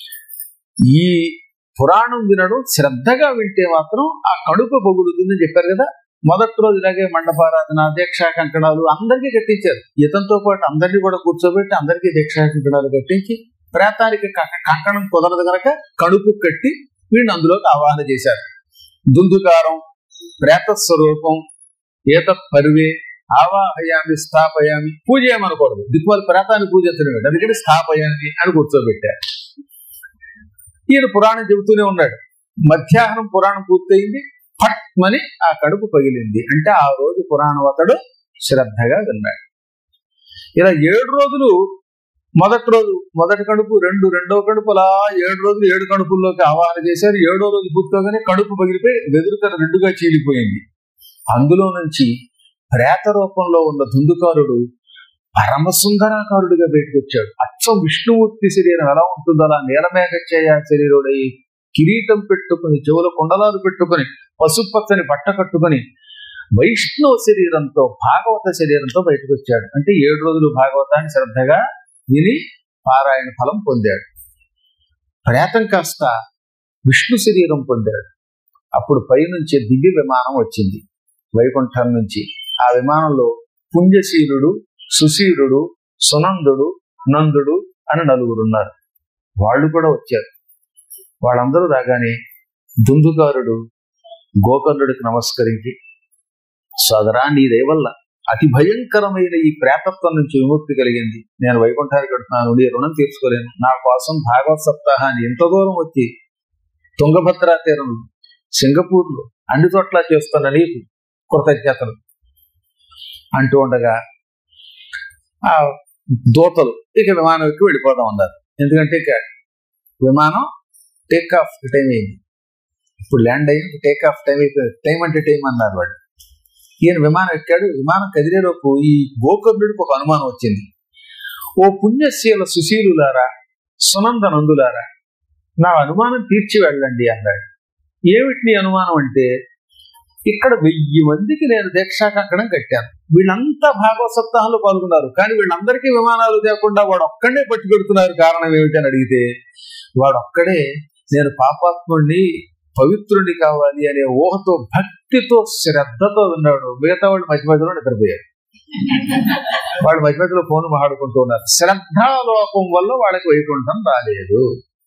ఈ పురాణం వినడం శ్రద్ధగా వింటే మాత్రం ఆ కడుపు పొగుడుతుందని చెప్పారు కదా మొదటి రోజు ఇలాగే మండపారాధన దీక్షా కంకణాలు అందరికీ కట్టించారు ఇతనితో పాటు అందరినీ కూడా కూర్చోబెట్టి అందరికీ దీక్షా కంకణాలు కట్టించి ప్రేతానికి క- కంకణం కుదరదు కనుక కడుపు కట్టి వీడిని అందులోకి ఆవాహన చేశారు దుందుకారం ప్రేత స్వరూపం ఏత పరివే ఆవాహయామి స్థాపయామి పూజ ఏమనకూడదు దిక్కుమాలి ప్రేతాన్ని పూజించడం ఏంటి? అందుకని స్థాపయామి అని కూర్చోబెట్టారు ఈయన పురాణం చెబుతూనే ఉన్నాడు మధ్యాహ్నం పురాణం పూర్తయింది పట్మని ఆ కడుపు పగిలింది అంటే ఆ రోజు పురాణం అతడు శ్రద్ధగా విన్నాడు ఇలా ఏడు రోజులు మొదటి రోజు మొదటి కడుపు రెండు రెండో కడుపు అలా ఏడు రోజులు ఏడు కడుపుల్లోకి ఆవాహన చేశారు ఏడో రోజు పూర్తోగానే కడుపు పగిలిపోయి వెదురుకర రెండుగా చీలిపోయింది అందులో నుంచి ప్రేత రూపంలో ఉన్న దుందుకారుడు పరమ సుందరాకారుడిగా బయటకు వచ్చాడు అచ్చం విష్ణుమూర్తి శరీరం ఎలా ఉంటుందో అలా నీలమేఘచ్చయ శరీరుడై కిరీటం పెట్టుకుని చెవుల కుండలాలు పెట్టుకుని పసుపచ్చని బట్ట కట్టుకుని వైష్ణవ శరీరంతో భాగవత శరీరంతో బయటకు వచ్చాడు అంటే ఏడు రోజులు భాగవతాన్ని శ్రద్ధగా విని పారాయణ ఫలం పొందాడు ప్రేతం కాస్త విష్ణు శరీరం పొందాడు అప్పుడు పైనుంచి దివ్య విమానం వచ్చింది వైకుంఠం నుంచి ఆ విమానంలో పుణ్యశీలుడు సుశీలుడు సునందుడు నందుడు అని నలుగురు ఉన్నారు వాళ్ళు కూడా వచ్చారు వాళ్ళందరూ రాగానే దుందుకారుడు గోకర్ణుడికి నమస్కరించి సోదరా నీ దయవల్ల అతి భయంకరమైన ఈ ప్రేతత్వం నుంచి విముక్తి కలిగింది నేను వైకుంఠానికి వెళ్తున్నాను నీ రుణం తీర్చుకోలేను నా కోసం భాగవత్ సప్తాహాన్ని ఎంత దూరం వచ్చి తుంగభద్రా తీరంలో సింగపూర్లో అన్ని చోట్ల చేస్తున్న నీకు కృతజ్ఞతలు అంటూ ఉండగా ఆ దూతలు ఇక విమానం ఎక్కి వెళ్ళిపోదాం అన్నారు ఎందుకంటే ఇక విమానం టేక్ ఆఫ్ టైం అయింది ఇప్పుడు ల్యాండ్ అయ్యి టేక్ ఆఫ్ టైం అయిపోయింది టైం అంటే టైం అన్నారు వాళ్ళు ఈయన విమానం ఎక్కాడు విమానం కదిలేలోపు ఈ గోకర్ణుడికి ఒక అనుమానం వచ్చింది ఓ పుణ్యశీల సుశీలులారా సునందనందులారా నా అనుమానం తీర్చి వెళ్ళండి అన్నాడు ఏమిటి నీ అనుమానం అంటే ఇక్కడ వెయ్యి మందికి నేను దీక్షా కంకణం కట్టాను వీళ్ళంతా భాగవత సప్తాహంలో పాల్గొన్నారు కానీ వీళ్ళందరికీ విమానాలు లేకుండా వాడు ఒక్కడే పట్టుకెడుతున్నారు కారణం ఏమిటని అడిగితే వాడు ఒక్కడే నేను పాపాత్ముడిని పవిత్రుని కావాలి అనే ఊహతో భక్తితో శ్రద్ధతో ఉన్నాడు మిగతా వాళ్ళు మధ్య మధ్యలో నిద్రపోయారు వాళ్ళు మధ్య మధ్యలో ఫోన్ మాట్లాడుకుంటూ ఉన్నారు శ్రద్ధాలోపం వల్ల వాళ్ళకి వైకుంఠం రాలేదు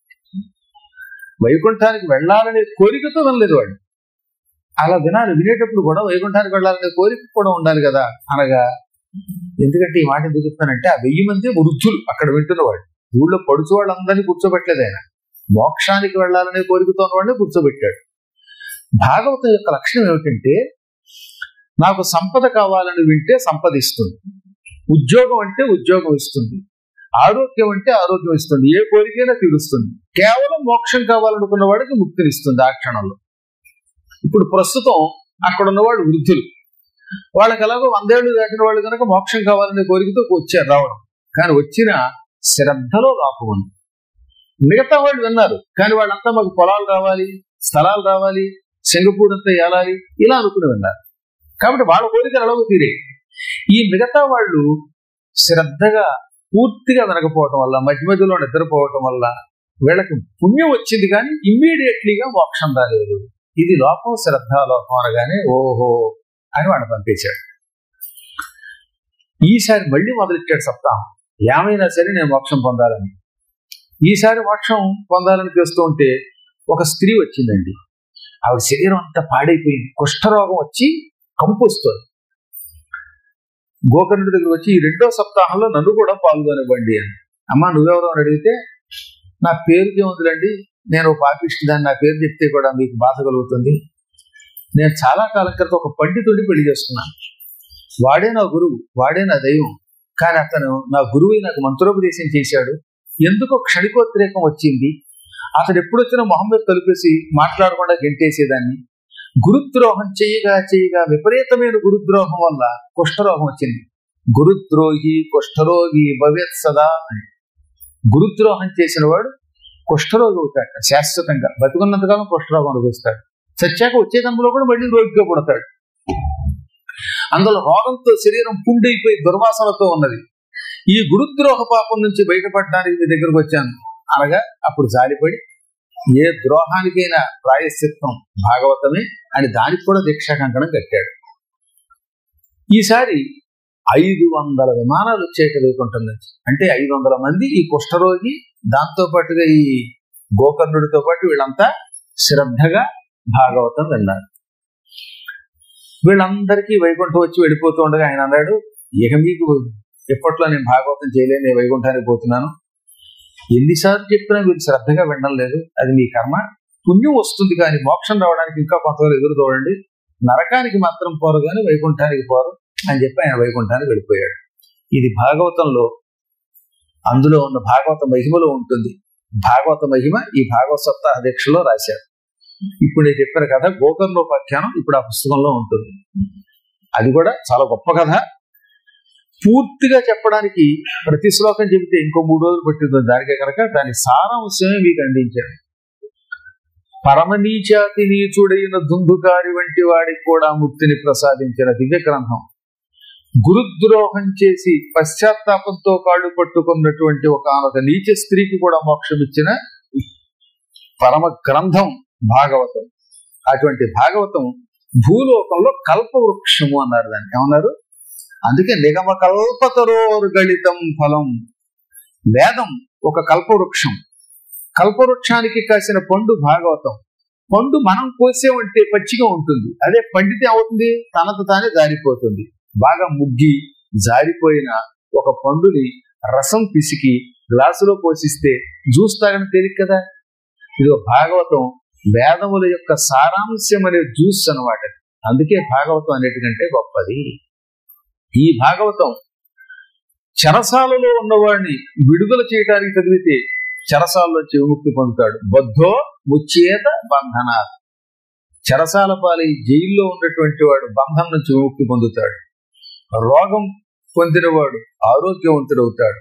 వైకుంఠానికి వెళ్ళాలనే కోరికతో వినలేదు వాడు అలా వినాలి వినేటప్పుడు కూడా వైకుంఠానికి వెళ్ళాలనే కోరిక కూడా ఉండాలి కదా అనగా ఎందుకంటే ఈ మాట ఎందుకు చెప్తానంటే ఆ వెయ్యి మంది వృద్ధులు అక్కడ వింటున్నవాడు ఊళ్ళో పడుచు వాళ్ళందరినీ కూర్చోబెట్టలేదు ఆయన మోక్షానికి వెళ్ళాలనే కోరికతో ఉన్నవాడిని కూర్చోబెట్టాడు భాగవతం యొక్క లక్షణం ఏమిటంటే నాకు సంపద కావాలని వింటే సంపద ఇస్తుంది ఉద్యోగం అంటే ఉద్యోగం ఇస్తుంది ఆరోగ్యం అంటే ఆరోగ్యం ఇస్తుంది ఏ కోరికైనా తీరుస్తుంది కేవలం మోక్షం కావాలనుకున్న వాడికి ముక్తినిస్తుంది ఆ క్షణంలో ఇప్పుడు ప్రస్తుతం అక్కడ ఉన్నవాడు వృద్ధులు వాళ్ళకి ఎలాగో వందేళ్లు దాటిన వాళ్ళు కనుక మోక్షం కావాలనే కోరికతో వచ్చారు రావడం కానీ వచ్చిన శ్రద్ధలో లోపం ఉంది మిగతా వాళ్ళు విన్నారు కానీ వాళ్ళంతా మాకు పొలాలు రావాలి స్థలాలు రావాలి సింగపూర్ అంతా ఏలాలి ఇలా అనుకుని విన్నారు కాబట్టి వాళ్ళ కోరికలు ఎలాగో తీరే ఈ మిగతా వాళ్ళు శ్రద్ధగా పూర్తిగా వినకపోవటం వల్ల మధ్య మధ్యలో నిద్రపోవటం వల్ల వీళ్ళకి పుణ్యం వచ్చింది కానీ ఇమ్మీడియట్లీగా మోక్షం రాలేదు ఇది లోపం శ్రద్ధ లోపం అనగానే ఓహో అని వాడు పంపించాడు ఈసారి మళ్ళీ మొదలెట్టాడు సప్తాహం ఏమైనా సరే నేను మోక్షం పొందాలని ఈసారి మోక్షం పొందాలని చేస్తూ ఉంటే ఒక స్త్రీ వచ్చిందండి ఆవిడ శరీరం అంతా పాడైపోయింది కుష్ఠరోగం వచ్చి కంపు వస్తుంది గోకర్ణుడి దగ్గర వచ్చి ఈ రెండో సప్తాహంలో నన్ను కూడా పాల్గొనివ్వండి అని అమ్మ నువ్వెవరో అని అడిగితే నా పేరుకి ఏముందిలండి నేను పాపిష్టి దాన్ని నా పేరు చెప్తే కూడా మీకు బాధ కలుగుతుంది నేను చాలా కాలం క్రితం ఒక పండితుడిని పెళ్లి చేసుకున్నాను వాడే నా గురువు వాడే నా దైవం కానీ అతను నా గురువు నాకు మంత్రోపదేశం చేశాడు ఎందుకో క్షణికోద్రేకం వచ్చింది అతడు ఎప్పుడు వచ్చినా మొహమ్మద్ తలుపేసి మాట్లాడకుండా గెంటేసేదాన్ని గురుద్రోహం చేయగా చేయగా విపరీతమైన గురుద్రోహం వల్ల కుష్ఠరోగం వచ్చింది గురుద్రోహి కుష్ఠరోగి భవేత్ సదా అని గురుద్రోహం చేసిన వాడు కుష్ఠరోగి అవుతాడు శాశ్వతంగా బతుకున్నంతకాలం కుష్ఠరోగం అనుభవిస్తాడు చచ్చాక వచ్చే జన్మలో కూడా మళ్ళీ రోగిగా పుడతాడు అందులో రోగంతో శరీరం పుండైపోయి దుర్వాసనతో ఉన్నది ఈ గురుద్రోహ పాపం నుంచి బయటపడడానికి మీ దగ్గరకు వచ్చాను అనగా అప్పుడు జాలిపడి ఏ ద్రోహానికైనా ప్రాయశ్చిత్తం భాగవతమే అని దానికి కూడా దీక్షా కంకణం కట్టాడు ఈసారి ఐదు వందల విమానాలు వచ్చేట వైకుంఠం నుంచి అంటే ఐదు వందల మంది ఈ కుష్ఠరోగి దాంతో పాటుగా ఈ గోకర్ణుడితో పాటు వీళ్ళంతా శ్రద్ధగా భాగవతం విన్నారు వీళ్ళందరికీ వైకుంఠం వచ్చి వెళ్ళిపోతూ ఉండగా ఆయన అన్నాడు ఇక మీకు ఎప్పట్లో నేను భాగవతం చేయలేను నేను వైకుంఠానికి పోతున్నాను ఎన్నిసార్లు చెప్పినా మీరు శ్రద్ధగా వినడం లేదు అది మీ కర్మ పుణ్యం వస్తుంది కానీ మోక్షం రావడానికి ఇంకా కొంతవరకు ఎదురు చూడండి నరకానికి మాత్రం పోరు కానీ వైకుంఠానికి పోరు అని చెప్పి ఆయన వైకుంఠానికి వెళ్ళిపోయాడు ఇది భాగవతంలో అందులో ఉన్న భాగవత మహిమలో ఉంటుంది భాగవత మహిమ ఈ భాగవత సప్తాహ దీక్షలో రాశారు ఇప్పుడు నేను చెప్పిన కథ గోకర్ణోపాఖ్యానం ఇప్పుడు ఆ పుస్తకంలో ఉంటుంది అది కూడా చాలా గొప్ప కథ పూర్తిగా చెప్పడానికి ప్రతి శ్లోకం చెబితే ఇంకో మూడు రోజులు పట్టింది దానికే కనుక దాని సారాంశమే మీకు అందించాను పరమనీచాతి నీచుడైన దుందుకారి వంటి వాడికి కూడా ముక్తిని ప్రసాదించిన దివ్య గ్రంథం గురుద్రోహం చేసి పశ్చాత్తాపంతో కాళ్ళు పట్టుకున్నటువంటి ఒక ఒక నీచ స్త్రీకి కూడా మోక్షం ఇచ్చిన పరమ గ్రంథం భాగవతం అటువంటి భాగవతం భూలోకంలో కల్పవృక్షము అన్నారు దాన్ని ఏమన్నారు అందుకే నిగమ కల్పతరోర్ గళితం ఫలం వేదం ఒక కల్పవృక్షం కల్పవృక్షానికి కాసిన పండు భాగవతం పండు మనం కోసేమంటే పచ్చిగా ఉంటుంది అదే పండితే అవుతుంది తనకు తానే జారిపోతుంది బాగా ముగ్గి జారిపోయిన ఒక పండుని రసం పిసికి గ్లాసులో పోసిస్తే జ్యూస్ తాగని తేలిక కదా ఇది భాగవతం వేదముల యొక్క సారాంశం అనే జ్యూస్ అనమాట అందుకే భాగవతం అన్నిటికంటే గొప్పది ఈ భాగవతం చెరసాలలో ఉన్నవాడిని విడుదల చేయడానికి చదివితే చెరసాలలో విముక్తి పొందుతాడు బద్ధో ముచ్చేత బంధన చెరసాల పాలి జైల్లో ఉన్నటువంటి వాడు బంధం నుంచి విముక్తి పొందుతాడు రోగం పొందినవాడు ఆరోగ్యవంతుడవుతాడు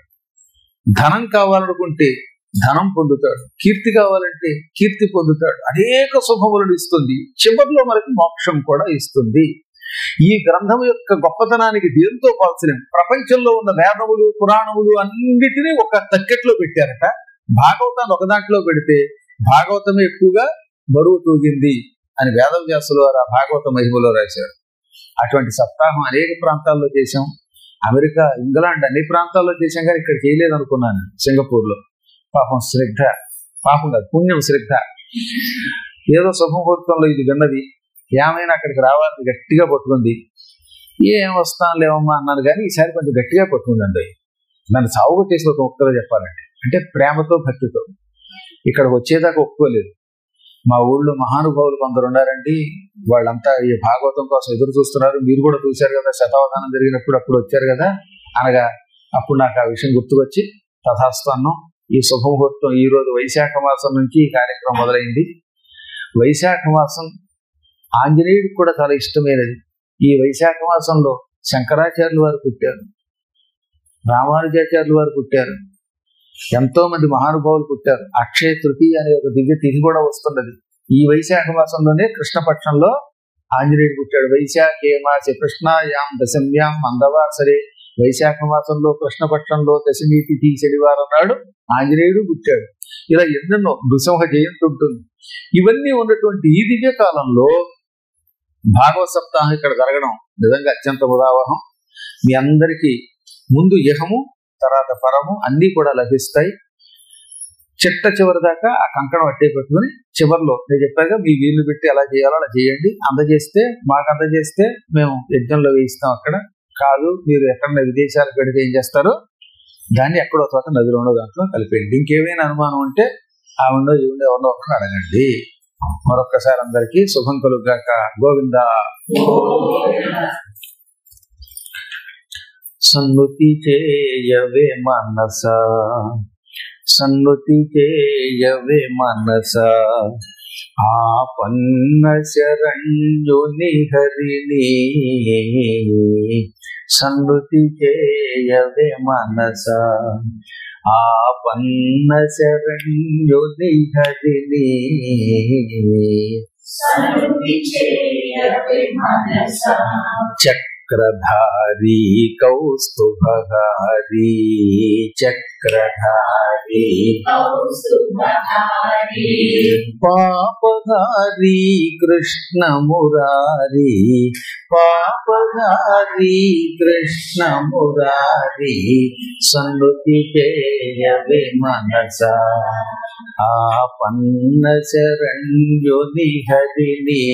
ధనం కావాలనుకుంటే ధనం పొందుతాడు కీర్తి కావాలంటే కీర్తి పొందుతాడు అనేక శుభములను ఇస్తుంది చివరిలో మనకి మోక్షం కూడా ఇస్తుంది ఈ గ్రంథం యొక్క గొప్పతనానికి దేంతో పోల్చలేం ప్రపంచంలో ఉన్న వేదములు పురాణములు అన్నిటినీ ఒక తక్కెట్లో పెట్టారట భాగవతాన్ని ఒక దాంట్లో పెడితే భాగవతమే ఎక్కువగా బరువు తూగింది అని వేదవ్యాసులు వారు ఆ భాగవత మహిమలో రాశారు అటువంటి సప్తాహం అనేక ప్రాంతాల్లో చేశాం అమెరికా ఇంగ్లాండ్ అన్ని ప్రాంతాల్లో చేశాం కానీ ఇక్కడ చేయలేదు అనుకున్నాను సింగపూర్ లో పాపం శ్రద్ధ పాపం కాదు పుణ్యం శ్రద్ధ ఏదో శుభముహూర్తంలో ఇది విన్నది ఏమైనా అక్కడికి రావాలని గట్టిగా పట్టుకుంది ఏం వస్తాను లేవమ్మా అన్నాను కానీ ఈసారి కొంచెం గట్టిగా పట్టుకుందండి నన్ను సాగు కొట్టేసి ఒక ఒక్కరో చెప్పాలంటే అంటే ప్రేమతో భక్తితో ఇక్కడికి వచ్చేదాకా ఒప్పుకోలేదు మా ఊళ్ళో మహానుభావులు కొందరు ఉన్నారండి వాళ్ళంతా ఈ భాగవతం కోసం ఎదురు చూస్తున్నారు మీరు కూడా చూశారు కదా శతావధానం జరిగినప్పుడు అప్పుడు వచ్చారు కదా అనగా అప్పుడు నాకు ఆ విషయం గుర్తుకొచ్చి తథాస్థానం ఈ శుభముహూర్తం ఈ రోజు వైశాఖ మాసం నుంచి ఈ కార్యక్రమం మొదలైంది వైశాఖ మాసం ఆంజనేయుడికి కూడా చాలా ఇష్టమైనది ఈ వైశాఖ మాసంలో శంకరాచార్యులు వారు పుట్టారు రామానుజాచార్యులు వారు పుట్టారు ఎంతో మంది మహానుభావులు పుట్టారు అక్షయ తృతీయ అనే ఒక దివ్య తిథి కూడా వస్తున్నది ఈ వైశాఖ మాసంలోనే కృష్ణపక్షంలో ఆంజనేయుడు పుట్టాడు వైశాఖే మాస కృష్ణాయాం దశమ్యాం మందవాసరే వైశాఖ మాసంలో కృష్ణపక్షంలో దశమి తిథి శనివారం నాడు ఆంజనేయుడు పుట్టాడు ఇలా ఎన్నెన్నో నృసింహ జయంతి ఉంటుంది ఇవన్నీ ఉన్నటువంటి ఈ దివ్య కాలంలో భాగవత సప్తాహం ఇక్కడ జరగడం నిజంగా అత్యంత ఉదావహం మీ అందరికీ ముందు ఇహము తర్వాత పరము అన్నీ కూడా లభిస్తాయి చిట్ట చివరి దాకా ఆ కంకణం అట్టే పెట్టుకుని చివరిలో నేను చెప్పాక మీ వీళ్ళు పెట్టి ఎలా చేయాలో అలా చేయండి అందజేస్తే మాకు అందజేస్తే మేము యజ్ఞంలో వేయిస్తాం అక్కడ కాదు మీరు ఎక్కడ విదేశాలకు పెడితే ఏం చేస్తారో దాన్ని ఎక్కడో చోట నదిలోనో దాంట్లో కలిపేయండి ఇంకేమైనా అనుమానం ఉంటే ఆ ఉండో ఈ ఉండో ఎవరినో ఒకరిని అడగండి మరొక్కసారి అందరికీ శుభం కలుగాక గోవింద సన్నుతి చేయవే మనస సన్నుతి చేయవే మనస ఆపన్న శరణ్యుని హరిని సన్నుతి చేయవే మనస ఆపన్న శరణ్యుని హరిని సన్నుతి చేయవే మనసా చక్రధారి కౌస్తుభహారి చక్రధారి కౌస్తుభహారి పాపహారి కృష్ణ మురారి పాపహారి కృష్ణ మురారి సన్నుతి చేయవే మనస ఆపన్న శరణ్యుని హరిని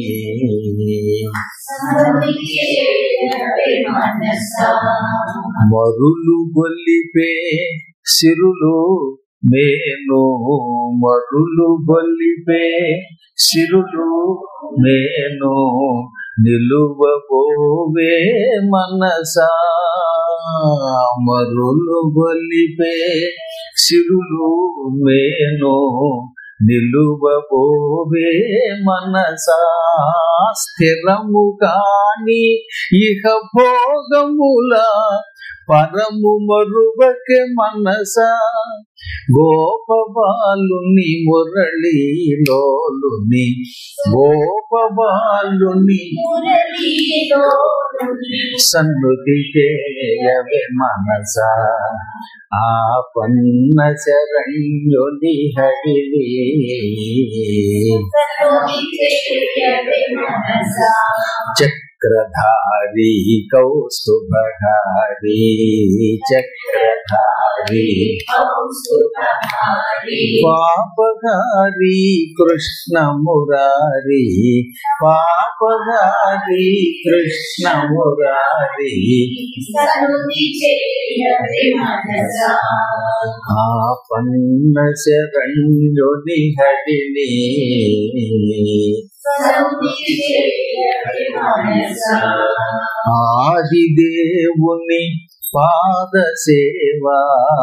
సన్నుతి చేయవే మనసా మరులు గొల్లిపే సిరులు మేను మరులు గొల్లిపే సిరులు మేను నిలువబోవే మనసా మరులు గొల్లిపే సిరులు మేను నిలువబోవే మనసా స్థిరము కాని ఇహ భోగముల పరము మరువకే మనస గోపబాలుని మురళీలోలుని గోపబాలుని మురళీలోలుని సన్నుతి చేయవే మనస ఆపన్న శరణ్యుని హరిని సన్నుతి చేయవే మనసా చక్రధారి కౌస్తుభధారి చక్రధారి కౌస్తుభహారి పాపహారి కృష్ణ మురారి పాపహారి కృష్ణ మురారి సన్నుతి చేయవే మనసా ఆపన్న శరణ్యుని హరిని సన్నుతి చేయవే మనసా ఆదిదేవుని పాద సేవా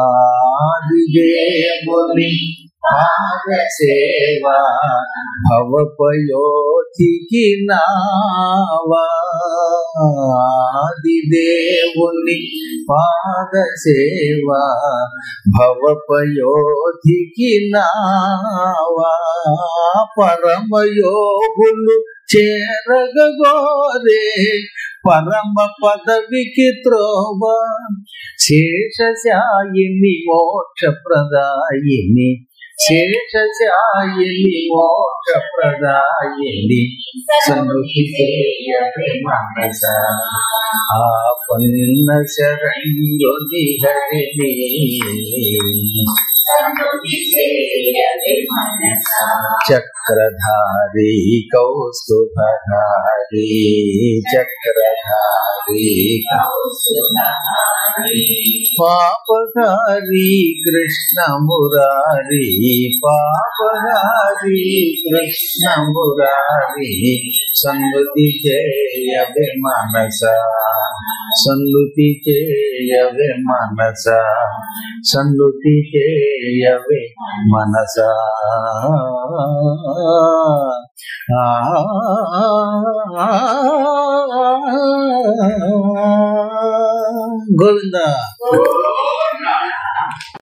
ఆదిదేవుని పాద సేవా భవపయోధికి నావా ఆదిదేవుని పాద సేవా భవపయోధికి నావా పరమయోగులు చేరగోరే పరమ పదవికి త్రోవ శేషశాయిని మోక్ష ప్రదాయిని శేషశాయిని మోక్ష ప్రదాయిని సన్నుతి చేయవే మనస ఆపన్న శరణ్యుని హరిని సన్నుతి చేయవే మనసా చక్రధారి కౌస్తుభధారి చక్రధారి కౌస్తుభహారి పాపహారి కృష్ణ మురారి పాపహారి కృష్ణ మురారి సన్నుతి చేయవే మనస సన్నుతి చేయవే మనస సన్నుతి చేయవే మనస ఆ గోవింద ఓం